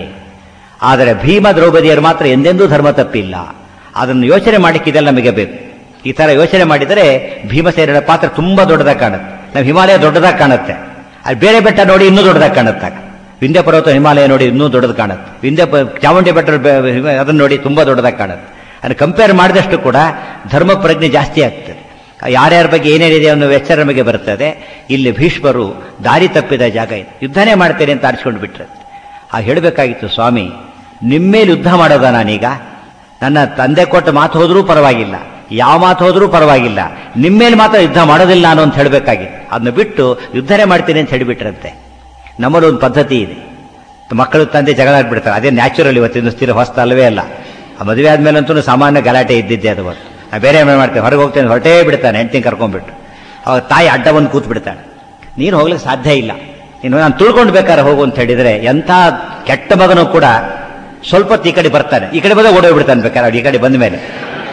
ಆದರೆ ಭೀಮ ದ್ರೌಪದಿಯರು ಮಾತ್ರ ಎಂದೆಂದೂ ಧರ್ಮ ತಪ್ಪಿಲ್ಲ ಅದನ್ನು ಯೋಚನೆ ಮಾಡಲಿಕ್ಕಿದೆಲ್ಲ ನಮಗೆ ಬೇಕು ಈ ತರ ಯೋಚನೆ ಮಾಡಿದರೆ ಭೀಮಸೇನ ಪಾತ್ರ ತುಂಬಾ ದೊಡ್ಡದಾಗಿ ಕಾಣುತ್ತೆ ನಾವು ಹಿಮಾಲಯ ದೊಡ್ಡದಾಗಿ ಕಾಣುತ್ತೆ ಅದು ಬೇರೆ ಬೆಟ್ಟ ನೋಡಿ ಇನ್ನೂ ದೊಡ್ಡದಾಗಿ ಕಾಣುತ್ತೆ ವಿಂಧ್ಯ ಪರ್ವತ ಹಿಮಾಲಯ ನೋಡಿ ಇನ್ನೂ ದೊಡ್ಡದು ಕಾಣುತ್ತೆ ವಿಂಧ್ಯ ಚಾಮುಂಡಿ ಬೆಟ್ಟ ಅದನ್ನು ನೋಡಿ ತುಂಬಾ ದೊಡ್ಡದಾಗಿ ಕಾಣುತ್ತೆ ಅದನ್ನು ಕಂಪೇರ್ ಮಾಡಿದಷ್ಟು ಕೂಡ ಧರ್ಮ ಪ್ರಜ್ಞೆ ಜಾಸ್ತಿ ಆಗ್ತದೆ ಯಾರ್ಯಾರ ಬಗ್ಗೆ ಏನೇನಿದೆ ಅನ್ನೋ ಎಚ್ಚರ ನಮಗೆ ಬರ್ತದೆ ಇಲ್ಲಿ ಭೀಷ್ಮರು ದಾರಿ ತಪ್ಪಿದ ಜಾಗ ಇದೆ ಯುದ್ಧನೇ ಮಾಡ್ತೇನೆ ಅಂತ ಆರಿಸ್ಕೊಂಡು ಬಿಟ್ರೆ ಆ ಹೇಳಬೇಕಾಗಿತ್ತು ಸ್ವಾಮಿ ನಿಮ್ಮೇಲೆ ಯುದ್ಧ ಮಾಡೋದ ನಾನೀಗ ನನ್ನ ತಂದೆ ಕೊಟ್ಟ ಮಾತು ಹೋದ್ರೂ ಪರವಾಗಿಲ್ಲ ಯಾವ ಮಾತು ಹೋದ್ರೂ ಪರವಾಗಿಲ್ಲ ನಿಮ್ಮೇಲೆ ಮಾತ್ರ ಯುದ್ಧ ಮಾಡೋದಿಲ್ಲ ನಾನು ಅಂತ ಹೇಳಬೇಕಾಗಿತ್ತು ಅದನ್ನ ಬಿಟ್ಟು ಯುದ್ಧನೇ ಮಾಡ್ತೀನಿ ಅಂತ ಹೇಳಿಬಿಟ್ರಂತೆ ನಮ್ಮಲ್ಲಿ ಒಂದು ಪದ್ಧತಿ ಇದೆ ಮಕ್ಕಳು ತಂದೆ ಜಗಳ ಆಡ್ಬಿಡ್ತಾರೆ ಅದೇ ನ್ಯಾಚುರಲ್ ಇವತ್ತಿನ ಸ್ಥಿರ ಹೊಸ್ತ ಅಲ್ಲವೇ ಅಲ್ಲ ಆ ಮದುವೆ ಆದ್ಮೇಲಂತೂ ಸಾಮಾನ್ಯ ಗಲಾಟೆ ಇದ್ದಿದ್ದೆ ಅದು ಹೊತ್ತು ನಾ ಬೇರೆ ಏನು ಮಾಡ್ತೇನೆ ಹೊರಗೆ ಹೋಗ್ತೇನೆ ಹೊರಟೇ ಬಿಡ್ತಾನೆ ಹೆಂಡ್ತಿಂಗ್ ಕರ್ಕೊಂಡ್ಬಿಟ್ಟು ಅವಾಗ ತಾಯಿ ಅಡ್ಡ ಬಂದು ಕೂತ್ ಬಿಡ್ತಾಳೆ ನೀನು ಹೋಗ್ಲಿಕ್ಕೆ ಸಾಧ್ಯ ಇಲ್ಲ ನೀನು ನಾನು ತುಳ್ಕೊಂಡು ಬೇಕಾದ್ರೆ ಹೋಗು ಅಂತ ಹೇಳಿದ್ರೆ ಎಂಥ ಕೆಟ್ಟ ಮಗನೂ ಕೂಡ ಸ್ವಲ್ಪ ಹೊತ್ತು ಈ ಕಡೆ ಬರ್ತಾನೆ ಈ ಕಡೆ ಬಂದ ಓಡೋಗ್ಬಿಡ್ತಾನೆ ಬೇಕಾದ್ರೆ ಅವ್ರು ಈ ಕಡೆ ಬಂದ ಮೇಲೆ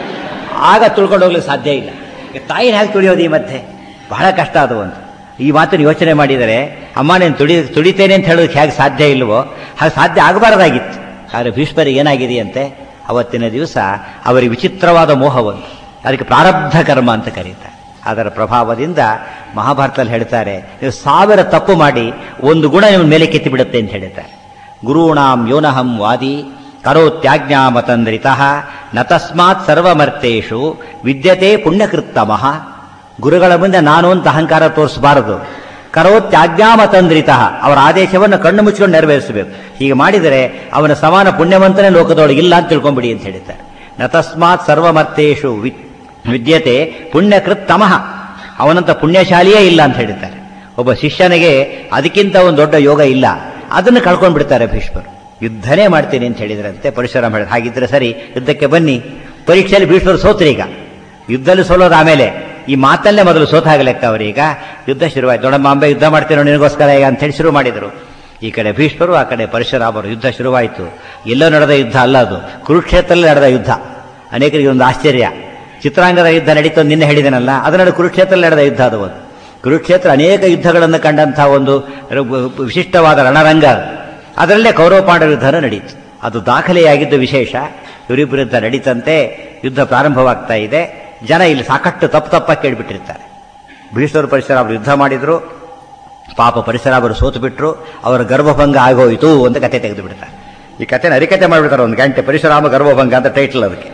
ಆಗ ತುಳ್ಕೊಂಡು ಹೋಗ್ಲಿಕ್ಕೆ ಸಾಧ್ಯ ಇಲ್ಲ ಈಗ ತಾಯಿನ ಹೇಗೆ ತುಳಿಯೋದು ಈ ಮಧ್ಯೆ ಬಹಳ ಕಷ್ಟ ಅದು ಅಂತ ಈ ಮಾತನ್ನು ಯೋಚನೆ ಮಾಡಿದರೆ ಅಮ್ಮ నేను ತುಳಿ ತುಳಿತೇನೆ ಅಂತ ಹೇಳೋದಕ್ಕೆ ಹೇಗೆ ಸಾಧ್ಯ ಇಲ್ವೋ ಹಾಗೆ ಸಾಧ್ಯ ಆಗಬಾರ್ದಾಗಿತ್ತು ಆದರೆ ಭೀಷ್ಮರಿಗೆ ಏನಾಗಿದೆಯಂತೆ ಅವತ್ತಿನ ದಿವಸ ಅವರಿಗೆ ವಿಚಿತ್ರವಾದ ಮೋಹವನ್ನು ಅದಕ್ಕೆ ಪ್ರಾರಬ್ಧ ಕರ್ಮ ಅಂತ ಕರೀತಾರೆ ಅದರ ಪ್ರಭಾವದಿಂದ ಮಹಾಭಾರತದಲ್ಲಿ ಹೇಳ್ತಾರೆ ನೀವು ಸಾವಿರ ತಪ್ಪು ಮಾಡಿ ಒಂದು ಗುಣ ನಿಮ್ಮ ಮೇಲೆ ಕೆತ್ತಿ ಬಿಡುತ್ತೆ ಅಂತ ಹೇಳ್ತಾರೆ ಗುರುಣಾಂ ಯೋನಹಂ ವಾದಿ ಕರೋತ್ಯಾಜ್ಞಾಮತಂದ್ರಿತ ನ ತಸ್ಮಾತ್ ಸರ್ವಮರ್ತೇಶು ವಿದ್ಯತೆ ಪುಣ್ಯಕೃತ್ತಮಃ ಗುರುಗಳ ಮುಂದೆ ನಾನು ಅಂತ ಅಹಂಕಾರ ತೋರಿಸಬಾರದು ಕರೋತ್ಯಾಜ್ಞಾಮತಂದ್ರಿತ ಅವರ ಆದೇಶವನ್ನು ಕಣ್ಣು ಮುಚ್ಚಿಕೊಂಡು ನೆರವೇರಿಸಬೇಕು ಹೀಗೆ ಮಾಡಿದರೆ ಅವನ ಸಮಾನ ಪುಣ್ಯವಂತನೇ ಲೋಕದೊಳಗೆ ಇಲ್ಲ ಅಂತ ತಿಳ್ಕೊಂಬಿಡಿ ಅಂತ ಹೇಳ್ತಾರೆ ನ ತಸ್ಮಾತ್ ಸರ್ವಮರ್ತೇಶು ವಿ ವಿದ್ಯತೆ ಪುಣ್ಯಕೃತ್ತಮಃ ಅವನಂತ ಪುಣ್ಯಶಾಲಿಯೇ ಇಲ್ಲ ಅಂತ ಹೇಳ್ತಾರೆ ಒಬ್ಬ ಶಿಷ್ಯನಿಗೆ ಅದಕ್ಕಿಂತ ಒಂದು ದೊಡ್ಡ ಯೋಗ ಇಲ್ಲ ಅದನ್ನು ಕಳ್ಕೊಂಡು ಬಿಡ್ತಾರೆ ಭೀಷ್ಮರು ಯುದ್ಧನೇ ಮಾಡ್ತೀನಿ ಅಂತ ಹೇಳಿದ್ರಂತೆ ಪರಶುರಾಮ ಹೇಳಿದ ಹಾಗಿದ್ರೆ ಸರಿ ಯುದ್ಧಕ್ಕೆ ಬನ್ನಿ ಪರೀಕ್ಷೆಯಲ್ಲಿ ಭೀಷ್ಮರು ಸೋತ್ರು ಈಗ ಯುದ್ಧದಲ್ಲಿ ಸೋಲೋದು ಆಮೇಲೆ ಈ ಮಾತಲ್ಲೇ ಮೊದಲು ಸೋತಾಗ ಲೆಕ್ಕ ಅವರೀಗ ಯುದ್ಧ ಶುರುವಾಯ್ತು ದೊಡ್ಡಮಾಂಬೆ ಯುದ್ಧ ಮಾಡ್ತೀರೋ ನಿನಗೋಸ್ಕರ ಈಗ ಅಂತ ಹೇಳಿ ಶುರು ಮಾಡಿದರು ಈ ಕಡೆ ಭೀಷ್ಮರು ಆ ಕಡೆ ಪರಶುರಾಮರು ಯುದ್ಧ ಶುರುವಾಯಿತು ಎಲ್ಲೋ ನಡೆದ ಯುದ್ಧ ಅಲ್ಲ ಅದು ಕುರುಕ್ಷೇತ್ರದಲ್ಲಿ ನಡೆದ ಯುದ್ಧ ಅನೇಕರಿಗೆ ಒಂದು ಆಶ್ಚರ್ಯ ಚಿತ್ರಾಂಗದ ಯುದ್ಧ ನಡೀತು ನಿನ್ನೆ ಹೇಳಿದನಲ್ಲ ಅದರ ಕುರುಕ್ಷೇತ್ರದಲ್ಲಿ ನಡೆದ ಯುದ್ಧ ಅದು ಒಂದು ಕುರುಕ್ಷೇತ್ರ ಅನೇಕ ಯುದ್ಧಗಳನ್ನು ಕಂಡಂತಹ ಒಂದು ವಿಶಿಷ್ಟವಾದ ರಣರಂಗ ಅದು. ಅದರಲ್ಲೇ ಕೌರವ ಪಾಂಡವ ಯುದ್ಧನೂ ನಡೀತು ಅದು ದಾಖಲೆಯಾಗಿದ್ದು ವಿಶೇಷ ಇವರಿಬ್ಬರ ಯುದ್ಧ ನಡೀತಂತೆ ಯುದ್ಧ ಪ್ರಾರಂಭವಾಗ್ತಾ ಇದೆ ಜನ ಇಲ್ಲಿ ಸಾಕಷ್ಟು ತಪ್ಪು ತಪ್ಪಾಗಿ ಕೇಳಿಬಿಟ್ಟಿರ್ತಾರೆ ಭೀಷ್ಮರು ಪರಿಸರಾಮರು ಯುದ್ಧ ಮಾಡಿದ್ರು ಪಾಪ ಪರಿಸರಾಮರು ಸೋತು ಬಿಟ್ರು ಅವರ ಗರ್ಭಭಂಗ ಆಗೋಯಿತು ಅಂತ ಕತೆ ತೆಗೆದು ಬಿಡ್ತಾರೆ ಈ ಕಥೆನ ಅರಿಕತೆ ಮಾಡಿಬಿಡ್ತಾರೆ ಒಂದು ಗಂಟೆ ಪರಿಶುರಾಮ ಗರ್ಭಭಂಗ ಅಂತ ಟೈಟಲ್ ಅದಕ್ಕೆ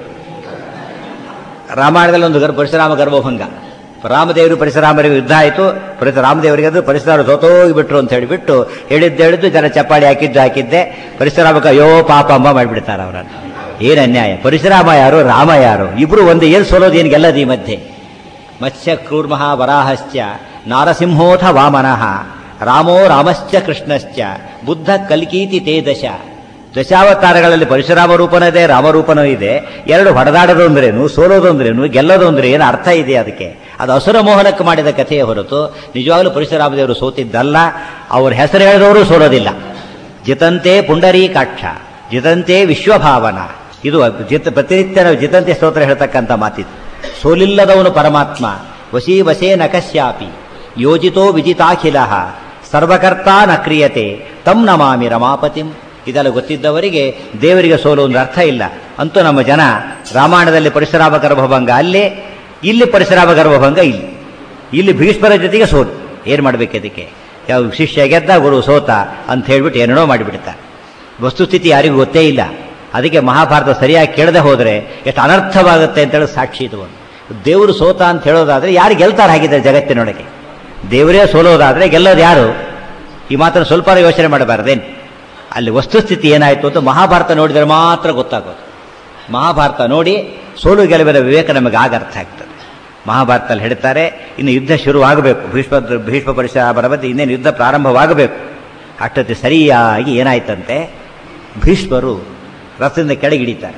ರಾಮಾಯಣದಲ್ಲಿ ಒಂದು ಗರ್ಭ ಪರಶುರಾಮ ಗರ್ಭಭಂಗ ರಾಮದೇವರು ಪರಶುರಾಮರಿಗೆ ಯುದ್ಧ ಆಯಿತು ಪರಶು ರಾಮದೇವರಿಗೆ ಅದು ಪರಿಸರ ಸೋತೋಗಿಬಿಟ್ರು ಅಂತ ಹೇಳಿಬಿಟ್ಟು ಹೇಳಿದ್ದು ಹೇಳಿದ್ದು ಜನ ಚಪ್ಪಾಳಿ ಹಾಕಿದ್ದು ಹಾಕಿದ್ದೆ ಪರಿಸರಾಮಕ್ಕೆ ಅಯ್ಯೋ ಪಾಪ ಅಮ್ಮ ಮಾಡಿಬಿಡ್ತಾರೆ ಅವರನ್ನು ಏನು ಅನ್ಯಾಯ ಪರಶುರಾಮ ಯಾರು ರಾಮ ಯಾರು ಇಬ್ರು ಒಂದು ಏನು ಸೋಲೋದು ಏನು ಗೆಲ್ಲದು ಈ ಮಧ್ಯೆ ಮತ್ಸ್ಯ ಕೂರ್ಮಃ ವರಾಹಶ್ಚ ನಾರಸಿಂಹೋಥ ವಾಮನಃ ರಾಮೋ ರಾಮಶ್ಚ ಕೃಷ್ಣಶ್ಚ ಬುದ್ಧ ಕಲ್ಕೀತಿ ತೇ ದಶ ದಶಾವತಾರಗಳಲ್ಲಿ ಪರಶುರಾಮ ರೂಪನೂ ಇದೆ ರಾಮರೂಪನೂ ಇದೆ ಎರಡು ಹೊಡೆದಾಡೋದು ಅಂದ್ರೇನು ಸೋಲೋದು ಅಂದ್ರೇನು ಗೆಲ್ಲೋದು ಅಂದ್ರೆ ಏನು ಅರ್ಥ ಇದೆ ಅದಕ್ಕೆ ಅದು ಅಸುರ ಮೋಹನಕ್ಕೆ ಮಾಡಿದ ಕಥೆಯ ಹೊರತು ನಿಜವಾಗ್ಲೂ ಪರಶುರಾಮದೇವರು ಸೋತಿದ್ದಲ್ಲ ಅವ್ರ ಹೆಸರು ಹೇಳಿದವರು ಸೋಲೋದಿಲ್ಲ ಜಿತಂತೆ ಪುಂಡರೀಕಾಕ್ಷ ಜಿತಂತೆ ವಿಶ್ವಭಾವನ ಇದು ಜಿತ ಪ್ರತಿನಿತ್ಯ ನಾವು ಜಿತಂತೆ ಸ್ತೋತ್ರ ಹೇಳ್ತಕ್ಕಂಥ ಮಾತಿದು ಸೋಲಿಲ್ಲದವನು ಪರಮಾತ್ಮ ವಶೀ ವಶೇ ನಕಶ್ಯಾಪಿ ಯೋಜಿತೋ ವಿಜಿತಾಖಿಲ ಸರ್ವಕರ್ತ ನ ಕ್ರಿಯತೆ ತಂ ನಮಾಮಿ ರಮಾಪತಿಂ ಇದೆಲ್ಲ ಗೊತ್ತಿದ್ದವರಿಗೆ ದೇವರಿಗೆ ಸೋಲು ಒಂದು ಅರ್ಥ ಇಲ್ಲ ಅಂತೂ ನಮ್ಮ ಜನ ರಾಮಾಯಣದಲ್ಲಿ ಪರಶುರಾಮ ಗರ್ಭಭಂಗ ಅಲ್ಲೇ ಇಲ್ಲಿ ಪರಶುರಾಮ ಗರ್ಭಭಂಗ ಇಲ್ಲಿ ಇಲ್ಲಿ ಭೀಷ್ಮರ ಜೊತೆಗೆ ಸೋಲು ಏನು ಮಾಡಬೇಕು ಅದಕ್ಕೆ ಯಾವ ಶಿಷ್ಯ ಗೆದ್ದ ಗುರು ಸೋತ ಅಂತ ಹೇಳ್ಬಿಟ್ಟು ಏನೇನೋ ಮಾಡಿಬಿಡ್ತಾರೆ ವಸ್ತುಸ್ಥಿತಿ ಯಾರಿಗೂ ಗೊತ್ತೇ ಇಲ್ಲ ಅದಕ್ಕೆ ಮಹಾಭಾರತ ಸರಿಯಾಗಿ ಕೇಳದೆ ಹೋದರೆ ಎಷ್ಟು ಅನರ್ಥವಾಗುತ್ತೆ ಅಂತೇಳಿ ಸಾಕ್ಷಿ ಇದು ಒಂದು ದೇವರು ಸೋತ ಅಂತ ಹೇಳೋದಾದ್ರೆ ಯಾರು ಗೆಲ್ತಾರೆ ಹಾಗಿದ್ದಾರೆ ಜಗತ್ತಿನೊಳಗೆ ದೇವರೇ ಸೋಲೋದಾದ್ರೆ ಗೆಲ್ಲೋದು ಯಾರು ಈ ಮಾತನ್ನು ಸ್ವಲ್ಪ ಯೋಚನೆ ಮಾಡಬಾರ್ದೇನು ಅಲ್ಲಿ ವಸ್ತುಸ್ಥಿತಿ ಏನಾಯಿತು ಅಂತ ಮಹಾಭಾರತ ನೋಡಿದರೆ ಮಾತ್ರ ಗೊತ್ತಾಗೋದು ಮಹಾಭಾರತ ನೋಡಿ ಸೋಲು ಗೆಲುವಿನ ವಿವೇಕ ನಮಗೆ ಆಗ ಅರ್ಥ ಆಗ್ತದೆ ಮಹಾಭಾರತದಲ್ಲಿ ಹೇಳ್ತಾರೆ ಇನ್ನು ಯುದ್ಧ ಶುರುವಾಗಬೇಕು ಭೀಷ್ಮ ಭೀಷ್ಮ ಪರಿಸರ ಬರಬತ್ತೆ ಇನ್ನೇನು ಯುದ್ಧ ಪ್ರಾರಂಭವಾಗಬೇಕು ಅಷ್ಟೊತ್ತಿ ಸರಿಯಾಗಿ ಏನಾಯ್ತಂತೆ ಭೀಷ್ಮರು ರಥದಿಂದ ಕೆಳಗಿಡಿತಾರೆ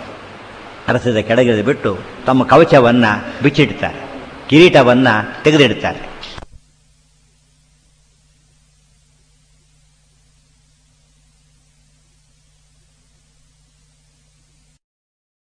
ರಥದ ಕೆಳಗಿಳಿದು ಬಿಟ್ಟು ತಮ್ಮ ಕವಚವನ್ನು ಬಿಚ್ಚಿಡ್ತಾರೆ ಕಿರೀಟವನ್ನು ತೆಗೆದಿಡ್ತಾರೆ